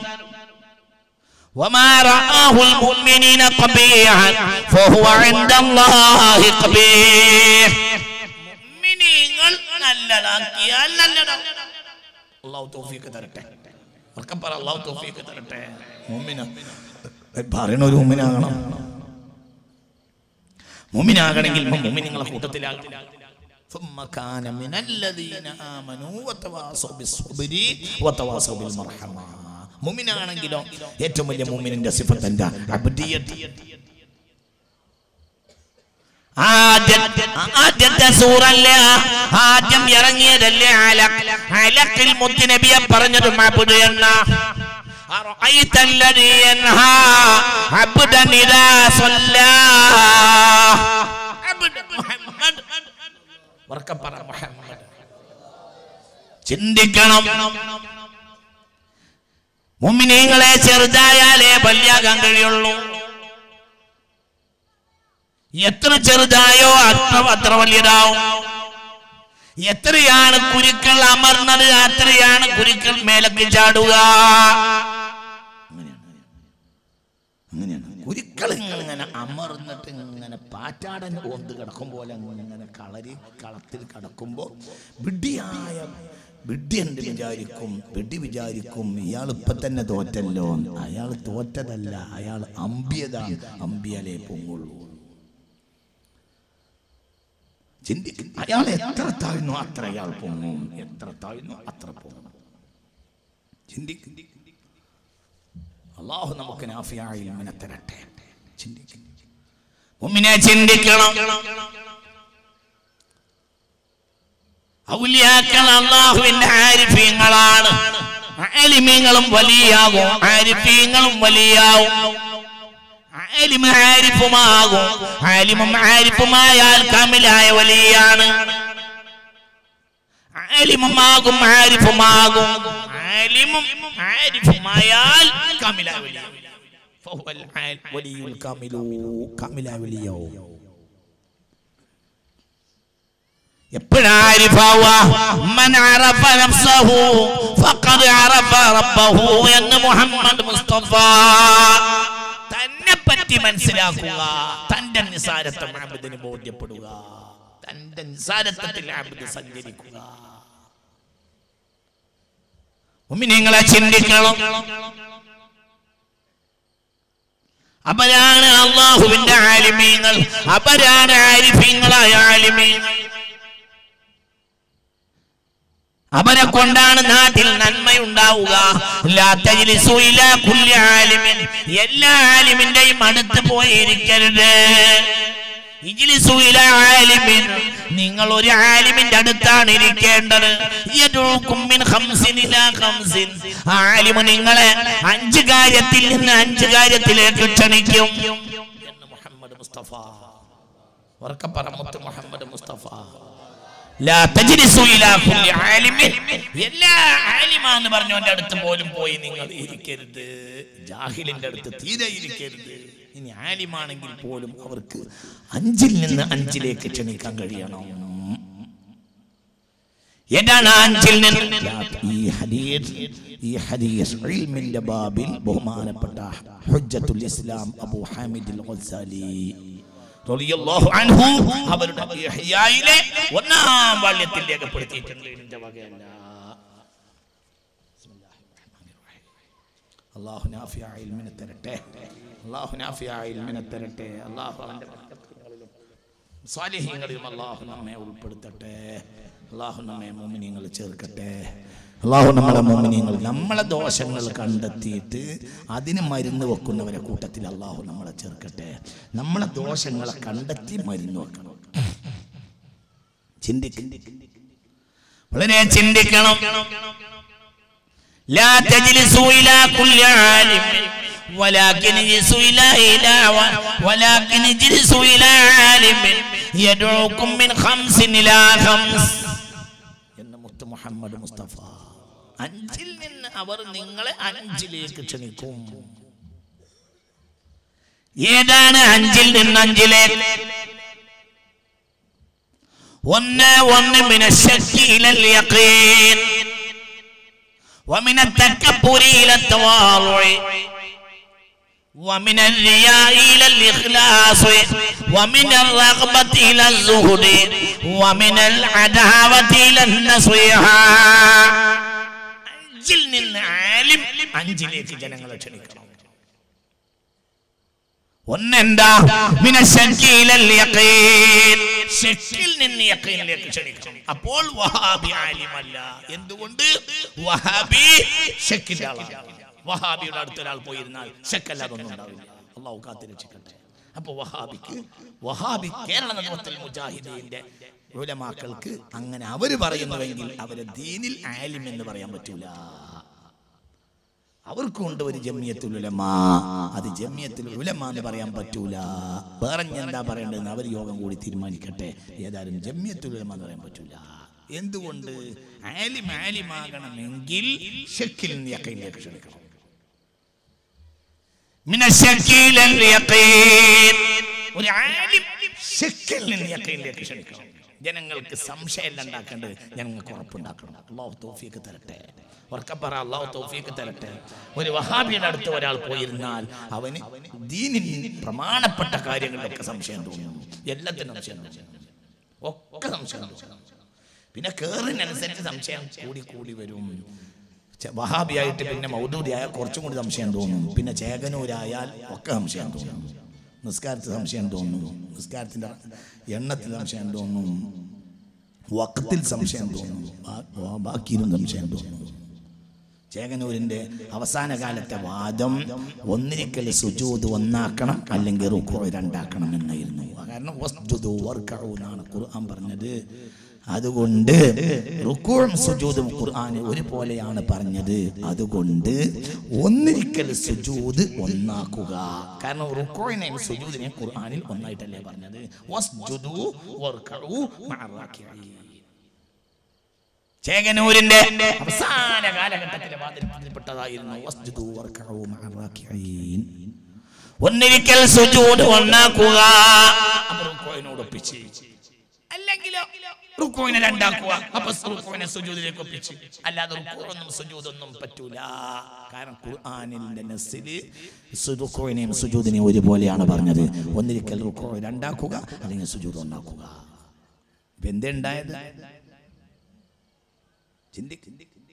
وما رآه المؤمنين قبيحا فهو عند الله قبيح മുഅ്മിനീങ്ങൾ നല്ലതാക്കിയാൽ നല്ലതാണ് അള്ളാഹു തൗഫീഖ് തരട്ടെ ഉറക്കം പറ അള്ളാഹു തൗഫീഖ് തരട്ടെ മുഅ്മിന പറയണ ഒരു മുഅ്മിനാകണം മുഅ്മിനാകണമെങ്കിൽ മുഅ്മിനീങ്ങളെ കൂട്ടത്തിലാകണം ثم كان من الذين آمنوا وتواصوا بالصبر وتواصوا بالمرحمة മുമിനാണെങ്കിലോ ഏറ്റവും വലിയ മുമിനിന്റെ സിഫത്ത് എന്താ അബ്ദിയത്ത് ആദ്യത്തെ ആദ്യത്തെ സൂറല്ലേ ആദ്യം ഇറങ്ങിയതല്ലേ അലക് അലക്കിൽ മുത്തുനബിയെ പറഞ്ഞതും അബ്ദു എന്ന أرأيت الذي ينهى عبدا إذا صلى عبد محمد വർക്കപ്പറ മുഹമ്മദ് ചിന്തിക്കണം മുമ്മിനീങ്ങളെ ചെറുതായാലേ ബല്യാകാൻ കഴിയുള്ളൂ എത്ര ചെറുതായോ അത്ര അത്ര വലിയതാവും എത്രയാണ് കുരുക്കൾ അമർന്നത് അത്രയാണ് കുരുക്കൾ മേലക്ക് ചാടുക അങ്ങനെയാണ് കുരുക്കൾ ഇങ്ങനെ അമർന്നിട്ട് ഇങ്ങനെ പാറ്റാടൻ ഓന്ത് കിടക്കും പോലെ ഇങ്ങനെ കളരി കളത്തിൽ കിടക്കുമ്പോൾ വിഡ്ഢിയായ വിഡ്ഢി എന്ത് വിചാരിക്കും വിഡ്ഢി വിചാരിക്കും ഇയാൾ ഇപ്പൊ തന്നെ തോറ്റല്ലോ അയാൾ തോറ്റതല്ല അയാൾ അമ്പിയതാ അമ്പിയാലേ പൊങ്ങുള്ളൂ ചിന്തിക്കും അയാൾ എത്ര താഴ്ന്നു അത്ര അയാൾ പൊങ്ങും എത്ര താഴ്ന്നു അത്ര പൊങ്ങും ചിന്തിക്കും അള്ളാഹു നമുക്ക് നാഫിയായ ഇൽമിനെ തരട്ടെ ചിന്തിക്കും മുമ്മിനെ ചിന്തിക്കണം ഔലിയാക്കൾ അള്ളാഹുവിന്റെ ആരിഫീങ്ങളാണ് ആലിമീങ്ങളും വലിയാകും ആരിഫീങ്ങളും വലിയാവും ആലിമ് ആരിഫുമാകും ആലിമും ആരിഫുമായാൽ കാമിലായ വലിയാണ് ആലിമുമാകും ആരിഫുമാകും ആലിമും ആരിഫുമായാൽ കാമിലായ വലിയ فهو الولي الكامل كامل وليه എപ്പോഴാരിഫാവ മൻ അറഫ നഫ്സഹു ഫഖദ് അറഫ റബ്ബഹു എന്ന് മുഹമ്മദ് മുസ്തഫ തന്നെ പറ്റി മനസ്സിലാക്കുക തന്റെ നിസാരത്വം ആബിദിന് ബോധ്യപ്പെടുക തന്റെ നിസാരത്വത്തിൽ ആബിദ് സഞ്ചരിക്കുക നിങ്ങളെ ചിന്തിക്കണം അവരാണ് അള്ളാഹുവിന്റെ ആലിമീങ്ങൾ അവരാണ് ആരിഫീങ്ങളായ ആലിമീങ്ങൾ അവരെ കൊണ്ടാണ് നാട്ടിൽ നന്മയുണ്ടാവുക ലാ തജ്ലിസു ഇലാ കുല്ലി ആലിമിൻ എല്ലാ ആലിമിന്റെയും അടുത്ത് പോയിരിക്കരുത് ഇജ്ലിസു ഇലാ ആലിമിൻ നിങ്ങൾ ഒരു ആലിമിന്റെ അടുത്താണ് ഇരിക്കേണ്ടത് യദൂക്കും മിൻ ഖംസിൻ ഇലാ ഖംസിൻ ആലിമു നിങ്ങളെ അഞ്ച് കാര്യത്തിൽ നിന്ന് അഞ്ച് കാര്യത്തിലേക്ക് ക്ഷണിക്കും എന്ന് മുഹമ്മദ് മുസ്തഫ ഉറക്കപ്പറ മുത്ത് മുഹമ്മദ് മുസ്തഫ ലാ തജ്ലിസു ഇലാ കുല്ലി ആലിമിൻ എല്ലാ ആലിമാന്ന് പറഞ്ഞവന്റെ അടുത്ത് പോലും പോയി നിങ്ങൾ ഇരിക്കരുത് ജാഹിലിന്റെ അടുത്ത് തീരെ ഇരിക്കരുത് ഇനി ആലിമാണെങ്കിൽ പോലും അവർക്ക് അഞ്ചിൽ നിന്ന് അഞ്ചിലേക്ക് ക്ഷണിക്കാൻ കഴിയണം എന്താണ് ആ അഞ്ചിൽ നിന്ന് ഈ ഹദീസ് ഈ ഹദീസ് ഇൽമിന്റെ ബാബിൽ ബഹുമാനപ്പെട്ട ഹുജ്ജത്തുൽ ഇസ്ലാം അബൂ ഹാമിദ് അൽ ഗസാലി റളിയല്ലാഹു അൻഹു അവരുടെ ഇഹ്യായിലെ ഒന്നാം വാള്യത്തിൽ രേഖപ്പെടുത്തിയിട്ടുണ്ട് ഇതിന്റെ വകയല്ല അള്ളാഹു നാഫിയ ഇൽമിനെ തരട്ടെ അള്ളാഹു നാഫിയ ഇൽമിനെ തരട്ടെ അള്ളാഹു അവന്റെ ബർക്കത്തുകളിലും സ്വാലിഹ്യങ്ങളിലും അള്ളാഹു നമ്മെ ഉൾപ്പെടുത്തട്ടെ അള്ളാഹു നമ്മെ മോമിനിയങ്ങൾ ചേർക്കട്ടെ അള്ളാഹു നമ്മളെ മോമിനിയങ്ങൾ നമ്മളെ ദോഷങ്ങൾ കണ്ടെത്തിയിട്ട് അതിന് മരുന്ന് വെക്കുന്നവരെ കൂട്ടത്തിൽ അള്ളാഹു നമ്മളെ ചേർക്കട്ടെ നമ്മളെ ദോഷങ്ങളെ കണ്ടെത്തി മരുന്ന് വെക്കണം ചിന്തിക്കും വളരെ ചിന്തിക്കണം لا تجلسوا إلى كل عالم ولكن اجلسوا إلى إلى ولكن اجلسوا إلى عالم يدعوكم من خمس إلى خمس എന്ന് മുത്ത് മുഹമ്മദ് മുസ്തഫ അഞ്ചിൽ നിന്ന് അവർ നിങ്ങളെ അഞ്ചിലേക്ക് ക്ഷണിക്കും ഏതാണ് അഞ്ചിൽ നിന്ന് അഞ്ചിലേക്ക് ഒന്ന് ഒന്ന് മിനശക്കിലൽ യഖീൻ ومن التكبر إلى التواضع ومن الرياء إلى الإخلاص ومن الرغبة إلى الزهد ومن العداوة إلى النصيحة അഞ്ചിൽ നിന്ന് ആലിം അഞ്ചിലേക്ക് ജനങ്ങളെ ക്ഷണിക്കണം ഒന്നെന്താ മിനശക്കീലൽ യഖീൻ ശക്കിൽ നിന്ന് യഖീനിലേക്ക് ക്ഷണിക്കണം അപ്പോൾ വഹാബി ആലിമല്ല എന്തുകൊണ്ട് വഹാബി ശക്കിന്റെ ആളാണ് വഹാബിയുടെ അടുത്ത ഒരാൾ പോയിരുന്നാൽ ശക്കല്ലാതൊന്നും ഉണ്ടാവില്ല അള്ളാഹു കാത്തിരക്ഷിക്കട്ടെ അപ്പൊ വഹാബിക്ക് വഹാബി കേരള നേതൃത്വത്തിൽ മുജാഹിദീന്റെ ഉലമാക്കൾക്ക് അങ്ങനെ അവര് പറയുന്നുവെങ്കിൽ അവരെ ദീനിൽ ആലിം എന്ന് പറയാൻ പറ്റൂല അവർക്കുണ്ട് ഒരു ജമ്മിയത്തുൽ ഉലമ അത് ജമ്മിയത്തുൽ ഉലമ എന്ന് പറയാൻ പറ്റൂല വേറെ എന്താ പറയേണ്ടതെന്ന് അവർ യോഗം കൂടി തീരുമാനിക്കട്ടെ ഏതായാലും ജമ്മിയത്തുൽ ഉലമ എന്ന് പറയാൻ പറ്റൂല എന്തുകൊണ്ട് ആലിം ആലിമാകണമെങ്കിൽ ഷക്കിൽ നിന്ന് യക്കീനിലേക്ക് ക്ഷണിക്കണം മിന ശക്കീലൽ യഖീൻ ഒരു ആലിം ശക്കിൽ നിന്ന് യക്കീനിലേക്ക് ക്ഷണിക്കണം ജനങ്ങൾക്ക് സംശയം ഉണ്ടാക്കേണ്ടത് ജനങ്ങൾക്ക് ഉറപ്പുണ്ടാക്കണം അള്ളാഹു തോഫിയൊക്കെ തരട്ടെ ഉറക്കപ്പറ അള്ളാഹു തോഫിയൊക്കെ തരട്ടെ ഒരു വഹാബിയുടെ അടുത്ത് ഒരാൾ പോയിരുന്നാൽ അവന് ദീനിൽ പ്രമാണപ്പെട്ട കാര്യങ്ങളിലൊക്കെ സംശയം തോന്നും എല്ലാത്തിനും സംശയം തോന്നും ഒക്കെ സംശയം തോന്നും പിന്നെ കേറിനനുസരിച്ച് സംശയം കൂടി കൂടി വരും ചെ- വഹാബിയായിട്ട് പിന്നെ മൗദൂദിയായാൽ കുറച്ചും കൂടി സംശയം തോന്നും പിന്നെ ചേകനൂരായാൽ ഒക്കെ സംശയം തോന്നും നിസ്കാരത്തിൽ സംശയം തോന്നും നിസ്കാരത്തിൻ്റെ എണ്ണത്തിൽ സംശയം തോന്നും വക്കത്തിൽ സംശയം തോന്നും ബാ- ബാ- ബാക്കിയിലും സംശയം തോന്നും ചേകനൂരിന്റെ അവസാന കാലത്തെ വാദം ഒന്നിരിക്കൽ സുജൂദ് ഒന്നാക്കണം അല്ലെങ്കിൽ റുക്കു രണ്ടാക്കണം എന്നായിരുന്നു കാരണം വസ്ജുദു വർക്കഉ എന്നാണ് ഖുർആൻ പറഞ്ഞത് അതുകൊണ്ട് റുക്കുവും സുജൂദും ഖുർആൻ ഒരുപോലെയാണ് പറഞ്ഞത് അതുകൊണ്ട് ഒന്നിരിക്കൽ സുജൂദ് ഒന്നാക്കുക കാരണം റുക്കുവിനെയും സുജൂദിനെയും ഖുർആനിൽ ഒന്നായിട്ടല്ലേ പറഞ്ഞത് വസ്ജുദു വർക്കഉ മഅറാക്കിഈൻ ചേകനൂരിന്റെ അവസാന കാലഘട്ടത്തിലെ വാതിൽപ്പെട്ടതായിരുന്നു വസ്ജുദു വർക്കഉ മഅറാക്കിഈൻ. ഒന്നിരിക്കൽ സുജൂദ് ഒന്നാക്കുക അപ്പൊ റുക്കോയിനോട് ഒപ്പിച്ച് അല്ലെങ്കിലോ റുക്കോയിനെ രണ്ടാക്കുക അപ്പൊ റുക്കോയിനെ സുജൂദിലേക്ക് ഒപ്പിച്ച് അല്ലാതെ റുക്കോയൊന്നും സുജൂദൊന്നും പറ്റൂല കാരണം ഖുർആനിന്റെ നസ്സില് റുക്കോയിനെയും സുജൂദിനെയും ഒരുപോലെയാണ് പറഞ്ഞത് ഒന്നിരിക്കൽ റുക്കോ രണ്ടാക്കുക അല്ലെങ്കിൽ സുജൂദ് ഒന്നാക്കുക ഇപ്പൊ എന്തുണ്ടായത് ചിന്തിക്ക്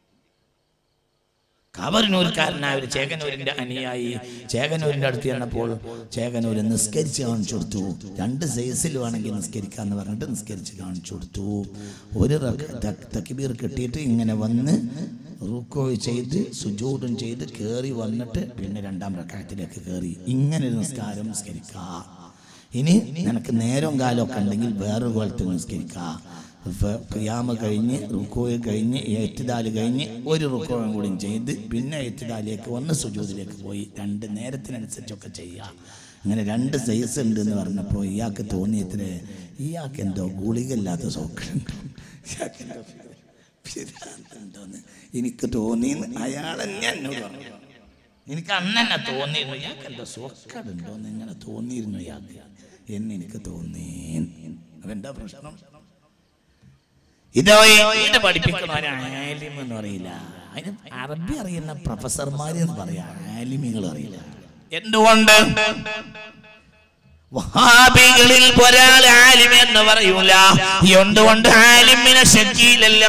കവറിനൂർക്കാരനായ ഒരു ചേകനൂരിന്റെ അനുയായി ചേകനൂരിന്റെ അടുത്ത് ചെന്നപ്പോൾ ചേകനൂര് നിസ്കരിച്ച് കാണിച്ചു കൊടുത്തു രണ്ട് സൈസിൽ വേണമെങ്കിൽ നിസ്കരിക്കാന്ന് പറഞ്ഞിട്ട് നിസ്കരിച്ച് കാണിച്ചു കൊടുത്തു ഒരു റക- ത- തക്ബീർ കെട്ടിയിട്ട് ഇങ്ങനെ വന്ന് റുക്കോ ചെയ്ത് സുജൂടും ചെയ്ത് കയറി വന്നിട്ട് പിന്നെ രണ്ടാം റക്കായത്തിലേക്ക് കയറി ഇങ്ങനെ ഒരു നിസ്കാരം നിസ്കരിക്കാം ഇനി നിനക്ക് നേരവും കാലമൊക്കെ ഉണ്ടെങ്കിൽ വേറൊരു കോലത്തിൽ നിസ്കരിക്കാം ക്രിയാമ കഴിഞ്ഞ് റുക്കോയെ കഴിഞ്ഞ് എത്തിദാല് കഴിഞ്ഞ് ഒരു റുക്കോയും കൂടി ചെയ്ത് പിന്നെ എത്തിദാലിലേക്ക് വന്ന് സുജൂദിലേക്ക് പോയി രണ്ട് നേരത്തിനനുസരിച്ചൊക്കെ ചെയ്യാം ഇങ്ങനെ രണ്ട് സൈസ് ഉണ്ട് എന്ന് പറഞ്ഞപ്പോൾ ഇയാൾക്ക് തോന്നിയത്രേ ഇയാൾക്ക് എന്തോ ഗുളികല്ലാത്ത സോക്കലുണ്ടോ ഇയാൾക്ക് എന്തോ പിരാന്തുണ്ടോന്ന് എനിക്ക് തോന്നിയെന്ന് അയാൾ തന്നെ എന്നോട് പറഞ്ഞു എനിക്ക് അന്ന് തന്നെ തോന്നിയിരുന്നു ഇയാൾക്ക് എന്തോ സോക്കടുണ്ടോന്ന് ഇങ്ങനെ തോന്നിയിരുന്നു ഇയാൾക്ക് എന്ന് എനിക്ക് തോന്നി അതെന്താ പ്രശ്നം ഇതോ ഇത് പഠിപ്പിക്കണ ഒരു ആലിം എന്ന് പറയില്ല അതിന് അറബി അറിയുന്ന പ്രൊഫസർമാര് എന്ന് പറയാ ആലിമികൾ അറിയില്ല എന്തുകൊണ്ട് വഹാബികളിൽ ഒരാൾ ആലിം എന്ന് പറയൂല എന്തുകൊണ്ട് ആലിമിനെ ഷക്കീലല്ല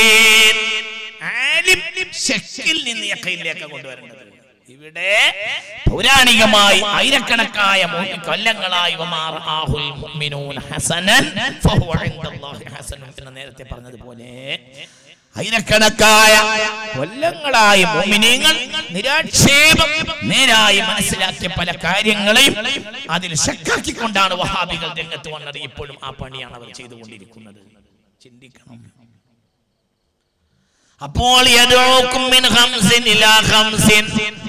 ആലിം ഷക്കിൽ നിന്ന് യക്കയിലേക്ക് കൊണ്ടുവരേണ്ടത് ഇവിടെ പൗരാണികമായി ആയിരക്കണക്കായ മു- കൊല്ലങ്ങളായി വമാർ ആഹുൽ മുഅ്മിനൂന ഹസനൻ ഫഹുവ ഇൻദല്ലാഹി ഹസനുൻ എന്ന് നേരത്തെ പറഞ്ഞതുപോലെ ആയിരക്കണക്കായ കൊല്ലങ്ങളായി മുഅ്മിനീങ്ങൾ നിരാക്ഷേപം നേരായി മനസ്സിലാക്കിയ പല കാര്യങ്ങളെയും അതിൽ ശക്കാക്കിക്കൊണ്ടാണ് വഹാബികൾ രംഗത്ത് വന്നത് ഇപ്പോഴും ആ പണിയാണ് അവർ ചെയ്തുകൊണ്ടിരിക്കുന്നത് ചിന്തിക്കണം അപ്പോൾ യദൂക്കും മിൻ ഖംസിൻ ഇലാ ഖംസിൻ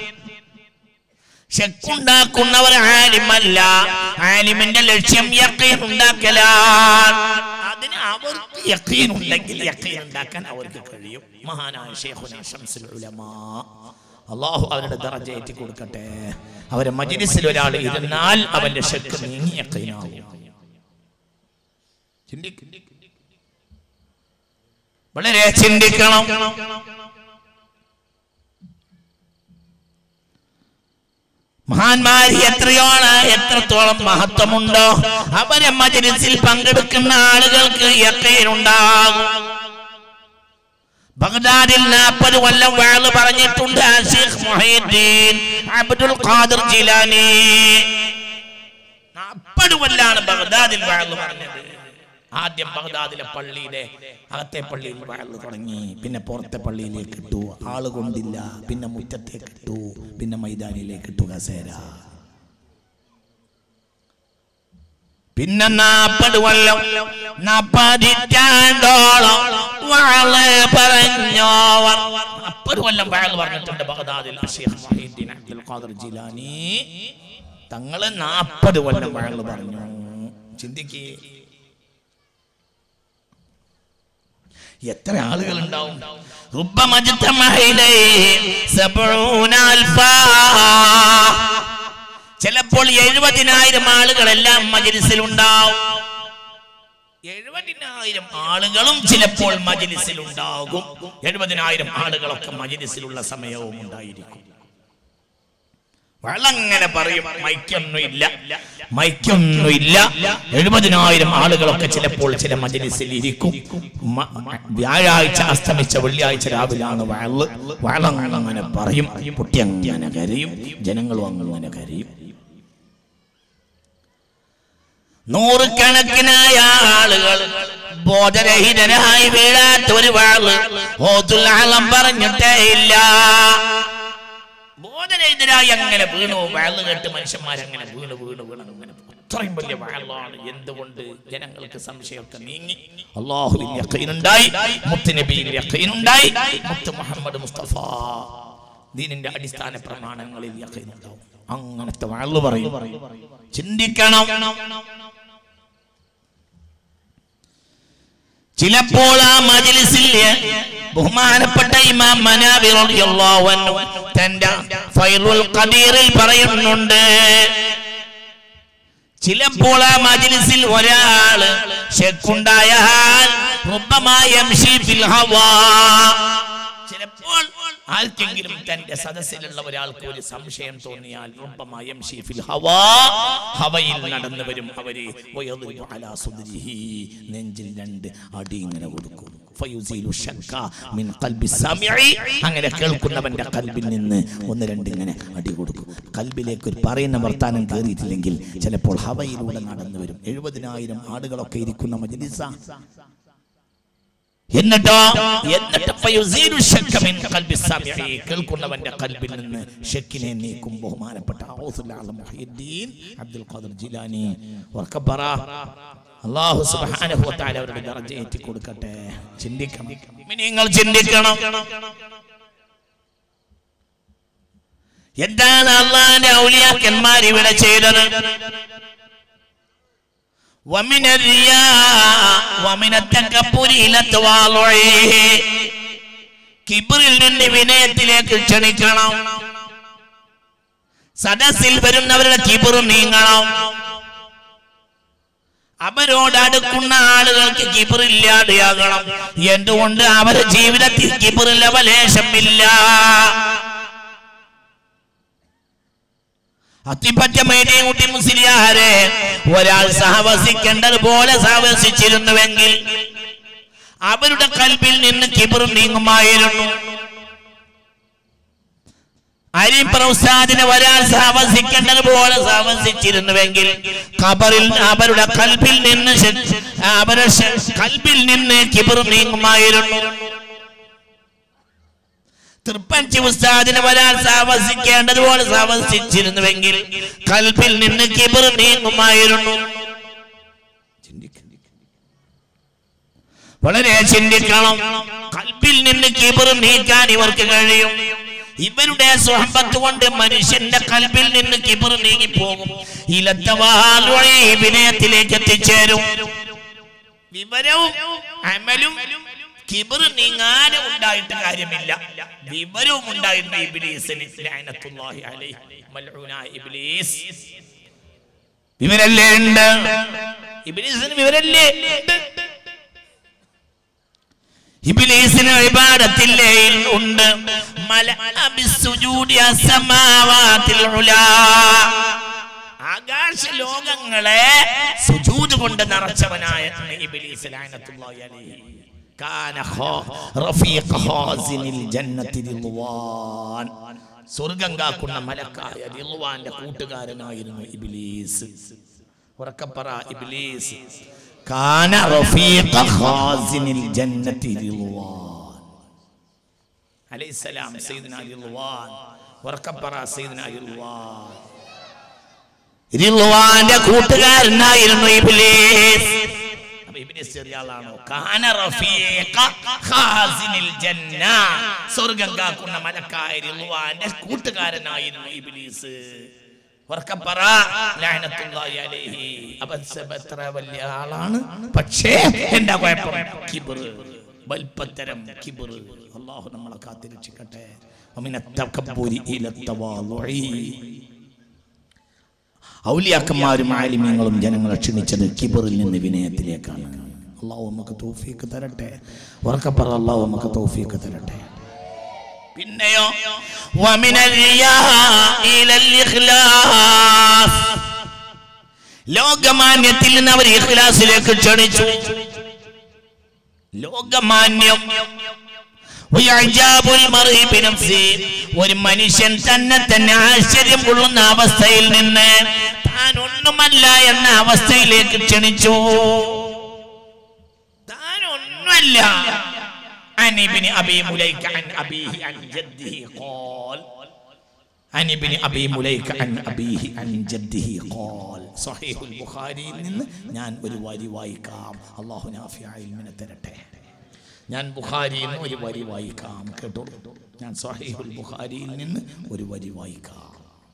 ശക്കുണ്ടാക്കുന്നവർ ആലിമല്ല ആലിമിന്റെ ലക്ഷ്യം യക്കീൻ ഉണ്ടാക്കലാണ് അതിന് അവർക്ക് യക്കീൻ ഉണ്ടെങ്കിൽ യക്കീൻ ഉണ്ടാക്കാൻ അവർക്ക് കഴിയും മഹാനായ ഷേഖുന ശംസുൽ ഉലമാ അള്ളാഹു അവരുടെ ദറജ ഏറ്റി കൊടുക്കട്ടെ അവരെ മജ്ലിസിൽ ഒരാൾ ഇരുന്നാൽ അവന്റെ ശക്ക് നീങ്ങി യക്കീനാവും ചിന്തിക്കും വളരെ ചിന്തിക്കണം മഹാന്മാര് എത്രയോണ് എത്രത്തോളം മഹത്വമുണ്ടോ അവരെ മജലിസിൽ പങ്കെടുക്കുന്ന ആളുകൾക്ക് യക്കീനുണ്ടാകും ബഗ്ദാദിൽ നാൽപ്പത് കൊല്ലം വാള് പറഞ്ഞിട്ടുണ്ട് ആഷിഖ് മുഹീദ്ദീൻ അബ്ദുൽ ഖാദിർ ജിലാനി നാൽപ്പത് കൊല്ലാണ് ബഗ്ദാദിൽ വാള് പറഞ്ഞത് ആദ്യം ബഗ്ദാദിലെ പള്ളിയിലെ അകത്തെ പള്ളിയിൽ വാള് തുടങ്ങി പിന്നെ പുറത്തെ പള്ളിയിലേക്ക് ഇട്ടു ആള് കൊണ്ടില്ല പിന്നെ മുറ്റത്തേക്ക് ഇട്ടു പിന്നെ മൈതാനിയിലേക്ക് ഇട്ടു കസേര പിന്നെ നാപ്പത് കൊല്ലം നാപ്പതിറ്റാണ്ടോളം വാള് പറഞ്ഞോവർ നാപ്പത് കൊല്ലം വാള് പറഞ്ഞിട്ടുണ്ട് ബഗ്ദാദിൽ അഷീഖ് മുഹീദ്ദീൻ അബ്ദുൽ ഖാദിർ ജിലാനി തങ്ങള് നാപ്പത് കൊല്ലം വാള് പറഞ്ഞു ചിന്തിക്കേ എത്ര ആളുകൾ ഉണ്ടാവും ചിലപ്പോൾ എഴുപതിനായിരം ആളുകളെല്ലാം മജലിസിലുണ്ടാവും എഴുപതിനായിരം ആളുകളും ചിലപ്പോൾ മജലിസിലുണ്ടാകും എഴുപതിനായിരം ആളുകളൊക്കെ മജലിസിലുള്ള സമയവും ഉണ്ടായിരിക്കും വളങ്ങനെ പറയും മൈക്കൊന്നുമില്ല മൈക്കൊന്നുമില്ല എഴുപതിനായിരം ആളുകളൊക്കെ ചിലപ്പോൾ ചില മജലിസിൽ ഇരിക്കും മ- വ്യാഴാഴ്ച അസ്തമിച്ച വെള്ളിയാഴ്ച രാവിലാണ് വയല് വളങ്ങനെ പറയും കുട്ടി അങ്ങനെ കരയും ജനങ്ങളും അങ്ങനെ കരയും നൂറുകണക്കിനായ ആളുകൾ ബോധരഹിതരായി വീഴാത്ത ഒരു വാള് ഓതുൽ ആളം പറഞ്ഞിട്ടേ ഇല്ല ബോധരഹിതരായി അങ്ങനെ വീണു വയല് കേട്ട് മനുഷ്യന്മാരങ്ങനെ വീണ് വീണ് വീണ് അങ്ങനെ അത്രയും വലിയ വയലാണ് എന്തുകൊണ്ട് ജനങ്ങൾക്ക് സംശയമൊക്കെ നീങ്ങി അള്ളാഹുവിൽ യഖീനുണ്ടായി മുത്തുനബിയിൽ യഖീനുണ്ടായി മുത്ത് മുഹമ്മദ് മുസ്തഫ ദീനിന്റെ അടിസ്ഥാന പ്രമാണങ്ങളിൽ യഖീനുണ്ടാവും അങ്ങനത്തെ വയല് പറയും ചിന്തിക്കണം ചിലപ്പോൾ ആ മജ്ലിസിൽ ബഹുമാനപ്പെട്ട ഇമാം മനാബി റളിയല്ലാഹു അൻഹു തന്റെ ഫൈലുൽ ഖദീറിൽ പറയുന്നുണ്ട് ചിലപ്പോൾ ആ മജ്ലിസിൽ ഒരാള് ഷെക്കുണ്ടായാൽ റുബ്ബമായ യംശി ഫിൽ ഹവാ ചിലപ്പോൾ ആർക്കെങ്കിലും തന്റെ സദസ്സിലുള്ള ഒരാൾക്ക് ഒരു സംശയം തോന്നിയാൽ റുബ്ബമായ യംശി ഫിൽ ഹവാ ഹവയിൽ നടന്നു വരും അവരെ വയദ്രിബു അലാ സുദ്രിഹി നെഞ്ചിൽ രണ്ട് അടി ഇങ്ങനെ കൊടുക്കും ഫയുസീലു ശക്ക മിൻ ഖൽബി സാമിഇ അങ്ങനെ കേൾക്കുന്നവന്റെ കൽബിൽ നിന്ന് ഒന്ന് രണ്ട് ഇങ്ങനെ അടി കൊടുക്കും കൽബിലേക്ക് ഒരു പറയുന്ന വർത്താനം കയറിയിട്ടില്ലെങ്കിൽ ചിലപ്പോൾ ഹവയിലൂടെ നടന്നു വരും എഴുപതിനായിരം ആളുകളൊക്കെ ഇരിക്കുന്ന മജ്ലിസ എന്നിട്ടോ എന്നിട്ട് ഫയുസീലു ശക്ക മിൻ ഖൽബി സാമിഇ കേൾക്കുന്നവന്റെ കൽബിൽ നിന്ന് ഷക്കിനെ നീക്കും ബഹുമാനപ്പെട്ട ഔസുൽ ആലം മുഹ്യിദ്ദീൻ അബ്ദുൽ ഖാദിർ ജിലാനി വർക്കബറ അള്ളാഹു സുബ്ഹാനഹു വ തആല അവരുടെ ദർജ ഏറ്റി കൊടുക്കട്ടെ ചിന്തിക്കണം നിങ്ങൾ ചിന്തിക്കണം എന്താണ് അള്ളാഹിന്റെ ഔലിയാക്കന്മാർ ഇവിടെ ചെയ്തത് ومن الرياء ومن التكبر إلى التواضع കിബറിൽ നിന്ന് വിനയത്തിലേക്ക് ക്ഷണിക്കണം സദസ്സിൽ വരുന്നവരുടെ കിബറ് നീങ്ങണം അവരോട് അടുക്കുന്ന ആളുകൾക്ക് കിബറില്ലാതെയാകണം എന്തുകൊണ്ട് അവരുടെ ജീവിതത്തിൽ കിബറിൽ അവലേശമില്ല അത്തിപ്പറ്റ മേടിയൻകുട്ടി മുസ്ലിയാരെ ഒരാൾ സഹവസിക്കേണ്ടതുപോലെ സഹവസിച്ചിരുന്നുവെങ്കിൽ അവരുടെ കൽബിൽ നിന്ന് കിബർ നീങ്ങുമായിരുന്നു അരിപ്രൗസാദിനെ ഒരാൾ സഹവസിക്കേണ്ടതുപോലെ സഹവസിച്ചിരുന്നുവെങ്കിൽ ഖബറിൽ അവരുടെ കൽബിൽ നിന്ന് ശ- അവരുടെ ശ- കൽബിൽ നിന്ന് കിബർ നീങ്ങുമായിരുന്നു തൃപ്പഞ്ചി ഉസ്താദിനെ ഒരാൾ സാവസിക്കേണ്ടതുപോലെ സാവസിച്ചിരുന്നുവെങ്കിൽ കൽബിൽ നിന്ന് കിബർ നീങ്ങുമായിരുന്നു വളരെ ചിന്തിക്കണം കൽബിൽ നിന്ന് കിബർ നീക്കാൻ ഇവർക്ക് കഴിയും ഇവരുടെ സ്വഹബത്ത് കൊണ്ട് മനുഷ്യന്റെ കൽബിൽ നിന്ന് കിബർ നീങ്ങിപ്പോകും ഇലത്തവാലുഴി വിനയത്തിലേക്ക് എത്തിച്ചേരും വിവരവും അമലും കിബർ നീങ്ങാതെ ഉണ്ടായിട്ട് കാര്യമില്ല വിവരവും ഉണ്ടായിരുന്നു ഇബ്ലീസിന് ലഅനത്തുല്ലാഹി അലൈഹി മൽഊനായ ഇബ്ലീസ് വിവരല്ലേ ഉണ്ട് ഇബ്ലീസിന് വിവരല്ലേ ഉണ്ട് ഇബ്ലീസിന് ഇബാദത്തില്ലേ ഉണ്ട് മലഅ ബിസ്സുജൂദി അസ്സമാവാതിൽ ഉലാ ആകാശ ലോകങ്ങളെ സുജൂദ് കൊണ്ട് നിറച്ചവനായ ഇബ്ലീസ് ലഅനത്തുല്ലാഹി അലൈഹി കാന ഖാ റഫീഖ ഖാസിനിൽ ജന്നത്തി റിദ്വാൻ സ്വർഗം കാക്കുന്ന മലക്കായ റിദ്വാന്റെ കൂട്ടുകാരനായിരുന്നു ഇബ്ലീസ് ഉറക്കപ്പറ ഇബ്ലീസ് കാന റഫീഖ ഖാസിനിൽ ജന്നത്തി റിദ്വാൻ അലൈഹിസ്സലാം സയ്യിദ്ന റിദ്വാൻ ഉറക്കപ്പറ സയ്യിദ്ന റിദ്വാൻ റിദ്വാന്റെ കൂട്ടുകാരനായിരുന്നു ഇബ്ലീസ് അപ്പൊ ഇബ്ലീസ് ചെറിയ ആളാണോ കാന റഫീഖ ഖാസിനിൽ ജന്ന സ്വർഗ്ഗം കാക്കുന്ന മലക്കായ റിദ്വാന്റെ കൂട്ടുകാരനായിരുന്നു ഇബ്ലീസ് ഉറക്കപ്പറ ലഅനത്തുല്ലാഹി അലൈഹി അവൻ എത്ര വലിയ ആളാണ് പക്ഷേ എന്താ കുഴപ്പം കിബർ വൽപ്പത്തരം കിബർ അള്ളാഹു നമ്മളെ കാത്തിരക്ഷിക്കട്ടെ ومن التكبر إلى التواضع ഔലിയാക്കന്മാരും ആലിമ്യങ്ങളും ജനങ്ങളെ ക്ഷണിച്ചത് കിബറിൽ നിന്ന് വിനയത്തിലേക്കാണ് അള്ളാഹു നമുക്ക് തൗഫീക്ക് തരട്ടെ ഉറക്കപ്പറ അള്ളാഹു നമുക്ക് തൗഫീക്ക് തരട്ടെ പിന്നെയോ ومن الرياء إلى الإخلاص ലോകമാന്യത്തിൽ നിന്ന് അവർ ഇഖ്ലാസിലേക്ക് ക്ഷണിച്ചു ലോകമാന്യം വയഅജാബുൽ മർഇ ബിനഫ്സി. ഒരു മനുഷ്യൻ തന്നെ തന്നെ ആശ്ചര്യം കൊള്ളുന്ന അവസ്ഥയിൽ നിന്ന് താൻ ഒന്നുമല്ല എന്ന അവസ്ഥയിലേക്ക് ക്ഷണിച്ചു താൻ ഒന്നുമല്ല عن ابن ابي مليك عن ابيه عن جده قال عن ابن ابي مليك عن ابيه عن جده قال صحيح البخاري നിന്ന് ഞാൻ ഒരു വരി വായിക്കാം അല്ലാഹു നാഫിയ ഇൽമിനെ തരട്ടെ ഞാൻ ബുഖാരിയിൽ നിന്ന് ഒരു വരി വായിക്കാം കേട്ടോ ഞാൻ സഹീഹുൽ ബുഖാരിയിൽ നിന്ന് ഒരു വരി വായിക്കാം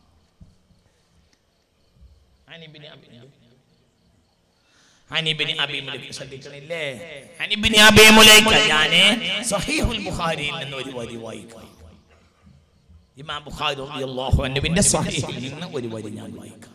അനിബിന് അബി- അനിബിന് അബി മുലൈക്ക ശ്രദ്ധിക്കണില്ലേ അനിബിന് അബി മുലൈക്ക ഞാന് സഹീഹുൽ ബുഖാരിയിൽ നിന്ന് ഒരു വരി വായിക്കാം ഇമാം ബുഖാരി റളിയല്ലാഹു അൻഹുവിന്റെ സഹീഹിൽ നിന്ന് ഒരു വരി ഞാൻ വായിക്കാം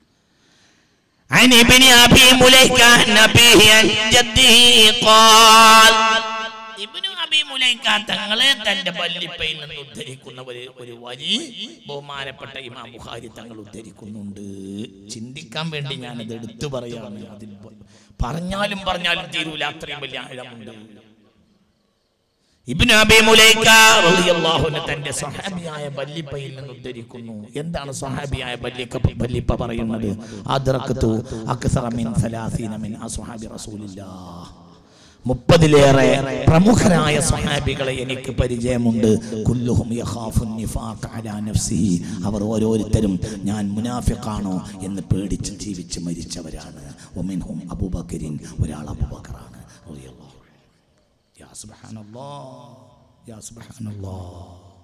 عن ابن ابي مليكه عن ابيه عن جده قال ഇബ്നു അബി മുലൈക്ക തങ്ങളെ തന്റെ പല്ലിപ്പയിൽ നിന്ന് ഉദ്ധരിക്കുന്ന ഒരു ഒരു വരി ബഹുമാനപ്പെട്ട ഇമാം ബുഖാരി തങ്ങൾ ഉദ്ധരിക്കുന്നുണ്ട് ചിന്തിക്കാൻ വേണ്ടി ഞാനത് എടുത്തു പറയാണ് അതിൽ പ- പറഞ്ഞാലും പറഞ്ഞാലും തീരൂല അത്രയും വലിയ ആഴമുണ്ട് ഇബ്നു അബി മുലൈക്ക റളിയല്ലാഹു അൻഹു തന്റെ സ്വഹാബിയായ ബല്ലിപ്പയിൽ നിന്ന് ഉദ്ധരിക്കുന്നു എന്താണ് സ്വഹാബിയായ ബല്ലിക്ക ബല്ലിപ്പ പറയുന്നത് അദ്റഖതു അക്സറ മിൻ സലാസീന മിൻ അസ്ഹാബി റസൂലില്ലാഹ് മുപ്പതിലേറെ പ്രമുഖരായ സ്വഹാബികളെ എനിക്ക് പരിചയമുണ്ട് കുല്ലുഹും യഖാഫുൻ നിഫാഖ അലാ നഫ്സിഹി അവർ ഓരോരുത്തരും ഞാൻ മുനാഫിഖാണോ എന്ന് പേടിച്ച് ജീവിച്ച് മരിച്ചവരാണ് ഒമിൻഹും അബൂബക്കറിൻ ഒരാൾ അബൂബക്കറാണ് റളിയല്ലാഹു അൻഹു. യാ സുബ്ഹാനല്ലാഹ് യാ സുബ്ഹാനല്ലാഹ്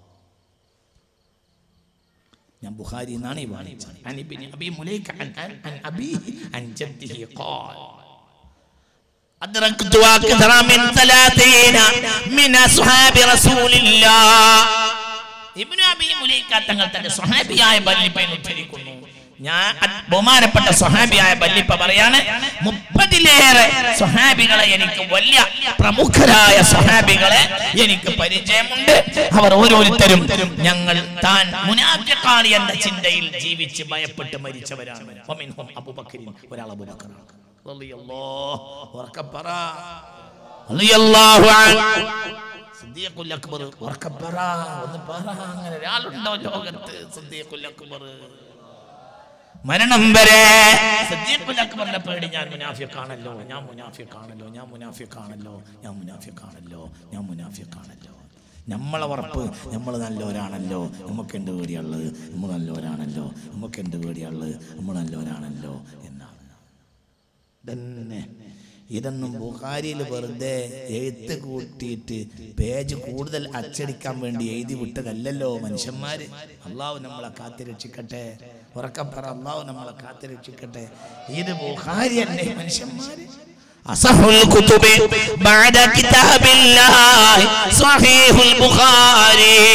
ഞാൻ ബുഖാരി എന്നാണ് ഈ വാണിജ്യം عن ابن ابي مليك عن عن عن ابيه عن جده قال أدركت أكثر من ثلاثين من أصحاب رسول الله ഇബ്നു അബി മുലൈക്ക തങ്ങൾ തന്റെ സ്വഹാബിയായ ബല്ലിപ്പയിൽ ഉദ്ധരിക്കുന്നു ഞാൻ അത് ബഹുമാനപ്പെട്ട സ്വഹാബിയായ ബല്ലിപ്പ പറയാണ് മുപ്പതിലേറെ സ്വഹാബികളെ എനിക്ക് വലിയ പ്രമുഖരായ സ്വഹാബികളെ എനിക്ക് പരിചയമുണ്ട് അവർ ഓരോരുത്തരും ഞങ്ങൾ താൻ മുനാഫിഖാണ് എന്ന ചിന്തയിൽ ജീവിച്ച് ഭയപ്പെട്ട് മരിച്ചവരാണ് വമിൻഹും അബൂബക്കറിൻ ഒരാൾ അബൂബക്കറാണ് റളിയല്ലാഹു ഉറക്കെ പറ. റളിയല്ലാഹു അൻഹു. സിദ്ദീഖുൽ അക്ബർ ഉറക്കെ പറ. ഒന്ന് പറ. അങ്ങനെ ഒരാളുണ്ടോ ലോകത്ത് സിദ്ദീഖുൽ അക്ബർ മരണം വരെ സിദ്ദീഖുൽ അക്ബറിന്റെ പേടി ഞാൻ മുനാഫിഖാണല്ലോ ഞാൻ മുനാഫിഖാണല്ലോ ഞാൻ മുനാഫിഖാണല്ലോ ഞാൻ മുനാഫിഖാണല്ലോ ഞാൻ മുനാഫിഖാണല്ലോ നമ്മളെ ഉറപ്പ് നമ്മൾ നല്ലവരാണല്ലോ നമുക്ക് എന്ത് പേടിയുള്ളത് നമ്മൾ നല്ലവരാണല്ലോ നമുക്ക് എന്ത് പേടിയുള്ളത് നമ്മൾ നല്ലവരാണല്ലോ എന്നാണ് തന്നെ ഇതൊന്നും ബുഖാരിയിൽ വെറുതെ എഴുത്ത് കൂട്ടിയിട്ട് പേജ് കൂടുതൽ അച്ചടിക്കാൻ വേണ്ടി എഴുതി വിട്ടതല്ലല്ലോ മനുഷ്യന്മാര് അള്ളാഹു നമ്മളെ കാത്തിരക്ഷിക്കട്ടെ ഉറക്കപ്പറ അള്ളാഹു നമ്മളെ കാത്തിരക്ഷിക്കട്ടെ ഇത് ബുഖാരി അല്ലേ മനുഷ്യന്മാര് أصح الكتب بعد كتاب الله صحيح البخاري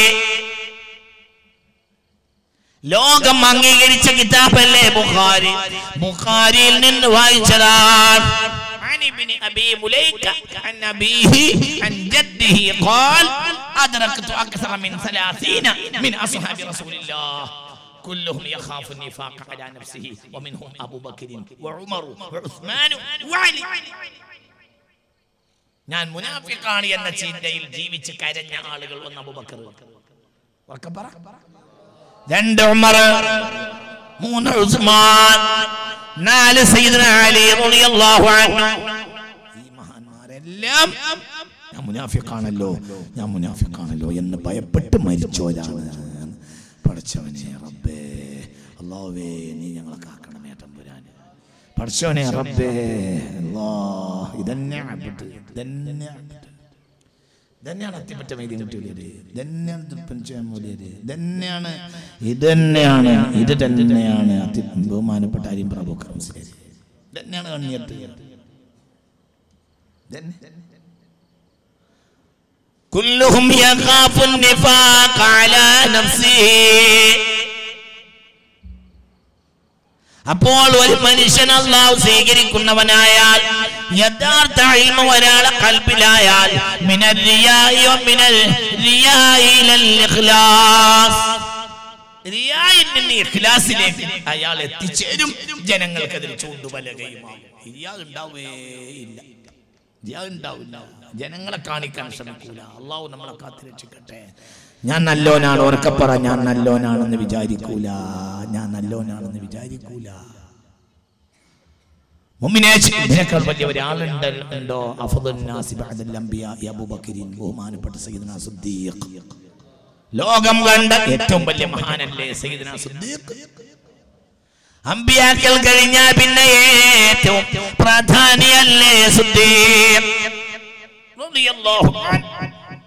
ലോകം അംഗീകരിച്ച കിതാബല്ലേ ബുഖാരി ബുഖാരിയിൽ നിന്ന് വായിച്ചതാണ് عن ابن ابي مليكه عن ابيه عن جده قال ادركت اكثر من ثلاثين من اصحاب رسول الله كلهم يخاف النفاق على نفسه ومنهم ابو بكر وعمر وعثمان وعلي ഞാൻ മുനാഫിക്കാണ് എന്ന ചിന്തയിൽ ജീവിച്ച് കരഞ്ഞ ആളുകൾ ഒന്ന് അബൂബക്കർ ഉറക്കെ പറ രണ്ട് ഉമർ മൂന്ന് ഉസ്മാൻ നാല് സയ്യിദ്ന അലി റളിയല്ലാഹു അൻഹു ഈ മഹാന്മാരെല്ലാം ഞാൻ മുനാഫിക്കാണല്ലോ ഞാൻ മുനാഫിക്കാണല്ലോ എന്ന് ഭയപ്പെട്ട് മരിച്ചോരാണ് പഠിച്ചവനെ റബ്ബേ അല്ലാഹുവേ നീ ഞങ്ങളെ കാക്കണമേ തമ്പുരാൻ പഠിച്ചവനെ റബ്ബേ അല്ലാ ഇതന്നെ അബ്ദ് ഇതന്നെ അബ്ദ് ഇതന്നെയാണ് അത്തിപ്പറ്റ വൈദ്യം കിട്ടിയത് ഇതന്നെയാണ് തൃപ്പഞ്ചായം മൂലിയത് ഇതന്നെയാണ് ഇതന്നെയാണ് ഇത് തന്നെയാണ് അതി ബഹുമാനപ്പെട്ട അരിയും പ്രഭുക്കർ മുസ്ലിം ഇതന്നെയാണ് കണ്ണിയത്ത് كلهم يخاف النفاق على نفسه അപ്പോൾ ഒരു മനുഷ്യൻ അള്ളാഹു സ്വീകരിക്കുന്നവനായാൽ യഥാർത്ഥ ഇൽമ ഒരാളെ കൽപ്പിലായാൽ മിനൽ റിയായി വ മിനൽ റിയായി ഇലൽ ഇഖ്ലാസ് റിയായിൽ നിന്ന് ഇഖ്ലാസിലേക്ക് അയാൾ എത്തിച്ചേരും ജനങ്ങൾക്കതിൽ ചൂണ്ടുപലകയുമാകും റിയാ ഉണ്ടാവേ ഇല്ല റിയാ ഉണ്ടാവില്ല ജനങ്ങളെ കാണിക്കാൻ ശ്രമിക്കൂല അള്ളാഹു നമ്മളെ കാത്തിരക്ഷിക്കട്ടെ ഞാൻ നല്ലോനാണ് ഉറക്കപ്പറ ഞാൻ നല്ലോനാണെന്ന് വിചാരിക്കൂല ഞാൻ നല്ലോനാണെന്ന് വിചാരിക്കൂല മുമ്മിനെ ഇതിനേക്കാൾ വലിയ ഒരാളുണ്ട് ഉണ്ടോ അഫദുൻ നാസി ബഅദൽ അംബിയാ അബൂബക്കറിൻ ബഹുമാനപ്പെട്ട സയ്യിദ്ന സിദ്ദീഖ് ലോകം കണ്ട ഏറ്റവും വലിയ മഹാനല്ലേ സയ്യിദ്ന സിദ്ദീഖ് അമ്പിയാക്കൾ കഴിഞ്ഞാൽ പിന്നെ ഏറ്റവും പ്രാധാന്യല്ലേ സിദ്ദീഖ് റളിയല്ലാഹു അൻഹു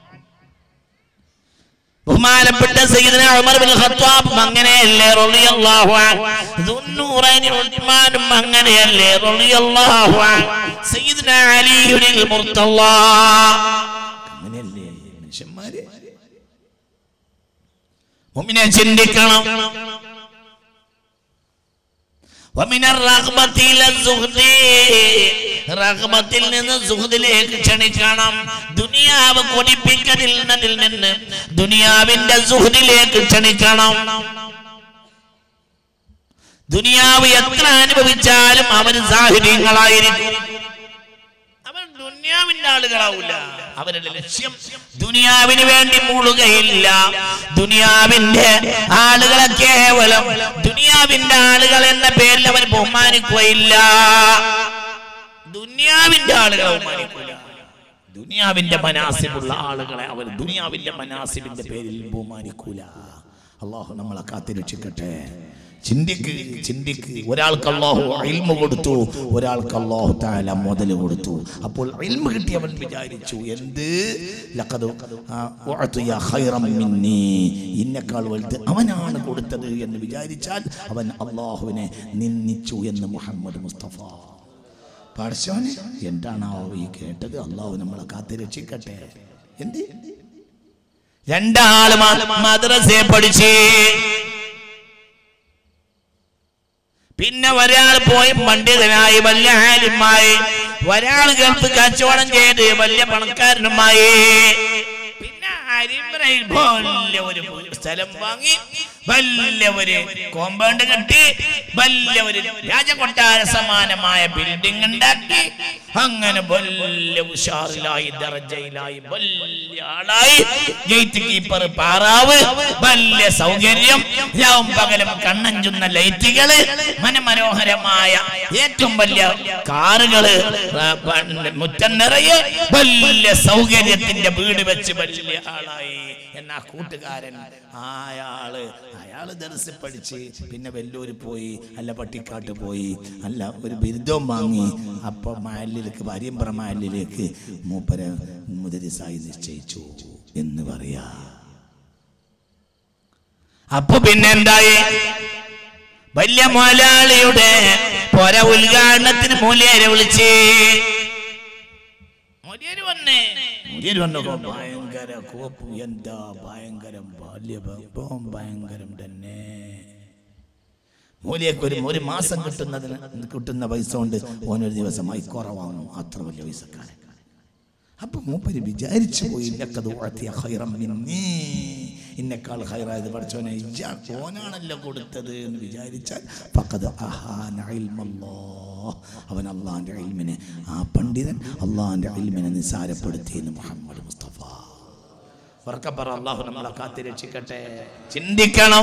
ബഹുമാനപ്പെട്ട സയ്യിദ്ന ഉമർ ബിൻ ഖത്താബ് അങ്ങനെയല്ലേ റളിയല്ലാഹു അൻഹു ദുന്നൂറൈനി ഉസ്മാനും അങ്ങനെയല്ലേ റളിയല്ലാഹു അൻഹു സയ്യിദ്ന അലിയുൽ മുർത്തല്ല അങ്ങനെയല്ലേ മനുഷ്യന്മാരെ മുഅ്മിനെ ചിന്തിക്കണം ومن الرغبة إلى الزهد റഹ്മത്തിൽ നിന്ന് സുഹൃത്തിലേക്ക് ക്ഷണിക്കണം ദുനിയാവ് കൊടിപ്പിക്കതിൽ നിന്ന് ദുനിയാവിന്റെ സുഹൃത്തിലേക്ക് ക്ഷണിക്കണം ദുനിയാവ് എത്ര അനുഭവിച്ചാലും അവര് സാഹചര്യങ്ങളായിരിക്കും അവർ ദുനിയാവിന്റെ ആളുകളാവില്ല അവരുടെ ലക്ഷ്യം ദുനിയാവിന് വേണ്ടി മൂളുകയില്ല ദുനിയാവിന്റെ ആളുകളെ കേവലം ദുനിയാവിന്റെ ആളുകൾ എന്ന പേരിൽ അവർ ബഹുമാനിക്കുകയില്ല ദുനിയാവിന്റെ ആളുകളെ ബഹുമാനിക്കൂല ദുനിയാവിന്റെ മനാസിബുള്ള ആളുകളെ അവർ ദുനിയാവിന്റെ മനാസിബിന്റെ പേരിൽ ബഹുമാനിക്കൂല അള്ളാഹു നമ്മളെ കാത്തിരക്ഷിക്കട്ടെ ചിന്തിക്ക് ചിന്തിക്ക് ഒരാൾക്ക് അള്ളാഹു ഇൽമ കൊടുത്തു ഒരാൾക്ക് അള്ളാഹു താല മുതൽ കൊടുത്തു അപ്പോൾ ഇൽമ കിട്ടിയവൻ വിചാരിച്ചു എന്ത് ലഖദ് ആ, ഉഅ്തിയ ഖൈറം മിന്നി ഇന്നേക്കാൾ വലുത് അവനാണ് കൊടുത്തത് എന്ന് വിചാരിച്ചാൽ അവൻ അള്ളാഹുവിനെ നിന്ദിച്ചു എന്ന് മുഹമ്മദ് മുസ്തഫ പഠിച്ചവന് എന്താണാവോ ഈ കേട്ടത് അള്ളാഹു നമ്മളെ കാത്തിരക്ഷിക്കട്ടെ എന്ത് രണ്ടാള് മദ്രസയെ പഠിച്ച് പിന്നെ ഒരാൾ പോയി പണ്ഡിതനായി വലിയ ആലിമായി ഒരാൾ ഗൾഫ് കച്ചവടം ചെയ്ത് വലിയ പണക്കാരനുമായി പിന്നെ അരിമ്പ്രയിൽ വലിയ ഒരു സ്ഥലം വാങ്ങി വലിയ ഒരു കോമ്പൗണ്ട് കെട്ടി വലിയ ഒരു രാജകൊട്ടാര സമാനമായ ബിൽഡിംഗ് ഉണ്ടാക്കി അങ്ങനെ വലിയ ഉഷാറിലായി ദർജയിലായി വലിയ ആളായി ഗേറ്റ് കീപ്പർ പാറാവ് വലിയ സൗകര്യം രാവും പകലും കണ്ണഞ്ചുന്ന ലൈറ്റുകള് മനമനോഹരമായ ഏറ്റവും വലിയ കാറുകള് ആ, പ- മുറ്റം നിറയെ വലിയ സൗകര്യത്തിന്റെ വീട് വെച്ച് വലിയ ആളായി എന്നാ കൂട്ടുകാരൻ അയാള് അയാള് ദർസ് പഠിച്ച് പിന്നെ വെല്ലൂര് പോയി അല്ല പട്ടിക്കാട്ട് പോയി അല്ല ഒരു ബിരുദവും വാങ്ങി അപ്പൊ മാലിലേക്ക് വാര്യമ്പ്ര മാലിലേക്ക് മൂപ്പര മുദരിസായി നിശ്ചയിച്ചു എന്ന് പറയാ അപ്പൊ പിന്നെ എന്തായി വലിയ മുതലാളിയുടെ പൊര ഉദ്ഘാടനത്തിന് മൂല്യരെ വിളിച്ച് മൂല്യര് വന്നേ മൂല്യര് വന്നപ്പോ ഭയങ്കര കോപ്പും എന്താ ഭയങ്കരം ബാല്യഭം ഭയങ്കരം തന്നെ മൂല്യക്ക് ഒരു ഒരു മാസം കിട്ടുന്നതിന് കിട്ടുന്ന പൈസ കൊണ്ട് ഓനൊരു ദിവസമായി കുറവാങ്ങും അത്ര വലിയ പൈസക്കാരൻ അപ്പൊ മൂപ്പര് വിചാരിച്ചു പോയി ഇന്നക്കത് ഉഴത്തിയ ഹൈറം മിന്നീ ഇന്നെക്കാൾ ഹൈറായത് പഠിച്ചോനെ ഇയാൾ ഓനാണല്ലോ കൊടുത്തത് എന്ന് വിചാരിച്ചാൽ പക്കത് അഹാന ഇൽമല്ലോ അവൻ അള്ളാന്റെ ഇൽമിനെ ആ പണ്ഡിതൻ അള്ളാന്റെ ഇൽമിനെ നിസാരപ്പെടുത്തി എന്ന് മുഹമ്മദ് മുസ്തഫ ഉറക്കപ്പറ അള്ളാഹു നമ്മളെ കാത്തിരക്ഷിക്കട്ടെ ചിന്തിക്കണം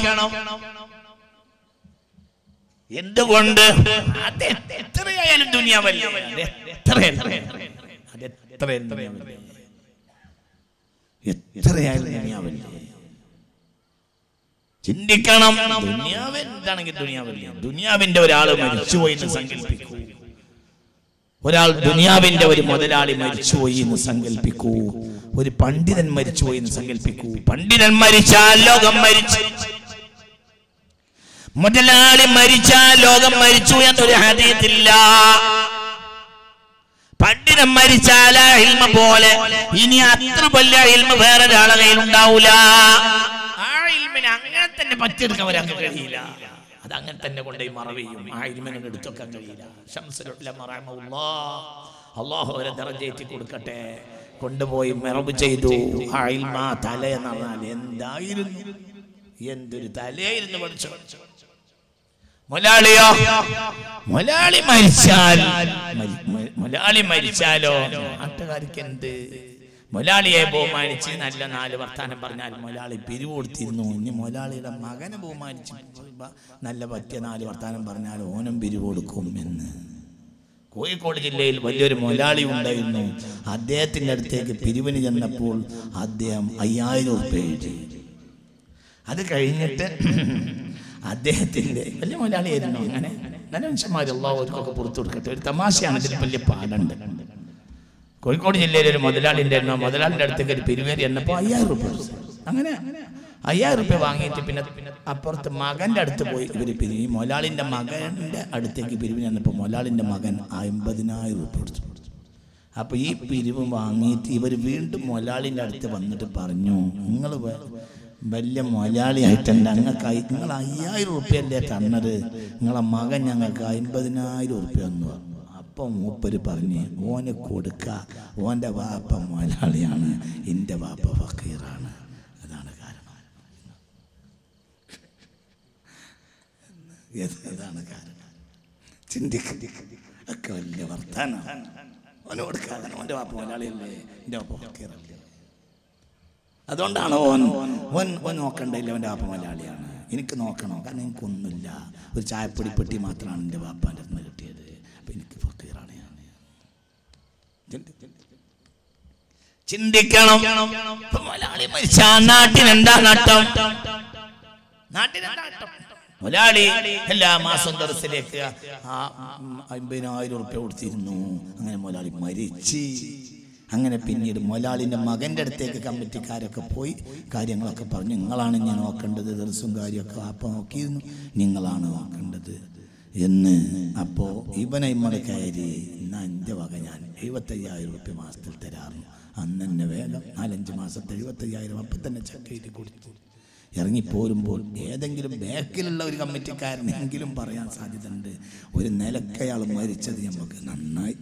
എന്തുകൊണ്ട് അത് എത്രയായാലും ദുനിയാവല്ലേ അത് എത്രയായാലും അത് എത്രയായാലും ദുനിയാവല്ലേ എത്രയായാലും ദുനിയാവല്ലേ ചിന്തിക്കണം ദുനിയാവ് എന്താണെങ്കിൽ ദുനിയാവല്ലേ ദുനിയാവിന്റെ ഒരാൾ മരിച്ചുപോയി എന്ന് സങ്കല്പിക്കൂ ഒരാൾ ദുനിയാവിന്റെ ഒരു മുതലാളി മരിച്ചുപോയി എന്ന് സങ്കല്പിക്കൂ ഒരു പണ്ഡിതൻ മരിച്ചുപോയി എന്ന് സങ്കല്പിക്കൂ പണ്ഡിതൻ മരിച്ചാൽ ലോകം മരിച്ചു മുതലാളി മരിച്ചാൽ ലോകം മരിച്ചു എന്നൊരു ഹദീത്തില്ല പണ്ഡിതൻ മരിച്ചാൽ ആ ഇൽമ പോലെ ഇനി അത്ര വലിയ ഇൽമ വേറെ ഒരാളെ കയ്യിൽ ഉണ്ടാവൂല ആ ഇൽമിനെ അങ്ങനെ തന്നെ പറ്റിയെടുക്കാൻ ഒരാൾക്ക് കഴിയില്ല അത് അത് അങ്ങനെ തന്നെ കൊണ്ടുപോയി മറവിയും ആ ഇൽമിനെ എടുത്തൊക്കെ കഴിയില്ല ഷംസുലുള്ള അള്ളാഹു അവരെ നിറഞ്ഞേറ്റി കൊടുക്കട്ടെ കൊണ്ടുപോയി മെറബ് ചെയ്തു ആ ഇൽമ തല എന്ന് പറഞ്ഞാൽ എന്തായിരുന്നു എന്തൊരു തലയായിരുന്നു പഠിച്ചു മുലാളിയോ മുലാളി മരിച്ചാൽ മരി- മ- മുലാളി മരിച്ചാലോ നാട്ടുകാർക്ക് എന്ത് മുലാളിയെ ബഹുമാനിച്ച് നല്ല നാല് വർത്താനം പറഞ്ഞാൽ മുലാളി പിരിവ് കൊടുത്തിരുന്നു ഇനി മുലാളിയുടെ മകനെ ബഹുമാനിച്ച് ബ- നല്ല പറ്റിയ നാല് വർത്താനം പറഞ്ഞാൽ ഓനും പിരിവ് കൊടുക്കും എന്ന് കോഴിക്കോട് ജില്ലയിൽ വലിയൊരു മുലാളി ഉണ്ടായിരുന്നു അദ്ദേഹത്തിൻ്റെ അടുത്തേക്ക് പിരിവിന് ചെന്നപ്പോൾ അദ്ദേഹം അയ്യായിരം ഉറുപ്പ്യ എഴുതി അത് കഴിഞ്ഞിട്ട് അദ്ദേഹത്തിന്റെ വലിയ മുതലാളിയായിരുന്നു അങ്ങനെ നല്ല മനുഷ്യന്മാരുള്ള അവർക്കൊക്കെ പുറത്തു കൊടുക്കട്ടെ ഒരു തമാശയാണ് ഇതിൽ വലിയ പാടുണ്ട് കോഴിക്കോട് ജില്ലയിലെ ഒരു മുതലാളി ഉണ്ടായിരുന്നു ആ മുതലാളിന്റെ അടുത്തേക്ക് ഒരു പിരിവേരി എന്നപ്പോൾ അയ്യായിരം റുപ്യ അങ്ങനെ അയ്യായിരം റുപ്യ വാങ്ങിയിട്ട് പിന്നെ അപ്പുറത്ത് മകന്റെ അടുത്ത് പോയി ഇവര് പിരിവ് ഈ മുതലാളിന്റെ മകന്റെ അടുത്തേക്ക് പിരിവിന് ചെന്നപ്പോൾ മുതലാളിന്റെ മകൻ അമ്പതിനായിരം റുപ്യ കൊടുത്തു അപ്പൊ ഈ പിരിവ് വാങ്ങിയിട്ട് ഇവർ വീണ്ടും മൊലാളിൻ്റെ അടുത്ത് വന്നിട്ട് പറഞ്ഞു നിങ്ങൾ വലിയ മൊലാളിയായിട്ടുണ്ട് ഞങ്ങൾക്ക് നിങ്ങൾ അയ്യായിരം ഉറുപ്പ്യ അല്ലേ തന്നത് നിങ്ങളെ മകൻ ഞങ്ങൾക്ക് അമ്പതിനായിരം ഉറുപ്പ്യ എന്ന് പറഞ്ഞു അപ്പം മൂപ്പര് പറഞ്ഞ് ഓന് കൊടുക്ക ഓൻ്റെ വാപ്പ മൊലാളിയാണ് എൻ്റെ വാപ്പ ഫക്കീറാണ് അതാണ് കാരണം ഇത് അതാണ് കാരണം ചിന്തിക്ക ഒക്കെ വലിയ വർത്താനാണ് ഓന് കൊടുക്കാതെ ഓൻ്റെ വാപ്പ മലയാളിയല്ലേ എൻ്റെ വാപ്പ ഫക്കീറല്ലേ അതുകൊണ്ടാണ് ഓൻ ഓൻ ഓൻ നോക്കണ്ടില്ല അവൻ്റെ വാപ്പ മലയാളിയാണ് എനിക്ക് നോക്കണം കാരണം എനിക്കൊന്നുമില്ല ഒരു ചായപ്പൊടി പെട്ടി മാത്രമാണ് എൻ്റെ വാപ്പാൻ്റെ അടുത്ത് നിന്ന് കിട്ടിയത് അപ്പം എനിക്ക് ഫക്കീറാണ് ഞാൻ ചിന്തിക്കണം ഇപ്പൊ മലയാളി മരിച്ചാ നാട്ടിനെന്താ നട്ടം നാട്ടിനെന്താ നട്ടം മുലാളി എല്ലാ മാസവും ദർസിലേക്ക് ആ അമ്പതിനായിരം ഉറുപ്പ്യ കൊടുത്തിരുന്നു അങ്ങനെ മുലാളി മരിച്ച് അങ്ങനെ പിന്നീട് മുലാളിൻ്റെ മകൻ്റെ അടുത്തേക്ക് കമ്മിറ്റിക്കാരൊക്കെ പോയി കാര്യങ്ങളൊക്കെ പറഞ്ഞു നിങ്ങളാണ് ഞാൻ നോക്കേണ്ടത് ദർസും കാര്യമൊക്കെ അപ്പം നോക്കിയിരുന്നു നിങ്ങളാണ് നോക്കേണ്ടത് എന്ന് അപ്പോൾ ഇവനെ ഇമ്മടെ കയറി ഇന്ന് എൻ്റെ വക ഞാൻ എഴുപത്തയ്യായിരം ഉറുപ്പ്യ മാസത്തിൽ തരാറുണ്ട് അന്ന് തന്നെ വേഗം നാലഞ്ച് മാസത്തെ എഴുപത്തയ്യായിരം അപ്പം തന്നെ ചെക്ക് ചെയ്ത് കൊടുത്തു ഇറങ്ങിപ്പോരുമ്പോൾ ഏതെങ്കിലും ബാക്കിലുള്ള ഒരു കമ്മിറ്റിക്കാരനെങ്കിലും പറയാൻ സാധ്യതയുണ്ട് ഒരു നിലക്കയാൾ മരിച്ചത് നമുക്ക് നന്നായി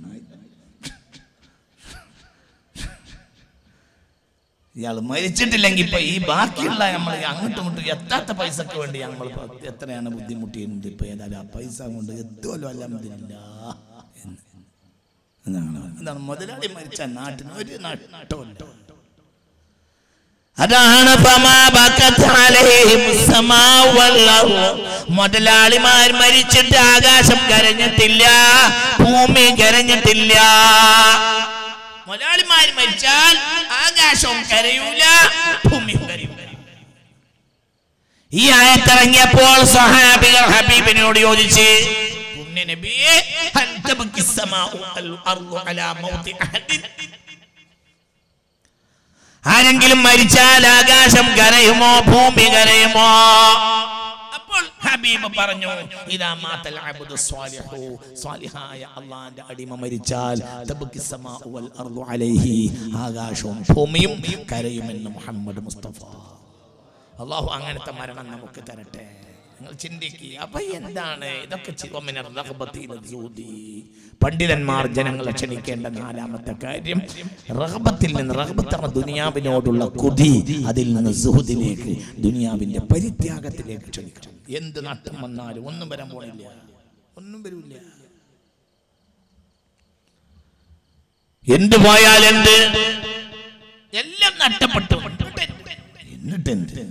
ഇയാൾ മരിച്ചിട്ടില്ലെങ്കിൽ ഇപ്പൊ ഈ ബാക്കിയുള്ള നമ്മൾ അങ്ങോട്ടും ഇങ്ങോട്ടും എത്താത്ത പൈസക്ക് വേണ്ടി നമ്മൾ എത്രയാണ് ബുദ്ധിമുട്ടിയിട്ടുണ്ട് ഇപ്പൊ ഏതായാലും ആ പൈസ കൊണ്ട് എത്തുമല്ലോ അല്ലാതില്ല എന്ന് എന്നാണ് എന്താണ് മുതലാളി മരിച്ച നാട്ടിന് ഒരു നട്ടമല്ല അതാണ് ഫമാ ബക്കത്ത് അലൈഹിം സമാഉ വൽ അർള്. മുതലാളിമാർ മരിച്ചിട്ട് ആകാശം കരഞ്ഞിട്ടില്ല ഭൂമി കരഞ്ഞിട്ടില്ല മുതലാളിമാർ മരിച്ചാൽ ആകാശവും കരയൂല ഭൂമിയും കരയൂല ഈ ആയത്തിറങ്ങിയപ്പോൾ സഹാബികൾ ഹബീബിനോട് ചോദിച്ച് പുണ്യ നബിയെ ഹൽ തബ്കി സമാഉ വൽ അർളു അലാ മൗതി അഹദിൻ ആരെങ്കിലും മരിച്ചാൽ ആകാശം കരയുമോ ഭൂമി കരയുമോ അപ്പോൾ ഹബീബ് പറഞ്ഞു ഇതാ മാതൽ അബ്ദു സ്വാലിഹു സ്വാലിഹായ അള്ളാന്റെ അടിമ മരിച്ചാൽ തബ്കി സമാഉ വൽ അർളു അലൈഹി ആകാശവും ഭൂമിയും കരയുമെന്ന് മുഹമ്മദ് മുസ്തഫ അള്ളാഹു അങ്ങനത്തെ മരണം നമുക്ക് തരട്ടെ നിങ്ങൾ ചിന്തിക്കുക അപ്പൊ എന്താണ് ഇതൊക്കെ ചിവമിനർ റഹബത്തിൽ സൂദി. പണ്ഡിതന്മാർ ജനങ്ങളെ ക്ഷണിക്കേണ്ട നാലാമത്തെ കാര്യം റഹബത്തിൽ നിന്ന് റഹബത്താണ് ദുനിയാവിനോടുള്ള കുതി അതിൽ നിന്ന് സുഹുദിലേക്ക് ദുനിയാവിന്റെ പരിത്യാഗത്തിലേക്ക് ക്ഷണിക്കണം എന്ത് നട്ടം വന്നാലും ഒന്നും വരാൻ പോണില്ല ഒന്നും വരില്ല എന്ത് പോയാൽ എന്ത് എല്ലാം നഷ്ടപ്പെട്ടു എന്നിട്ട് എന്ത്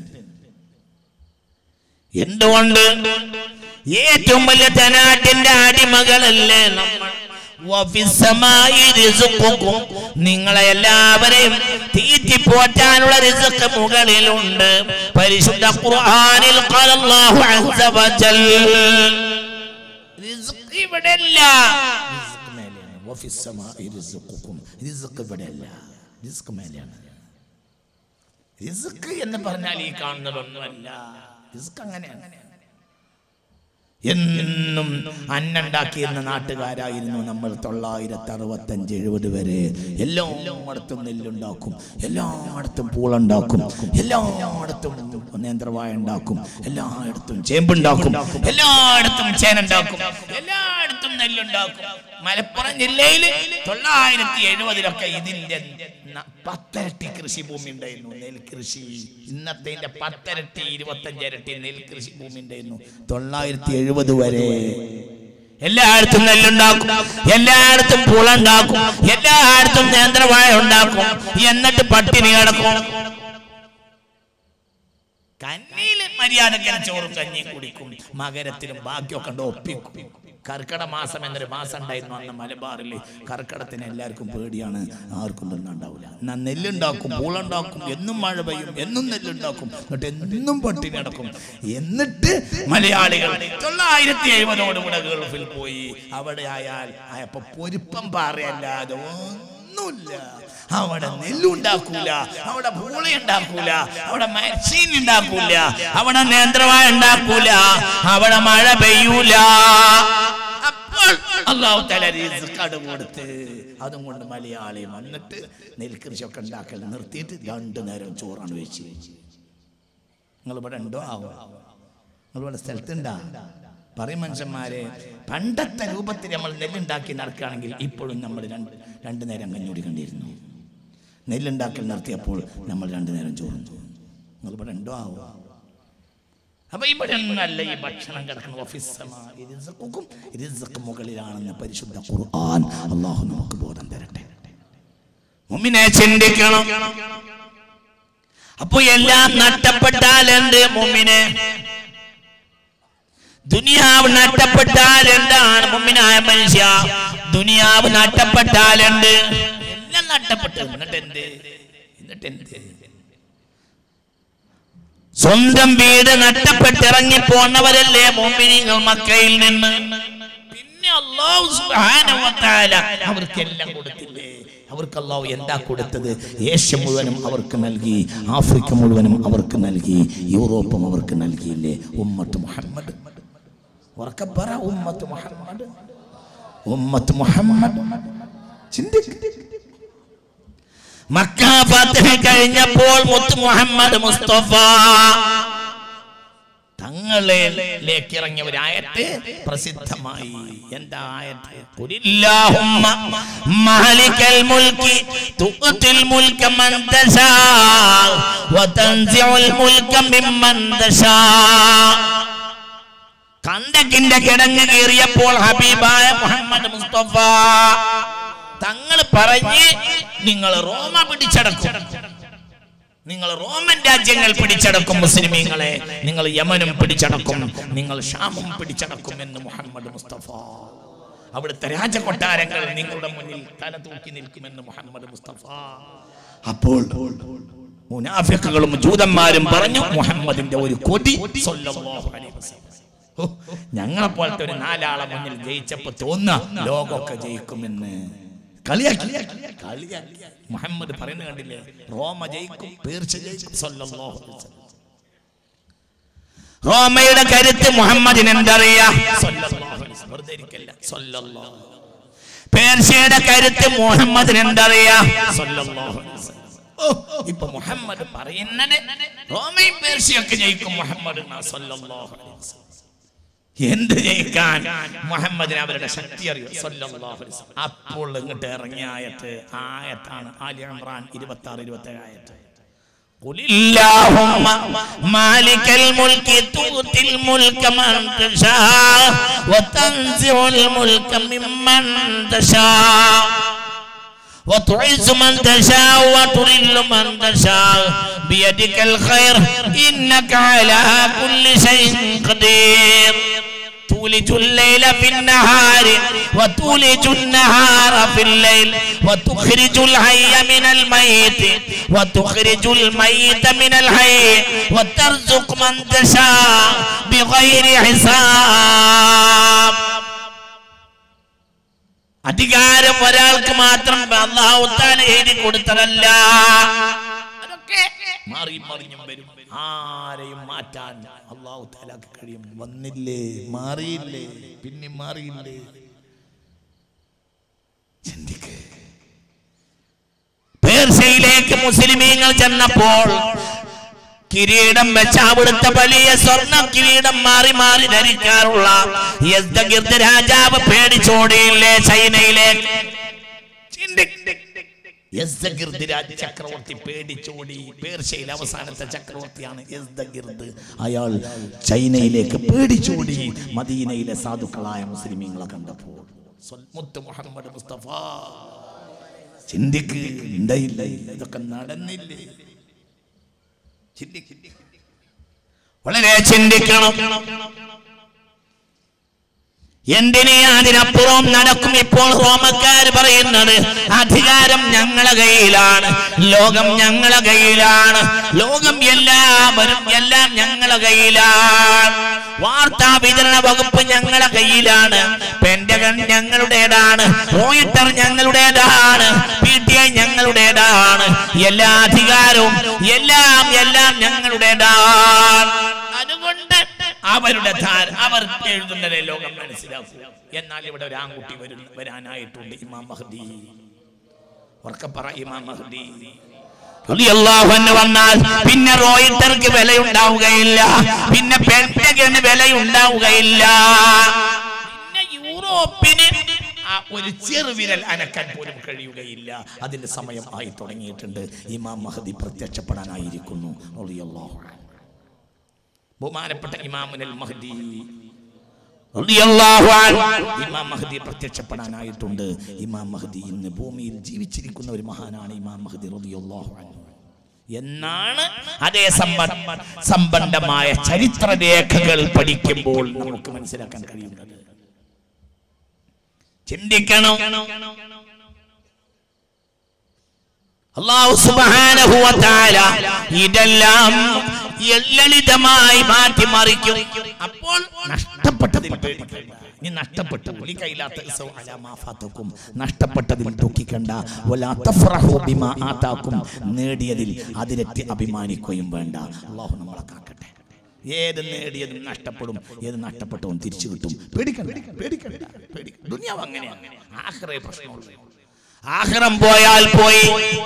എന്തുകൊണ്ട് ഏറ്റവും വലിയ ധനാട്ടിന്റെ അടിമകളല്ലേ നമ്മൾ വഫിസ്സമായി റിസുഖുക്കും. നിങ്ങളെ എല്ലാവരെയും തീറ്റിപ്പോറ്റാനുള്ള റിസുക്ക് മുകളിലുണ്ട് പരിശുദ്ധ ഖുർആനിൽ ഖാല അല്ലാഹു അസ്സ വജൽ റിസുക്ക് ഇവിടെയല്ല റിസുക്ക് മേലെയാണ് വഫിസ്സമായി റിസുഖുക്കും. റിസുക്ക് ഇവിടെയല്ല റിസുക്ക് മേലെയാണ് റിസ്ക് എന്ന് പറഞ്ഞാൽ ഈ കാണുന്നതൊന്നുമല്ല റിസ്ക് അങ്ങനെയാണ് എന്നും അന്നുണ്ടാക്കിയിരുന്ന നാട്ടുകാരായിരുന്നു നമ്മൾ തൊള്ളായിരത്തി അറുപത്തഞ്ച് എഴുപത് വരെ എല്ലായിടത്തും നെല്ലുണ്ടാക്കും എല്ലായിടത്തും പൂളുണ്ടാക്കും എല്ലായിടത്തും നേന്ത്രവായ ഉണ്ടാക്കും എല്ലായിടത്തും ചേമ്പുണ്ടാക്കും എല്ലായിടത്തും ചേനുണ്ടാക്കും എല്ലായിടത്തും നെല്ലുണ്ടാക്കും മലപ്പുറം ജില്ലയിൽ തൊള്ളായിരത്തി എഴുപതിലൊക്കെ ഇതിന്റെ ന- പത്തരട്ടി കൃഷി ഭൂമി ഉണ്ടായിരുന്നു നെൽകൃഷി ഇന്നത്തെ പത്തരട്ടി ഇരുപത്തഞ്ചരട്ടി നെൽകൃഷി ഭൂമി ഉണ്ടായിരുന്നു തൊള്ളായിരത്തി എഴുപത് വരെ എല്ലായിടത്തും നെല്ലുണ്ടാക്കും എല്ലായിടത്തും പൂളുണ്ടാക്കും എല്ലായിടത്തും നേന്ത്രവാഴ ഉണ്ടാക്കും എന്നിട്ട് പട്ടിണി കിടക്കും കന്നിയിൽ മര്യാദക്കര ചോറും കഞ്ഞിയും കുടിക്കും മകരത്തിലും ബാക്കിയൊക്കെ ഉണ്ട് ഒപ്പിക്കും കർക്കിട മാസം എന്നൊരു മാസം ഉണ്ടായിരുന്നു അന്ന് മലബാറിൽ കർക്കിടത്തിന് എല്ലാവർക്കും പേടിയാണ് ആർക്കും ഒന്നും ഉണ്ടാവില്ല എന്നാ നെല്ലുണ്ടാക്കും പൂളുണ്ടാക്കും എന്നും മഴ പെയ്യും എന്നും നെല്ലുണ്ടാക്കും എന്നിട്ട് എന്നും പട്ടിണി നടക്കും എന്നിട്ട് മലയാളികൾ തൊള്ളായിരത്തി എഴുപതോടുകൂടെ ഗൾഫിൽ പോയി അവിടെ ആയാൽ അപ്പൊ പൊരുപ്പം പാറയല്ലാതെ ഒന്നുമില്ല അവിടെ നെല്ലുണ്ടാക്കൂല അവിടെ പൂള ഉണ്ടാക്കൂല അവിടെ മരച്ചീൻ ഉണ്ടാക്കൂല അവിടെ നേന്ത്രവാഴ ഉണ്ടാക്കൂല അവിടെ മഴ പെയ്യൂല അപ്പോൾ അള്ളാഹു തല റിസ്ക് കൊടുത്ത് അതും കൊണ്ട് മലയാളി വന്നിട്ട് നെൽകൃഷിയൊക്കെ ഉണ്ടാക്കൽ നിർത്തിയിട്ട് രണ്ടു നേരം ചോറാണ് വെച്ച് നിങ്ങൾ ഇവിടെ ഉണ്ടോ ആവോ നിങ്ങൾ ഇവിടെ സ്ഥലത്തുണ്ടാ പറയും മനുഷ്യന്മാരെ പണ്ടത്തെ രൂപത്തിൽ നമ്മൾ നെല്ലുണ്ടാക്കി നടക്കുകയാണെങ്കിൽ ഇപ്പോഴും നമ്മൾ രണ്ട് രണ്ടു നേരം കഞ്ഞൂടി കണ്ടിരുന്നു നെല്ലുണ്ടാക്കൽ നിർത്തിയപ്പോൾ നമ്മൾ രണ്ടു നേരം ചോറുന്നു നിങ്ങൾ ഇവിടെ ഉണ്ടോ ആവോ അപ്പൊ ഇവിടെ ഒന്നല്ല ഈ ഭക്ഷണം കിടക്കുന്ന ഓഫീസമാക്കും റിസ്ക് മുകളിലാണെന്ന് പരിശുദ്ധ ഖുർആൻ അള്ളാഹു നമുക്ക് ബോധം തരട്ടെ മുമ്മിനെ ചിന്തിക്കണം അപ്പൊ എല്ലാം നഷ്ടപ്പെട്ടാൽ എന്ത് മുമ്മിനെ ദുനിയാവ് നഷ്ടപ്പെട്ടാൽ എന്താണ് മുമ്മിനായ മനുഷ്യ ദുനിയാവ് നഷ്ടപ്പെട്ടാൽ എന്ത് എല്ലാം നഷ്ടപ്പെട്ടു എന്നിട്ട് എന്ത് എന്നിട്ട് എന്ത് സ്വന്തം വീട് നഷ്ടപ്പെട്ടിറങ്ങി പോന്നവരല്ലേ മോമിനികൾ മക്കയിൽ നിന്ന് പിന്നെ അള്ളാഹു സുബ്ഹാനഹു വ തആല അവർക്കെല്ലാം കൊടുത്തില്ലേ അവർക്ക് അള്ളാഹു എന്താ കൊടുത്തത് ഏഷ്യ മുഴുവനും അവർക്ക് നൽകി ആഫ്രിക്ക മുഴുവനും അവർക്ക് നൽകി യൂറോപ്പും അവർക്ക് നൽകിയില്ലേ ഉമ്മത്ത് മുഹമ്മദ് ഉറക്കെ പറ ഉമ്മത്ത് മുഹമ്മദ് ഉമ്മത്ത് മുഹമ്മദ് ചിന്തിക്ക് മക്ക ഫത്ഹ് കഴിഞ്ഞപ്പോൾ മുത്ത് മുഹമ്മദ് മുസ്തഫ തങ്ങളിലേക്ക് ഇറങ്ങിയ ഒരു ആയത്ത് പ്രസിദ്ധമായി എന്താ ആയത്ത് ഖുലില്ലാഹുമ്മ മാലിക്കൽ മുൽക്കി തുഅ്തിൽ മുൽക മൻ തശാ വതൻസിഉൽ മുൽക മിമ്മൻ തശാ കണ്ടക്കിന്റെ കിടങ്ങ് കീറിയപ്പോൾ ഹബീബായ മുഹമ്മദ് മുസ്തഫ തങ്ങൾ പറഞ്ഞ് നിങ്ങൾ റോമ പിടിച്ചടക്കും നിങ്ങൾ റോമൻ രാജ്യങ്ങൾ പിടിച്ചടക്കും മുസ്ലിമീങ്ങളെ നിങ്ങൾ യമനും പിടിച്ചടക്കും നിങ്ങൾ ഷാമും പിടിച്ചടക്കും എന്ന് മുഹമ്മദ് മുസ്തഫ അവിടുത്തെ രാജകൊട്ടാരങ്ങൾ നിങ്ങളുടെ മുന്നിൽ തല തൂക്കി നിൽക്കുമെന്ന് മുഹമ്മദ് മുസ്തഫ അപ്പോൾ മുനാഫിക്കുകളും ജൂതന്മാരും പറഞ്ഞു മുഹമ്മദിന്റെ ഒരു കൊതി സ്വല്ലല്ലാഹു അലൈഹി വസല്ലം ഓ, ഞങ്ങളെപ്പോലത്തെ ഒരു നാലാളെ മുന്നിൽ ജയിച്ചപ്പോ തോന്നുക ലോകമൊക്കെ ജയിക്കുമെന്ന് കളിയാക്കി കളിയാക്കി മുഹമ്മദ് പറയുന്നത് കണ്ടില്ലേ റോമ ജയിക്കും പേർച്ച ജയിക്കും സ്വല്ലല്ലാഹു അലൈഹി വസല്ലം. റോമയുടെ കരുത്ത് മുഹമ്മദിന് എന്തറിയാ സ്വല്ലല്ലാഹു അലൈഹി വസല്ലം. വെറുതെ ഇരിക്കല്ല സ്വല്ലല്ലാഹു പേർഷ്യയുടെ കരുത്ത് മുഹമ്മദിന് എന്തറിയാ സ്വല്ലല്ലാഹു അലൈഹി വസല്ലം. ഓ, ഇപ്പൊ മുഹമ്മദ് പറയുന്നത് റോമയും പേർഷ്യയൊക്കെ ജയിക്കും മുഹമ്മദ് എന്നാ സ്വല്ലല്ലാഹു അലൈഹി വസല്ലം. എന്ത് ജയിക്കാൻ മുഹമ്മദിന് അവരുടെ ശക്തി അറിയും സ്വല്ലല്ലാഹു അലൈഹി വസല്ലം. അപ്പോൾ ഇങ്ങോട്ട് ഇറങ്ങിയ ആയത്ത് ആയത്താണ് ആലി ഇമ്രാൻ ഇരുപത്തി ആറ് ഇരുപത്തി ഏഴ് ആയത്ത് قل اللهم مالك الملك تؤتي الملك من تشاء وتنزع الملك ممن تشاء وتعز من تشاء وتذل من تشاء بيدك الخير إنك على كل شيء قدير تولج الليل في النهار وتولج النهار في الليل وتخرج الحي من الميت وتخرج الميت من الحي وترزق من تشاء بغير حساب അധികാരം ഒരാൾക്ക് മാത്രം അള്ളാഹു താൻ എഴുതി കൊടുത്തതല്ല അതൊക്കെ മാറി മറിഞ്ഞും വരും ആരെയും മാറ്റാൻ അള്ളാഹു താലാക്ക് കഴിയും വന്നില്ലേ മാറിയില്ലേ പിന്നെ മാറിയില്ലേ ചിന്തിക്ക് പേർഷ്യയിലേക്ക് മുസ്ലിമീങ്ങൾ ചെന്നപ്പോൾ കിരീടം വെച്ച അവിടുത്തെ വലിയ സ്വർണ്ണ കിരീടം മാറി മാറി ധരിക്കാറുള്ള യസ്ദഗിർദ് രാജാവ് പേടിച്ചോടിയില്ലേ ചൈനയിലേക്ക് ചിന്തിക്ക്. യസ്ദഗിർദ് രാജ ചക്രവർത്തി പേടിച്ചോടി പേർഷ്യയിലെ അവസാനത്തെ ചക്രവർത്തിയാണ് യസ്ദഗിർദ് അയാൾ ചൈനയിലേക്ക് പേടിച്ചോടി മദീനയിലെ സാധുക്കളായ മുസ്ലിമീങ്ങളെ കണ്ടപ്പോൾ സ്വൽ- മുത്ത് മുഹമ്മദ് മുസ്തഫ ചിന്തിക്ക് ഉണ്ടായില്ല ഇതൊക്കെ നടന്നില്ലേ ചിന്തിക്ക് വളരെ ചിന്തിക്കണം എന്തിനെ അതിനപ്പുറം നടക്കും ഇപ്പോൾ റോമക്കാർ പറയുന്നത് അധികാരം ഞങ്ങളെ കയ്യിലാണ് ലോകം ഞങ്ങളെ കയ്യിലാണ് ലോകം എല്ലാവരും എല്ലാം ഞങ്ങളെ കയ്യിലാണ് വാർത്താ വിതരണ വകുപ്പ് ഞങ്ങളെ കയ്യിലാണ് പെന്റഗൺ ഞങ്ങളുടേതാണ് റോയിട്ടർ ഞങ്ങളുടേതാണ് പി ടി ഐ ഞങ്ങളുടേതാണ് എല്ലാ അധികാരവും എല്ലാം എല്ലാം ഞങ്ങളുടേതാണ് അതുകൊണ്ട് അവരുടെ ധാര അവർ എഴുതുന്നതേ ലോകം മനസ്സിലാക്കൂ എന്നാൽ ഇവിടെ ഒരു ആൺകുട്ടി വരും വരാനായിട്ടുണ്ട് ഇമാം മഹദി ഉറക്കപ്പറ ഇമാം മഹദി റളിയല്ലാഹു അൻഹു വന്നാൽ പിന്നെ റോയിട്ടർക്ക് വിലയുണ്ടാവുകയില്ല പിന്നെ പെൻറ്റഗന് വിലയുണ്ടാവുകയില്ല പിന്നെ യൂറോപ്പിന് ആ ഒരു ചെറുവിരൽ അനക്കാൻ പോലും കഴിയുകയില്ല അതിന്റെ സമയം ആയി തുടങ്ങിയിട്ടുണ്ട് ഇമാം മഹദി പ്രത്യക്ഷപ്പെടാനായിരിക്കുന്നു റളിയല്ലാഹു അൻഹു ബഹുമാനപ്പെട്ട ഇമാമുൽ മഹദി റളിയല്ലാഹു അൻഹു. ഇമാം മഹദി പ്രത്യക്ഷപ്പെടാനായിട്ടുണ്ട് ഇമാം മഹദി ഇന്ന് ഭൂമിയിൽ ജീവിച്ചിരിക്കുന്ന ഒരു മഹാനാണ് ഇമാം മഹദി റളിയല്ലാഹു അൻഹു എന്നാണ് അതേ സംബ- സംബന്ധമായ ചരിത്രരേഖകൾ പഠിക്കുമ്പോൾ നമുക്ക് മനസ്സിലാക്കാൻ കഴിയുന്നത് ചിന്തിക്കണം അള്ളാഹു സുബ്ഹാനഹു വ തആല ഇതെല്ലാം ലളിതമായി മാറ്റിമറിക്കും അപ്പോൾ നഷ്ടപ്പെട്ടതിൽ പേടിക്കണ്ട നീ നഷ്ടപ്പെട്ടു ഈ കയ്യിലാത്ത ഇസവും അലാ മാ ഫാത്തക്കും. നഷ്ടപ്പെട്ടതിൽ ദുഃഖിക്കണ്ട വലാ തഫ്റഹു ബിമാ ആതാക്കും നേടിയതിൽ അതിലെത്തി അഭിമാനിക്കുകയും വേണ്ട അള്ളാഹു നമ്മളെ കാക്കട്ടെ ഏത് നേടിയതും നഷ്ടപ്പെടും ഏത് നഷ്ടപ്പെട്ടവും തിരിച്ചു കിട്ടും പേടിക്കണ്ട പേടിക്കണ്ട പേടിക്കണ്ട ദുനിയാവ് അങ്ങനെയാണ് ആഖിറേ പ്രശ്നമുള്ളൂ ആഖിറം പോയാൽ പോയി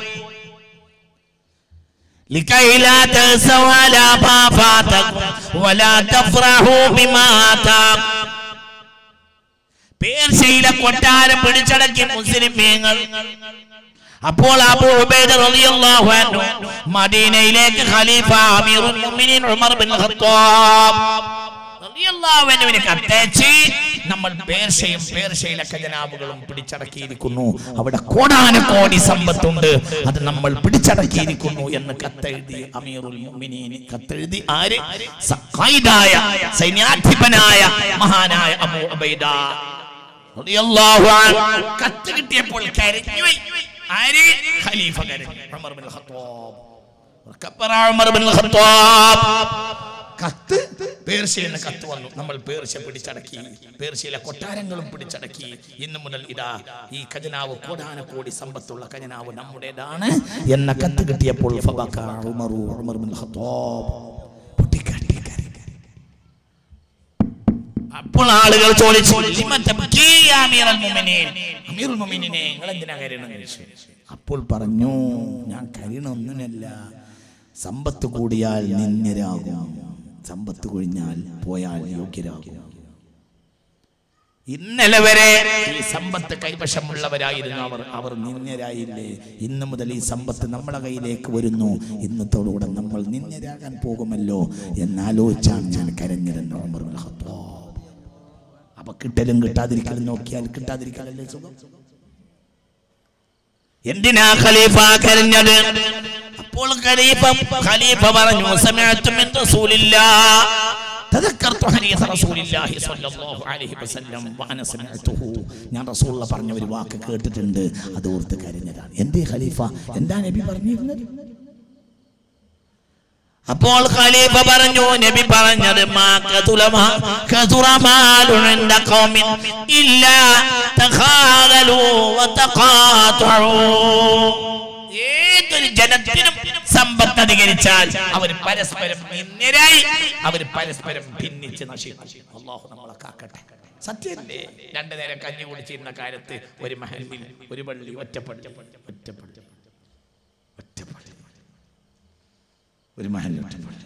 لكي لا تنسوا على ما فاتكم ولا تفرحوا بما آتاكم പേർഷ്യയിലെ കൊട്ടാരം പിടിച്ചടക്കിയ മുസ്ലിമീങ്ങൾ അപ്പോൾ അബൂ ഉബൈദ റളിയല്ലാഹു അൻഹു മദീനയിലേക്ക് ഖലീഫ അമീറുൽ മുഅ്മിനീൻ ഉമർ ബിൻ ഖത്താബ് റളിയല്ലാഹു അൻഹുവിനെ കത്തയച്ച് നമ്മൾ പേർഷ്യയും പേർഷ്യയിലെ ഖജനാവുകളും പിടിച്ചടക്കിയിരിക്കുന്നു അവിടെ കോടാനകോടി സമ്പത്തുണ്ട് അത് നമ്മൾ പിടിച്ചടക്കിയിരിക്കുന്നു എന്ന് കത്തെഴുതി അമീറുൽ മുഅ്മിനീൻ കത്തെഴുതി ആര് സഖായിദായ സൈന്യാധിപനായ മഹാനായ അബൂ ഉബൈദ റളിയല്ലാഹു അൻഹു കത്ത് കിട്ടിയപ്പോൾ കരഞ്ഞു ആര് ഖലീഫ കരഞ്ഞു ഉമർ ബിൻ ഖത്താബ് ഉറക്കപ്പറ ഉമർ ബിൻ ഖത്താബ് കത്ത് പേർഷ്യയിൽ നിന്ന് കത്ത് വന്നു നമ്മൾ പേർഷ്യ പിടിച്ചടക്കി പേർഷ്യയിലെ കൊട്ടാരങ്ങളും പിടിച്ചടക്കി ഇന്നു മുതൽ ഇതാ ഈ ഖജനാവ് കോടാന കോടി സമ്പത്തുള്ള ഖജനാവ് നമ്മുടേതാണ് എന്ന കത്ത് കിട്ടിയപ്പോൾ ഫബക ഉമറു ഉമർ ബിൻ ഖത്താബ് പൊട്ടിക്കട്ടി കരഞ്ഞു. അപ്പോൾ ആളുകൾ ചോദിച്ചു "ലിമ തബ്കീ യാ അമീറൽ മുഅ്മിനീൻ?" അമീറുൽ മുഅ്മിനീനെ നിങ്ങൾ എന്തിനാ കരയണമെന്ന് ചോദിച്ചു അപ്പോൾ പറഞ്ഞു ഞാൻ കരയണമൊന്നുമല്ല സമ്പത്ത് കൂടിയാൽ നിന്യരാകും സമ്പത്ത് കൊഴിഞ്ഞാൽ പോയാൽ യോഗ്യരാകും ഇന്നലെ വരെ ഈ സമ്പത്ത് കൈവശമുള്ളവരായിരുന്നു അവർ അവർ നിന്യരായില്ലേ ഇന്ന് മുതൽ ഈ സമ്പത്ത് നമ്മളെ കയ്യിലേക്ക് വരുന്നു ഇന്നത്തോടുകൂടെ നമ്മൾ നിന്യരാകാൻ പോകുമല്ലോ എന്നാലോചിച്ചാണ് ഞാൻ കരഞ്ഞിരുന്നു ഉമർ ഇബ്നുൽ ഖത്താബ്. അപ്പൊ കിട്ടലും കിട്ടാതിരിക്കലും നോക്കിയാൽ കിട്ടാതിരിക്കാനല്ലേ സുഖം എന്തിനാ ഖലീഫ കരഞ്ഞത് അപ്പോൾ ഖലീഫ ഖലീഫ പറഞ്ഞു സമിഅതു മിൻ റസൂലില്ലാഹ് തദക്കർതു ഹദീസ് റസൂലില്ലാഹി സ്വല്ലല്ലാഹു അലൈഹി വസല്ലം വഅന സമിഅതുഹു ഞാൻ റസൂലുള്ള പറഞ്ഞ ഒരു വാക്ക് കേട്ടിട്ടുണ്ട് അത് ഓർത്ത് കരഞ്ഞതാണ് എന്തേ ഖലീഫ എന്താ നബി പറഞ്ഞിരുന്നത് അപ്പോൾ ഖലീഫ പറഞ്ഞു നബി പറഞ്ഞത് മാ കതുലമാ കതുറമാലുൻ ഇൻദ ഖൗമിൻ ഇല്ലാ തഖാലു വതഖാതു ഏതൊരു ജനത്തിനും സമ്പത്ത് അധികരിച്ചാൽ അവർ പരസ്പരം നിന്ദരായി അവർ പരസ്പരം ഭിന്നിച്ച് നശിക്കും അള്ളാഹു നമ്മളെ കാക്കട്ടെ സത്യമല്ലേ രണ്ടു നേരം കഞ്ഞി കുടിച്ചിരുന്ന കാലത്ത് ഒരു മഹലിൽ ഒരു പള്ളി ഒറ്റപ്പള്ളി ഒറ്റപ്പള്ളി ഒറ്റപ്പള്ളി ഒരു മഹലിൽ ഒറ്റപ്പള്ളി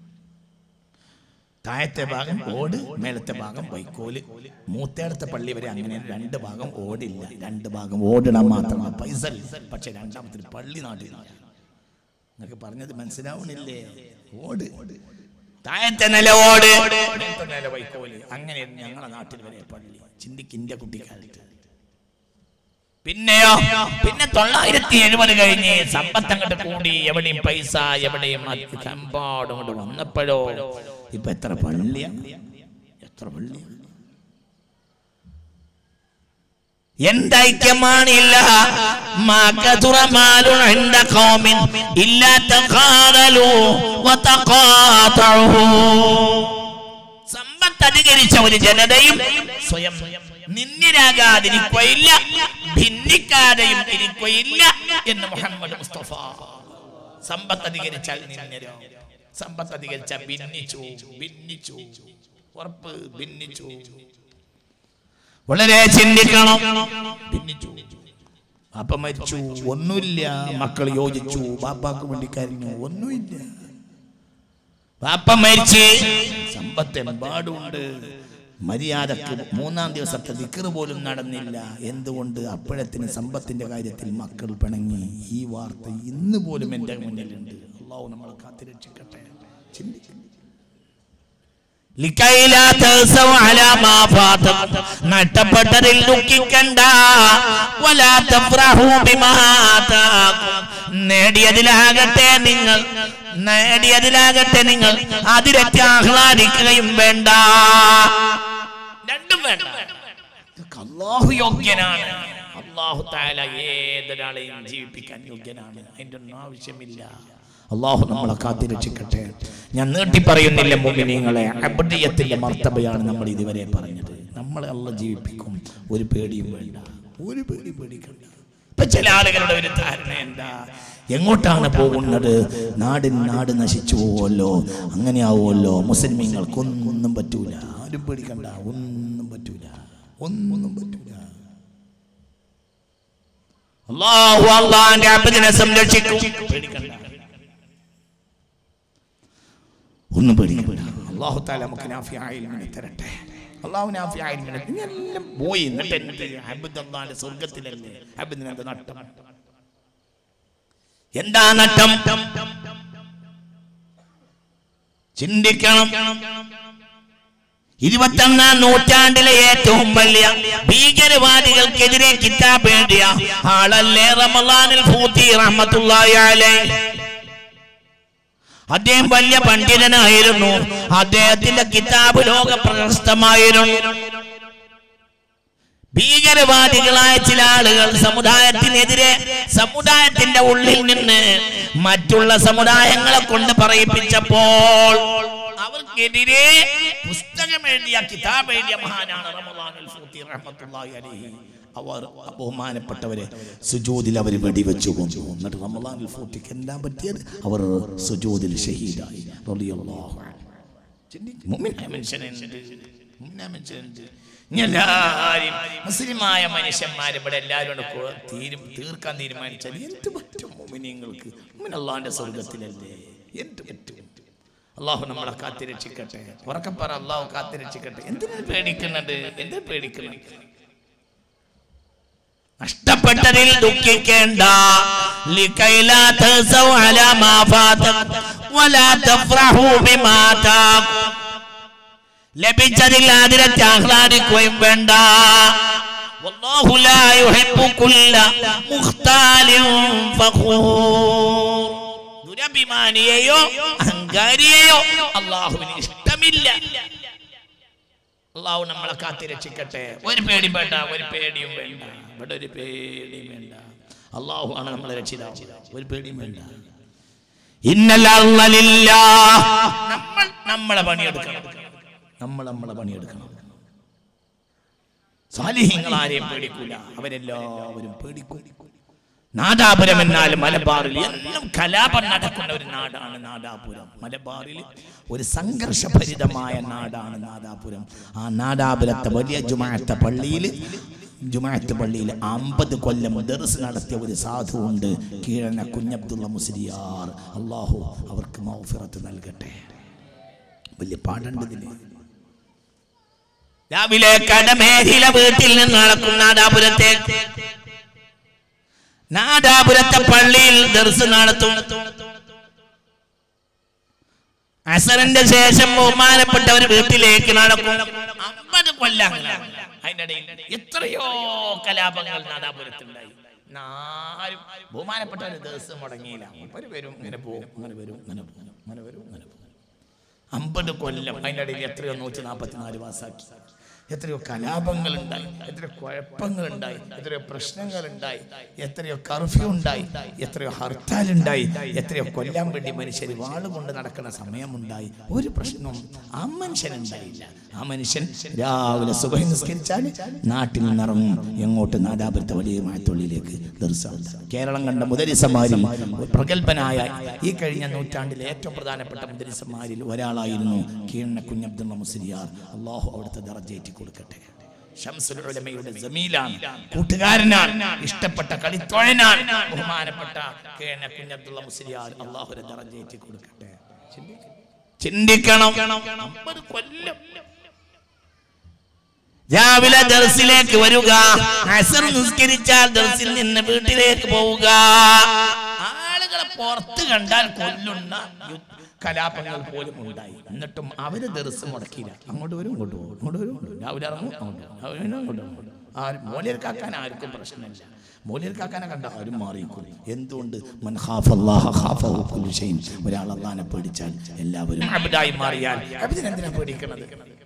താഴത്തെ ഭാഗം ഓട് മേലത്തെ ഭാഗം വൈക്കോല് മൂത്തേടത്തെ പള്ളി വരെ അങ്ങനെ രണ്ട് ഭാഗം ഓടില്ല രണ്ട് ഭാഗം ഓടിടാൻ മാത്രമാണ് പൈസ ഇല്ല. പക്ഷെ രണ്ടാമത്തെ പള്ളി നാട്ടിൽ നിങ്ങൾക്ക് പറഞ്ഞത് മനസ്സിലാവണില്ലേ ഓട് താഴത്തെ നില ഓട് മേലത്തെ നില വൈക്കോല് അങ്ങനെ ഞങ്ങളെ നാട്ടിൽ വരെ പള്ളി ചിന്തിക്കിന്റെ കുട്ടിക്കാലത്ത് പിന്നെയോ പിന്നെ തൊള്ളായിരത്തി എഴുപത് കഴിഞ്ഞ് സമ്പത്ത് അങ്ങോട്ട് കൂടി എവിടെയും പൈസ എവിടെയും സമ്പാടും കൊണ്ട് വന്നപ്പോഴോ ഇപ്പൊ എത്ര പള്ളിയാ എത്ര പള്ളിയാ എന്തൈക്യമാണില്ല സമ്പത്ത് അധികരിച്ച ഒരു ജനതയും സ്വയം നിന്നിരാകാതിരിക്കുകയില്ല ഭിന്നിക്കാതെയും ഇരിക്കുകയില്ല എന്ന് മുഹമ്മദ് മുസ്തഫ സമ്പത്ത് അധികരിച്ചാൽ നിന്നരോ സമ്പത്ത് അധികരിച്ചാൽ ഭിന്നിച്ചു ഭിന്നിച്ചു ഉറപ്പ് ഭിന്നിച്ചു വളരെ ചിന്തിക്കണം ഭിന്നിച്ചു ബാപ്പ മരിച്ചു ഒന്നുമില്ല മക്കൾ യോജിച്ചു ബാപ്പാക്ക് വേണ്ടി കരഞ്ഞു ഒന്നുമില്ല ബാപ്പ മരിച്ച് സമ്പത്ത് എമ്പാടുണ്ട് മര്യാദക്ക് മൂന്നാം ദിവസത്തെ ദിക്കറ് പോലും നടന്നില്ല എന്തുകൊണ്ട് അപ്പോഴത്തിന് സമ്പത്തിന്റെ കാര്യത്തിൽ മക്കൾ പിണങ്ങി ഈ വാർത്ത ഇന്ന് പോലും എൻ്റെ മുന്നിലുണ്ട് അള്ളാഹു നമ്മളെ കാത്തിരക്ഷിക്കട്ടെ ചിന്തിക്കുന്നു ലിക്കൈലാ തഹ്സൗ അലാ മാ ഫാതക്കും. നഷ്ടപ്പെട്ടതിൽ ദുഃഖിക്കണ്ട വലാ തഫ്റഹൂ ബിമാ ആതാക്കും. നേടിയതിലാകട്ടെ നിങ്ങൾ നേടിയതിലാകട്ടെ നിങ്ങൾ അതിരറ്റ് ആഹ്ലാദിക്കുകയും വേണ്ട രണ്ടും വേണ്ട ഇതൊക്കെ അള്ളാഹു യോഗ്യനാണ് അള്ളാഹു താല ഏതൊരാളെയും ജീവിപ്പിക്കാൻ യോഗ്യനാണ് അതിൻ്റെ ഒന്നും ആവശ്യമില്ല അള്ളാഹു നമ്മളെ കാത്തിരക്ഷിക്കട്ടെ ഞാൻ നീട്ടി പറയുന്നില്ല മുമിനിങ്ങളെ അബഡിയത്തിന്റെ മർത്തബയാണ് നമ്മൾ ഇതുവരെ പറഞ്ഞത് നമ്മളെ അള്ള ജീവിപ്പിക്കും ഒരു പേടിയും വേണ്ട ഒരു പേടി പേടിക്കണ്ട ഇപ്പൊ ചില ആളുകളുടെ ഒരു ധാരണ എന്താ എങ്ങോട്ടാണ് പോകുന്നത് നാടിൻ നാട് നശിച്ചു പോവുമല്ലോ അങ്ങനെ ആവുമല്ലോ മുസ്ലിമീങ്ങൾക്കൊന്നും പറ്റൂല ആരും പേടിക്കണ്ട ഒന്നും പറ്റൂല ഒന്നും പറ്റൂല അള്ളാഹു അള്ളാന്റെ അബദിനെ സംരക്ഷിക്കും പേടിക്കണ്ട ഒന്നും പേടിക്കണ്ട അള്ളാഹു താല നമുക്ക് നാഫിയായി തരട്ടെ അള്ളാഹു നാഫിയായി എല്ലാം പോയി എന്നിട്ട് എന്ത് അബദ് അള്ളാന്റെ സ്വർഗത്തിലല്ലേ അബദിന് എന്ത് നട്ടം എന്താ നട്ടം ചിന്തിക്കണം ഇരുപത്തൊന്നാം നൂറ്റാണ്ടിലെ ഏറ്റവും വലിയ ഭീകരവാദികൾക്കെതിരെ കിതാബ് എഴുതിയ ആളല്ലേ റമലാനിൽ ഫൂത്തി റഹ്മത്തുള്ളാഹി അലൈഹി അദ്ദേഹം വലിയ പണ്ഡിതനായിരുന്നു അദ്ദേഹത്തിന്റെ കിതാബ് ലോക പ്രശസ്തമായിരുന്നു ഭീകരവാദികളായ ചില ആളുകൾ സമുദായത്തിനെതിരെ സമുദായത്തിന്റെ ഉള്ളിൽ നിന്ന് മറ്റുള്ള സമുദായങ്ങളെ കൊണ്ട് പറയിപ്പിച്ചപ്പോൾ അവർക്കെതിരെ പുസ്തകം എഴുതിയ കിതാബ് എഴുതിയ മഹാനാണ് റമളാനുൽ ഫൂത്തി റഹ്മത്തുള്ളാഹി അലൈഹി അവർ ബഹുമാനപ്പെട്ടവരെ സുജൂദിൽ അവർ വെടിവെച്ചു കൊന്നു എന്നിട്ട് റമളാനുൽ ഫൂത്തിക്ക് എല്ലാം പറ്റിയത് അവർ സുജൂദിൽ ഷഹീദായി റളിയല്ലാഹു അൻഹു ചിന്തിക്ക്. മുഅ്മിനായ മനുഷ്യനുണ്ട് മുഅ്മിനായ മനുഷ്യനുണ്ട് ഇനി എല്ലാരും മുസ്ലിമായ മനുഷ്യന്മാർ ഇവിടെ എല്ലാവരും കൂടെ കൂ- തീരും തീർക്കാൻ തീരുമാനിച്ചാൽ എന്ത് പറ്റും മുഅ്മിനീങ്ങൾക്ക് മുഅ്മിൻ അള്ളാഹിന്റെ സ്വർഗത്തിലല്ലേ എന്ത് പറ്റും അള്ളാഹു നമ്മളെ കാത്തിരക്ഷിക്കട്ടെ ഉറക്കം പറ അള്ളാഹു കാത്തിരക്ഷിക്കട്ടെ എന്തിനാ പേടിക്കുന്നത് എന്തിനാ പേടിക്കുന്നത് നഷ്ടപ്പെട്ടതിൽ ദുഃഖിക്കേണ്ട ലിക്കൈലാ തഹ്സൗ അലാ മാ ഫാതക് വലാ തഫ്റഹൂ ബിമാ ആതാക് ലഭിച്ചതിൽ ആതിരച്ച് ആഹ്ലാദിക്കുകയും വേണ്ട വല്ലാഹു ലാ യുഹിബ്ബു കുല്ല മുഖ്താലിൻ ഫഖൂർ ദുരഭിമാനിയെയോ അഹങ്കാരിയെയോ അള്ളാഹുവിന് ഇഷ്ടമില്ല അള്ളാഹു നമ്മളെ കാത്തിരക്ഷിക്കട്ടെ ഒരു പേടിയും വേണ്ട ഒരു പേടിയും വേണ്ട ഇവിടെ ഒരു പേടിയും വേണ്ട അള്ളാഹു ആണ് നമ്മളെ രക്ഷിതാവ് ഒരു പേടിയും വേണ്ട ഇന്നലില്ല നമ്മൾ നമ്മളെ പണിയെടുക്കണം നമ്മൾ നമ്മളെ പണിയെടുക്കണം സാലിഹ്യങ്ങൾ ആരെയും പേടിക്കൂല അവരെല്ലാവരും പേടിക്കും നാദാപുരം എന്നാൽ മലബാറിൽ എന്നും കലാപം നടക്കുന്ന ഒരു നാടാണ് നാദാപുരം മലബാറിൽ ഒരു സംഘർഷഭരിതമായ നാടാണ് നാദാപുരം ആ നാദാപുരത്തെ വലിയ ജുമാഅത്തെ പള്ളിയിൽ ജുമാഅത്ത് പള്ളിയിൽ അമ്പത് കൊല്ലം ദർസ് നടത്തിയ ഒരു സാധുവുണ്ട് കീഴന കുഞ്ഞബ്ദുള്ള മുസ്ലിയാർ അള്ളാഹു അവർക്ക് മൗഫിറത്ത് നൽകട്ടെ വലിയ പാടേണ്ടതിന് രാവിലെ കടമേരിയിലെ വീട്ടിൽ നിന്ന് നടക്കും നാദാപുരത്തേക്ക് നാദാപുരത്തെ പള്ളിയിൽ ദർസ് നടത്തും അസറിന്റെ ശേഷം ബഹുമാനപ്പെട്ടവർ വീട്ടിലേക്ക് നടക്കും അമ്പത് കൊല്ലം അതിന്റെ ഇടയിൽ എത്രയോ കലാപങ്ങൾ നാദാപുരത്തുണ്ടായി നാലും ബഹുമാനപ്പെട്ടവർ ദിവസം മുടങ്ങിയില്ല ഒരു വരും ഇങ്ങനെ പോകും ഇങ്ങനെ വരും ഇങ്ങനെ പോകും ഇങ്ങനെ വരും ഇങ്ങനെ പോകും അമ്പത് കൊല്ലം അതിൻ്റെ ഇടയിൽ എത്രയോ നൂറ്റി നാൽപ്പത്തിനാല് മാസാക്കി എത്രയോ കലാപങ്ങൾ ഉണ്ടായി എത്രയോ കുഴപ്പങ്ങൾ ഉണ്ടായി എത്രയോ പ്രശ്നങ്ങൾ ഉണ്ടായി എത്രയോ കർഫ്യൂ ഉണ്ടായി എത്രയോ ഹർത്താൽ ഉണ്ടായി എത്രയോ കൊല്ലാൻ വേണ്ടി മനുഷ്യർ വാളുകൊണ്ട് നടക്കുന്ന സമയമുണ്ടായി ഒരു പ്രശ്നവും ആ മനുഷ്യൻ ഉണ്ടായില്ല ആ മനുഷ്യൻ രാവിലെ സുബഹി നിസ്കരിച്ചാൽ നാട്ടിൽ നിന്നിറങ്ങും എങ്ങോട്ട് നാദാപുരത്തെ വലിയ മായത്തൊള്ളിയിലേക്ക് കേരളം കണ്ട മുദരിസമാരിൽ പ്രഗത്ഭനായ ഈ കഴിഞ്ഞ നൂറ്റാണ്ടിലെ ഏറ്റവും പ്രധാനപ്പെട്ട മുദരിസമാരിൽ ഒരാളായിരുന്നു കീഴ്ണ കുഞ്ഞബ്ദുള്ള മുസ്ലിയാർ അള്ളാഹു അവിടുത്തെ ദറജേറ്റി കൊടുക്കട്ടെ ഷംസുൽ ഉലമയുടെ ജമീലാണ് കൂട്ടുകാരനാണ് ഇഷ്ടപ്പെട്ട കളിത്തോഴനാണ് ബഹുമാനപ്പെട്ട കേണ കുഞ്ഞബ്ദുള്ള മുസ്ലിയാർ അള്ളാഹുരെ ദറജേറ്റി കൊടുക്കട്ടെ ചിന്തിക്കണം അമ്പത് കൊല്ലം രാവിലെ ദർസിലേക്ക് വരിക അസർ നിസ്കരിച്ചാൽ ദർസിൽ നിന്ന് വീട്ടിലേക്ക് പോവുക ആളുകളെ പുറത്ത് കണ്ടാൽ കൊല്ലുന്ന യു- കലാപങ്ങൾ പോലും ഉണ്ടായി എന്നിട്ടും അവര് ദർസ് മുടക്കിയില്ല അങ്ങോട്ട് വരും ഇങ്ങോട്ട് പോകും അങ്ങോട്ട് വരും ഇങ്ങോട്ട് വരും. രാവിലെ ഇറങ്ങും അങ്ങോട്ട് പോകും. രാവിലെ ഇറങ്ങും, അങ്ങോട്ട് പോകും. ആരും മൂല്യർക്കാക്കാൻ ആർക്കും പ്രശ്നമില്ല മൂല്യർക്കാക്കാനെ കണ്ട ആരും മാറിയിരിക്കും എന്തുകൊണ്ട് മൻ ഖാഫല്ലാഹ ഖാഫഹു കുല്ലു ഷൈൻ. ഒരാൾ അള്ളാനെ പേടിച്ചാൽ എല്ലാവരും അബ്ദായി മാറിയാൽ അബ്ദിനെന്തിനാ പേടിക്കണത്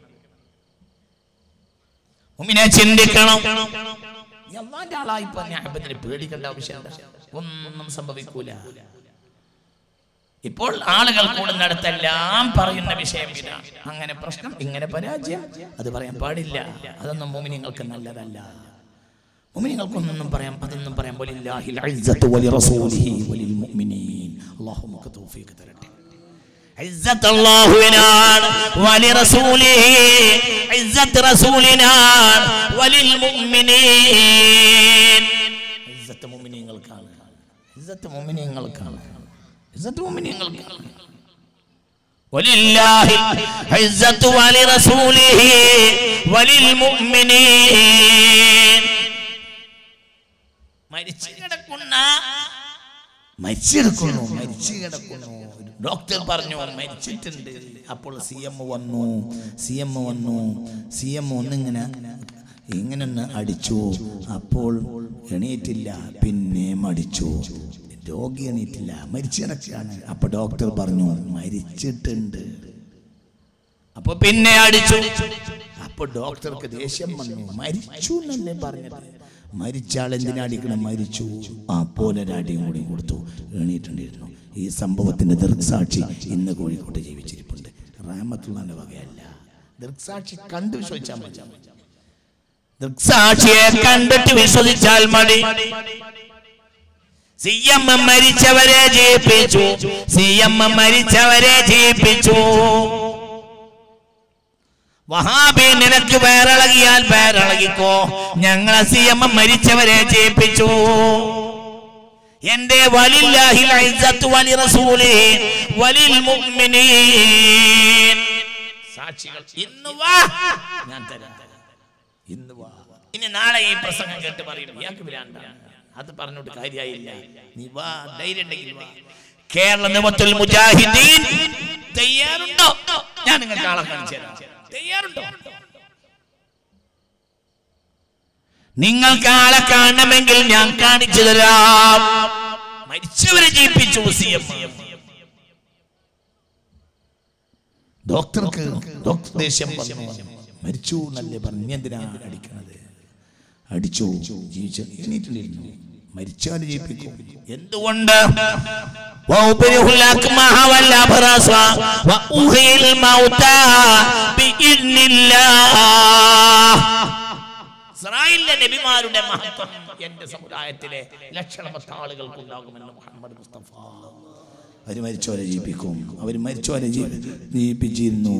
മുമ്പിനെ ചിന്തിക്കണം നീ അള്ളാന്റെ ആളായി ഇപ്പൊ ഞാഹബത്തിന് പേടിക്കേണ്ട ആവശ്യമുണ്ട് ഒന്നും സംഭവിക്കൂല ഇപ്പോൾ ആളുകൾ കൂടുന്നിടത്തെല്ലാം പറയുന്ന വിഷയം ഇതാ അങ്ങനെ പ്രശ്നം ഇങ്ങനെ പരാജയം അത് പറയാൻ പാടില്ല അതൊന്നും മോമിനിങ്ങൾക്ക് നല്ലതല്ല മോമിനിങ്ങൾക്കൊന്നും പറയാം അതൊന്നും പറയാൻ വലില്ലാഹിൽ ഇസ്സത്തു വലി റസൂലിഹി വലിൽ മുഅ്മിനീൻ അല്ലാഹു നമുക്ക് തൗഫീഖ് തരട്ടെ ഇസ്സത്ത് അല്ലാഹുവിനാണ് വലി റസൂലിഹി ഇസ്സത്ത് റസൂലിനാണ് വലിൽ മുഅ്മിനീൻ ഇസ്സത്ത് മുഅ്മിനീങ്ങൾക്കാണ് ഇസ്സത്ത് മുഅ്മിനീങ്ങൾക്കാണ് ഇസ്സത്ത് മുഅ്മിനീങ്ങൾക്കാണ് ولله عزة ولرسوله وللمؤمنين മരിച്ചു കിടക്കുന്ന മരിച്ചു കിടക്കുന്നു മരിച്ചു കിടക്കുന്നു ഡോക്ടർ പറഞ്ഞു മരിച്ചിട്ടുണ്ട് അപ്പോൾ സി എം വന്നു സി എം വന്നു സി എം ഒന്നിങ്ങനെ ഇങ്ങനെ ഒന്ന് അടിച്ചു അപ്പോൾ എണീറ്റില്ല പിന്നെയും അടിച്ചു രോഗി എണീറ്റില്ല മരിച്ചു കിടക്കുകയാണ് അപ്പൊ ഡോക്ടർ പറഞ്ഞു മരിച്ചിട്ടുണ്ട് അപ്പൊ പിന്നെ അടിച്ചു അപ്പൊ ഡോക്ടർക്ക് ദേഷ്യം വന്നു മരിച്ചു എന്നല്ലേ പറഞ്ഞത് മരിച്ചാൾ എന്തിനാ അടിക്കണം മരിച്ചു ആ പോലെ ഒരടിയും കൂടി കൊടുത്തു എണീറ്റുണ്ടിരുന്നു ഈ സംഭവത്തിന്റെ ദൃക്സാക്ഷി ഇന്ന് കോഴിക്കോട്ട് ജീവിച്ചിരിപ്പുണ്ട് റാമത്തുള്ളാന്റെ വകയല്ല ദൃക്സാക്ഷി കണ്ടു വിശ്വസിച്ചാൽ മതി ദൃക്സാക്ഷിയെ കണ്ടിട്ട് വിശ്വസിച്ചാൽ മതി സി എം മരിച്ചവരെ ജയിപ്പിച്ചു സി എം മരിച്ചവരെ ജയിപ്പിച്ചു വഹാബി നിനക്ക് വേറിളകിയാൽ വേറിളകിക്കോ ഞങ്ങളെ സി എം മരിച്ചവരെ ജയിപ്പിച്ചു എന്റെ വലില്ലാഹിൽ ഇസ്സത്ത് വലി റസൂലി വലിൽ മുഅ്മിനീൻ സാക്ഷികൾ ഇന്ന് വാ ഞാൻ തരാം ഇന്ന് വാ ഇനി നാളെ ഈ പ്രസംഗം കേട്ട് പറയും ഇയാൾക്ക് ഭ്രാന്താണ് അത് പറഞ്ഞോട്ട് കാര്യമായില്ല നീ വാ ധൈര്യം ഉണ്ടെങ്കിൽ വാ കേരള നിമത്തുൽ മുജാഹിദീൻ തയ്യാറുണ്ടോ ഞാൻ നിങ്ങൾക്ക് ആളെ കാണിച്ചു തരാം തയ്യാറുണ്ടോ നിങ്ങൾക്ക് ആളെ കാണണമെങ്കിൽ ഞാൻ കാണിച്ചു തരാം മരിച്ചവരെ ജീവിപ്പിച്ചു സി എം ഡോക്ടർക്ക് ഡോക്ടർ ദേഷ്യം വന്നു മരിച്ചു എന്നല്ലേ പറഞ്ഞു എന്തിനാ അടിക്കണത് അടിച്ചു ജീവിച്ചു എണീറ്റില്ലായിരുന്നു മരിച്ചാൽ ജീവിപ്പിക്കും എന്തുകൊണ്ട് وأبرئ الأكمه والأبرص وأحيي الموتى بإذن الله ഇസ്രായേലിലെ നബിമാരുടെ മഹത്വം എന്റെ സമുദായത്തിലെ ലക്ഷണമൊത്ത ആളുകൾക്ക് ഉണ്ടാകുമെന്ന് മുഹമ്മദ് മുസ്തഫ അവർ മരിച്ചവരെ ജീവിപ്പിക്കും അവർ മരിച്ചവരെ ജീവി- ജീവിപ്പിച്ചിരുന്നു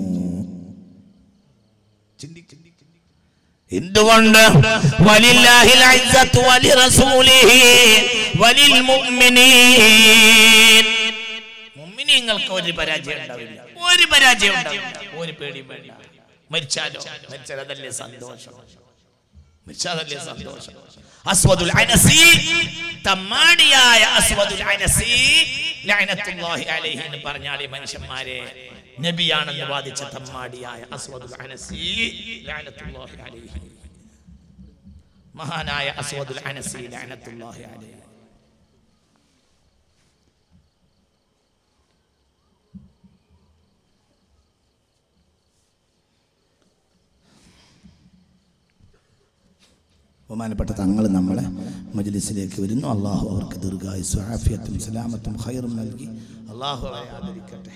എന്തുകൊണ്ട് വലില്ലാഹിൽ ഇസ്സത്തു വലിറസൂലിഹി വലിൽ മുഅ്മിനീൻ മുഅ്മിനീങ്ങൾക്ക് ഒരു പരാജയം ഉണ്ടാവില്ല ഒരു പരാജയം ഉണ്ടാവില്ല ഒരു പേടിയും വേണ്ട മരിച്ചാലോ മരിച്ചാൽ അതല്ലേ സന്തോഷം മരിച്ചാലല്ലേ സന്തോഷം അസ്വദുൽ അനസി തമ്മാടിയായ അസ്വദുൽ അനസി ലഅനത്തുല്ലാഹി അലൈഹി എന്ന് പറഞ്ഞാൽ ഈ മനുഷ്യന്മാരെ നബിയാണെന്ന് വാദിച്ച തമ്മാടിയായ അസ്വദുൽ അനസി ലഅനത്തുല്ലാഹി അലൈഹി മഹാനായ അസ്വദുൽ അനസി ലഅനത്തുല്ലാഹി അലൈഹി ബഹുമാനപ്പെട്ട തങ്ങൾ നമ്മളെ മജ്ലിസിലേക്ക് വരുന്നു അള്ളാഹു അവർക്ക് ദീർഘായുസ് ആഫിയത്തും സലാമത്തും ഖൈറും നൽകി അള്ളാഹു അവരെ ആദരിക്കട്ടെ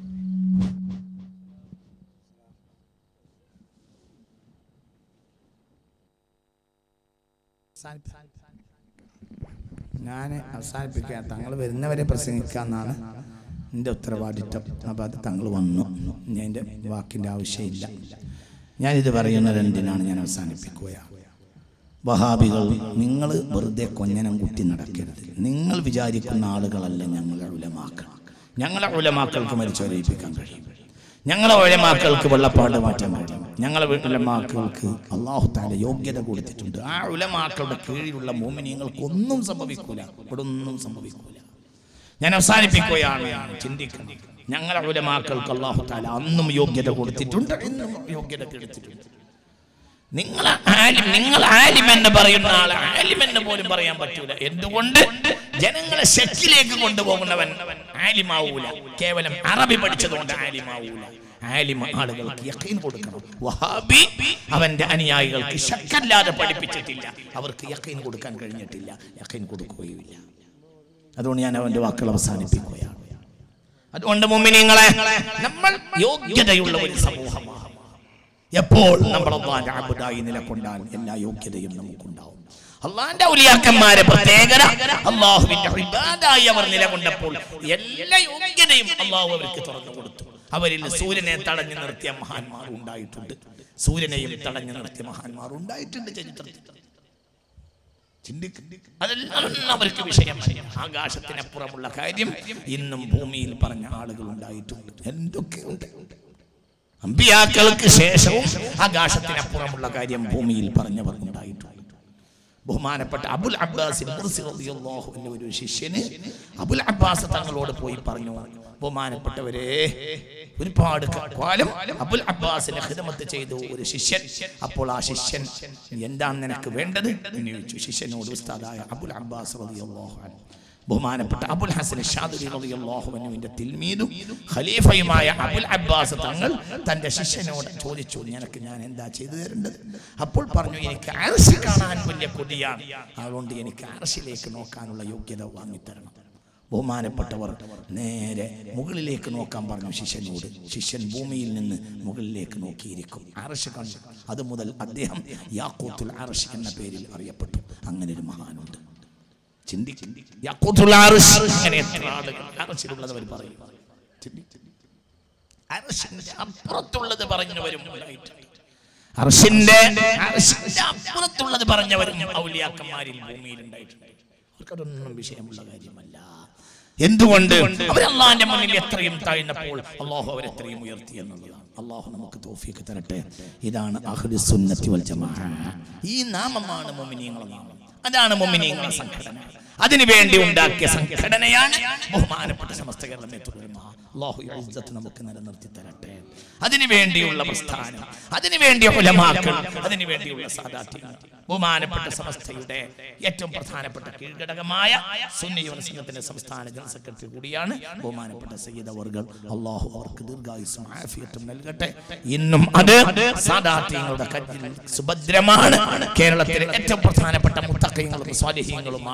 ഞാൻ അവസാനിപ്പിക്കാൻ തങ്ങൾ വരുന്നവരെ പ്രസംഗിക്കാമെന്നാണ് എൻ്റെ ഉത്തരവാദിത്തം അപ്പോൾ അത് തങ്ങൾ വന്നു ഞാൻ എൻ്റെ വാക്കിൻ്റെ ആവശ്യമില്ല ഞാനിത് പറയുന്നത് എന്തിനാണ് ഞാൻ അവസാനിപ്പിക്കുകയാണ് വഹാബികൾ നിങ്ങൾ വെറുതെ കൊഞ്ഞനം കുത്തി നടക്കരുത് നിങ്ങൾ വിചാരിക്കുന്ന ആളുകളല്ല ഞങ്ങളെ ഉലമാക്കൾ ഞങ്ങളെ ഉലമാക്കൾക്ക് മരിച്ചൊരയിപ്പിക്കാൻ കഴിയും ഞങ്ങളെ ഉലമാക്കൾക്ക് വെള്ളപ്പാട് മാറ്റാൻ കഴിയും ഞങ്ങളെ ഉലമാക്കൾക്ക് അള്ളാഹു താല യോഗ്യത കൊടുത്തിട്ടുണ്ട് ആ ഉലമാക്കളുടെ കീഴിലുള്ള മോമിനിയങ്ങൾക്ക് ഒന്നും സംഭവിക്കൂല ഇവിടെ ഒന്നും സംഭവിക്കൂല ഞാൻ അവസാനിപ്പിക്കുകയാണ് ചിന്തിക്കണം ഞങ്ങളെ ഉലമാക്കൾക്ക് അള്ളാഹു താല അന്നും യോഗ്യത കൊടുത്തിട്ടുണ്ട് ഇന്നും യോഗ്യത കൊടുത്തിട്ടുണ്ട് നിങ്ങൾ ആലിം നിങ്ങൾ ആലിം എന്ന് പറയുന്ന ആള് ആലിം എന്ന് പോലും പറയാൻ പറ്റൂല എന്തുകൊണ്ട് ജനങ്ങളെ ശക്തിയിലേക്ക് കൊണ്ടുപോകുന്നവൻ ആലിമാവൂല കേവലം അറബി പഠിച്ചതുകൊണ്ട് ആലിമാവൂല ആലിം ആളുകൾക്ക് യഖീൻ കൊടുക്കണം വഹാബി അവന്റെ അനുയായികൾക്ക് ശക്കല്ലാതെ പഠിപ്പിച്ചിട്ടില്ല അവർക്ക് യഖീൻ കൊടുക്കാൻ കഴിഞ്ഞിട്ടില്ല യഖീൻ കൊടുക്കുകയുമില്ല അതുകൊണ്ട് ഞാൻ അവൻ്റെ വാക്കുകൾ അവസാനിപ്പിക്കുകയാണ് അതുകൊണ്ട് മുമ്മിനിങ്ങളെ നമ്മൾ യോഗ്യതയുള്ള ഒരു സമൂഹമാണ് എപ്പോൾ നമ്മൾ അള്ളാന്റെ അബുദായി നിലകൊണ്ടാൽ എല്ലാ യോഗ്യതയും നമുക്കുണ്ടാവും അള്ളാന്റെ ഔലിയാക്കന്മാരെ പ്രത്യേകത അള്ളാഹുവിന്റെ ഇബാദായി അവർ നിലകൊണ്ടപ്പോൾ എല്ലാ യോഗ്യതയും അള്ളാഹു അവർക്ക് തുറന്നു കൊടുത്തു അവരിൽ സൂര്യനെ തടഞ്ഞു നിർത്തിയ മഹാന്മാർ ഉണ്ടായിട്ടുണ്ട് സൂര്യനെയും തടഞ്ഞു നിർത്തിയ മഹാന്മാർ ഉണ്ടായിട്ടുണ്ട് ചരിത്രത്തിൽ ചിന്തിക്കും അതെല്ലാം അവർക്ക് വിഷയമല്ല ആകാശത്തിനപ്പുറമുള്ള കാര്യം ഇന്നും ഭൂമിയിൽ പറഞ്ഞ ആളുകൾ ഉണ്ടായിട്ടുണ്ട് എന്തൊക്കെയുണ്ട് അമ്പിയാക്കൾക്ക് ശേഷവും ആകാശത്തിനപ്പുറമുള്ള കാര്യം ഭൂമിയിൽ പറഞ്ഞവർ ഉണ്ടായിട്ടുണ്ട് ബഹുമാനപ്പെട്ട അബുൽ അബ്ബാസിൻ മുർസി റളിയല്ലാഹു അൻഹു ഒരു ശിഷ്യന് അബുൽ അബ്ബാസ് തങ്ങളോട് പോയി പറഞ്ഞു ബഹുമാനപ്പെട്ടവരെ ഒരുപാട് കാലം അബുൽ അബ്ബാസിനെ ഹിദമത്ത് ചെയ്തു ഒരു ശിഷ്യൻ അപ്പോൾ ആ ശിഷ്യൻ എന്താണ് നിനക്ക് വേണ്ടത് എന്ന് ചോദിച്ചു ശിഷ്യനോട് ഉസ്താദായ അബുൽ അബ്ബാസ് റളിയല്ലാഹു അൻഹു ബഹുമാനപ്പെട്ട അബുൽ ഹസൻ ഷാദുരി റളിയല്ലാഹു അൻഹുവിന്റെ തിൽമീദും ഖലീഫയുമായ അബുൽ അബ്ബാസ് തങ്ങൾ തന്റെ ശിഷ്യനോട് ചോദിച്ചു നിനക്ക് ഞാൻ എന്താ ചെയ്തു തരേണ്ടത് അപ്പോൾ പറഞ്ഞു എനിക്ക് അർശ് കാണാൻ വലിയ കൊതിയാണ് അതുകൊണ്ട് എനിക്ക് അർശിലേക്ക് നോക്കാനുള്ള യോഗ്യത വാങ്ങിത്തരണം ബഹുമാനപ്പെട്ടവർ നേരെ മുകളിലേക്ക് നോക്കാൻ പറഞ്ഞു ശിഷ്യനോട് ശിഷ്യൻ ഭൂമിയിൽ നിന്ന് മുകളിലേക്ക് നോക്കിയിരിക്കും അറശ് കണ്ടു അത് മുതൽ അദ്ദേഹം യാക്കൂത്തുൽ അറശ് എന്ന പേരിൽ അറിയപ്പെട്ടു അങ്ങനെ ഒരു മഹാനുണ്ട് ചിന്തിക്കും യാക്കൂത്തുൽ അർശ് അങ്ങനെ എത്ര ആളുകൾ അർശിലുള്ളത് അവർ പറയും ചിന്തിക്കും. അർശിന്റെ അപ്പുറത്തുള്ളത് പറഞ്ഞവരും ഉണ്ടായിട്ടുണ്ട് അർശിന്റെ അർശിന്റെ അപ്പുറത്തുള്ളത് പറഞ്ഞവരും ഔലിയാക്കന്മാരിൽ ഭൂമിയിൽ ഉണ്ടായിട്ടുണ്ട് അവർക്കതൊന്നും വിഷയമുള്ള കാര്യമല്ല എന്തുകൊണ്ട് അവർ അള്ളാഹിന്റെ മുന്നിൽ എത്രയും താഴ്ന്നപ്പോൾ അള്ളാഹു അവരെത്രയും ഉയർത്തി എന്നുള്ളതാണ് അള്ളാഹു നമുക്ക് തോഫിയൊക്കെ തരട്ടെ ഇതാണ് അഹ്ലു സുന്നത്തി വൽ ജമാഅ ഈ നാമമാണ് മൊമിനിയങ്ങളെ നാമം അതാണ് മൊമിനിയങ്ങളെ സംഘടന അതിനു വേണ്ടി ഉണ്ടാക്കിയ സംഘടനയാണ് ബഹുമാനപ്പെട്ട സമസ്ത കേരള നേതൃത്വം അള്ളാഹു ഈ ഇസ്സത്ത് നമുക്ക് നിലനിർത്തി തരട്ടെ അതിനു വേണ്ടിയുള്ള പ്രസ്ഥാനം അതിനു വേണ്ടിയ ഉലമാക്കൾ അതിനു വേണ്ടിയുള്ള സാദാത്യങ്ങൾ ബഹുമാനപ്പെട്ട സമസ്തയുടെ ഏറ്റവും പ്രധാനപ്പെട്ട കീഴ്ഘടകമായ സുന്നി യുവനസംഘത്തിന്റെ സംസ്ഥാന ജനറൽ സെക്രട്ടറി കൂടിയാണ് ബഹുമാനപ്പെട്ട സയ്യിദ് അവർകൾ അള്ളാഹു അവർക്ക് ദീർഘായുസും ആഫിയത്തും നൽകട്ടെ ഇന്നും അത് സാദാത്യങ്ങളുടെ കയ്യിൽ സുഭദ്രമാണ് കേരളത്തിലെ ഏറ്റവും പ്രധാനപ്പെട്ട മുത്തക്കയങ്ങളും സ്വാലിഹ്യങ്ങളുമാണ് ഇന്ന്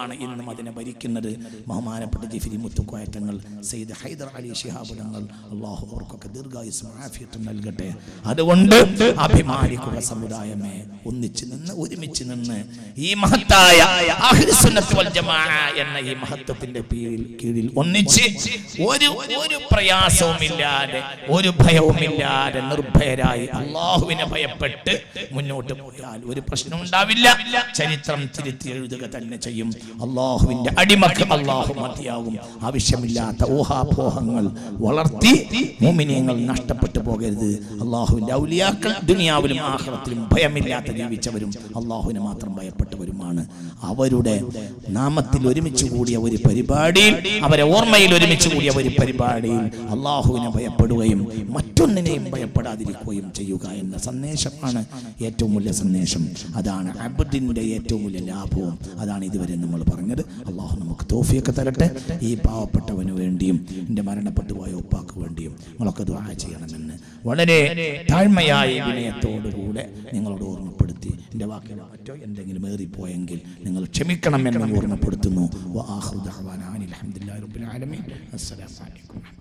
അതിനെ ഭരിക്കുന്നത് ബഹുമാനപ്പെട്ട ജിഫിരി മുത്തുക്കോയറ്റങ്ങൾ സെയ്ദ് ഹൈദർ അലി ശിഹാബുലങ്ങൾ അള്ളാഹു അവർക്കൊക്കെ ദീർഘായുസും ആഫിയത്തും നൽകട്ടെ അതുകൊണ്ട് അഭിമാനിക്കുക സമുദായമേ ഒന്നിച്ച് നിന്ന് ഒരുമിച്ച് നിന്ന് ഈ മഹത്തായ അഹ്ലുസുന്നത്ത് വൽ ജമാഅ എന്ന ഈ മഹത്വത്തിന്റെ കീഴിൽ കീഴിൽ ഒന്നിച്ച് ഒരു ഒരു പ്രയാസവും ഇല്ലാതെ ഒരു ഭയവും ഇല്ലാതെ നിർഭയരായി അള്ളാഹുവിനെ ഭയപ്പെട്ട് മുന്നോട്ട് പോയാൽ ഒരു പ്രശ്നം ഉണ്ടാവില്ല ചരിത്രം തിരുത്തി എഴുതുക തന്നെ ചെയ്യും അള്ളാഹുവിന്റെ അടിമക്ക് അള്ളാഹു മതിയാകും ആവശ്യമില്ലാത്ത ഊഹാപോഹങ്ങൾ വളർത്തി മോമിനിയങ്ങൾ നഷ്ടപ്പെട്ടു പോകരുത് അള്ളാഹുവിന്റെ ഔലിയാക്കൾ ദുനിയാവിലും ആഹ്റത്തിലും ഭയമില്ലാത്ത ജീവിച്ചവരും അള്ളാഹുവിനെ മാത്രം ഭയപ്പെട്ടവരുമാണ് അവരുടെ നാമത്തിൽ ഒരുമിച്ച് കൂടിയ ഒരു പരിപാടിയിൽ അവരെ ഓർമ്മയിൽ ഒരുമിച്ച് കൂടിയ ഒരു പരിപാടിയിൽ അള്ളാഹുവിനെ ഭയപ്പെടുകയും മറ്റൊന്നിനെയും ഭയപ്പെടാതിരിക്കുകയും ചെയ്യുക എന്ന സന്ദേശമാണ് ഏറ്റവും വലിയ സന്ദേശം അതാണ് അബദിന്റെ ഏറ്റവും വലിയ ലാഭവും അതാണ് ഇതുവരെ നമ്മൾ പറഞ്ഞത് അള്ളാഹു നമുക്ക് തോഫിയൊക്കെ തരട്ടെ ഈ പാവപ്പെട്ടവന് വേണ്ടിയും എൻ്റെ മരണപ്പെട്ടു പോയ ഉപ്പാക്ക് വേണ്ടിയും നിങ്ങളൊക്കെ ദുആ ചെയ്യണമെന്ന് വളരെ താഴ്മയായ വിനയത്തോടുകൂടെ നിങ്ങളോട് ഓർമ്മപ്പെടുത്തി എൻ്റെ വാക്കിലോ മറ്റോ എന്തെങ്കിലും ഏറിപ്പോയെങ്കിൽ നിങ്ങൾ ക്ഷമിക്കണമെന്ന് ഓർമ്മപ്പെടുത്തുന്നു വ ആഖിറു ദഅവാനാ അനിൽ ഹംദുലില്ലാഹി റബ്ബിൽ ആലമീൻ അസ്സലാമു അലൈക്കും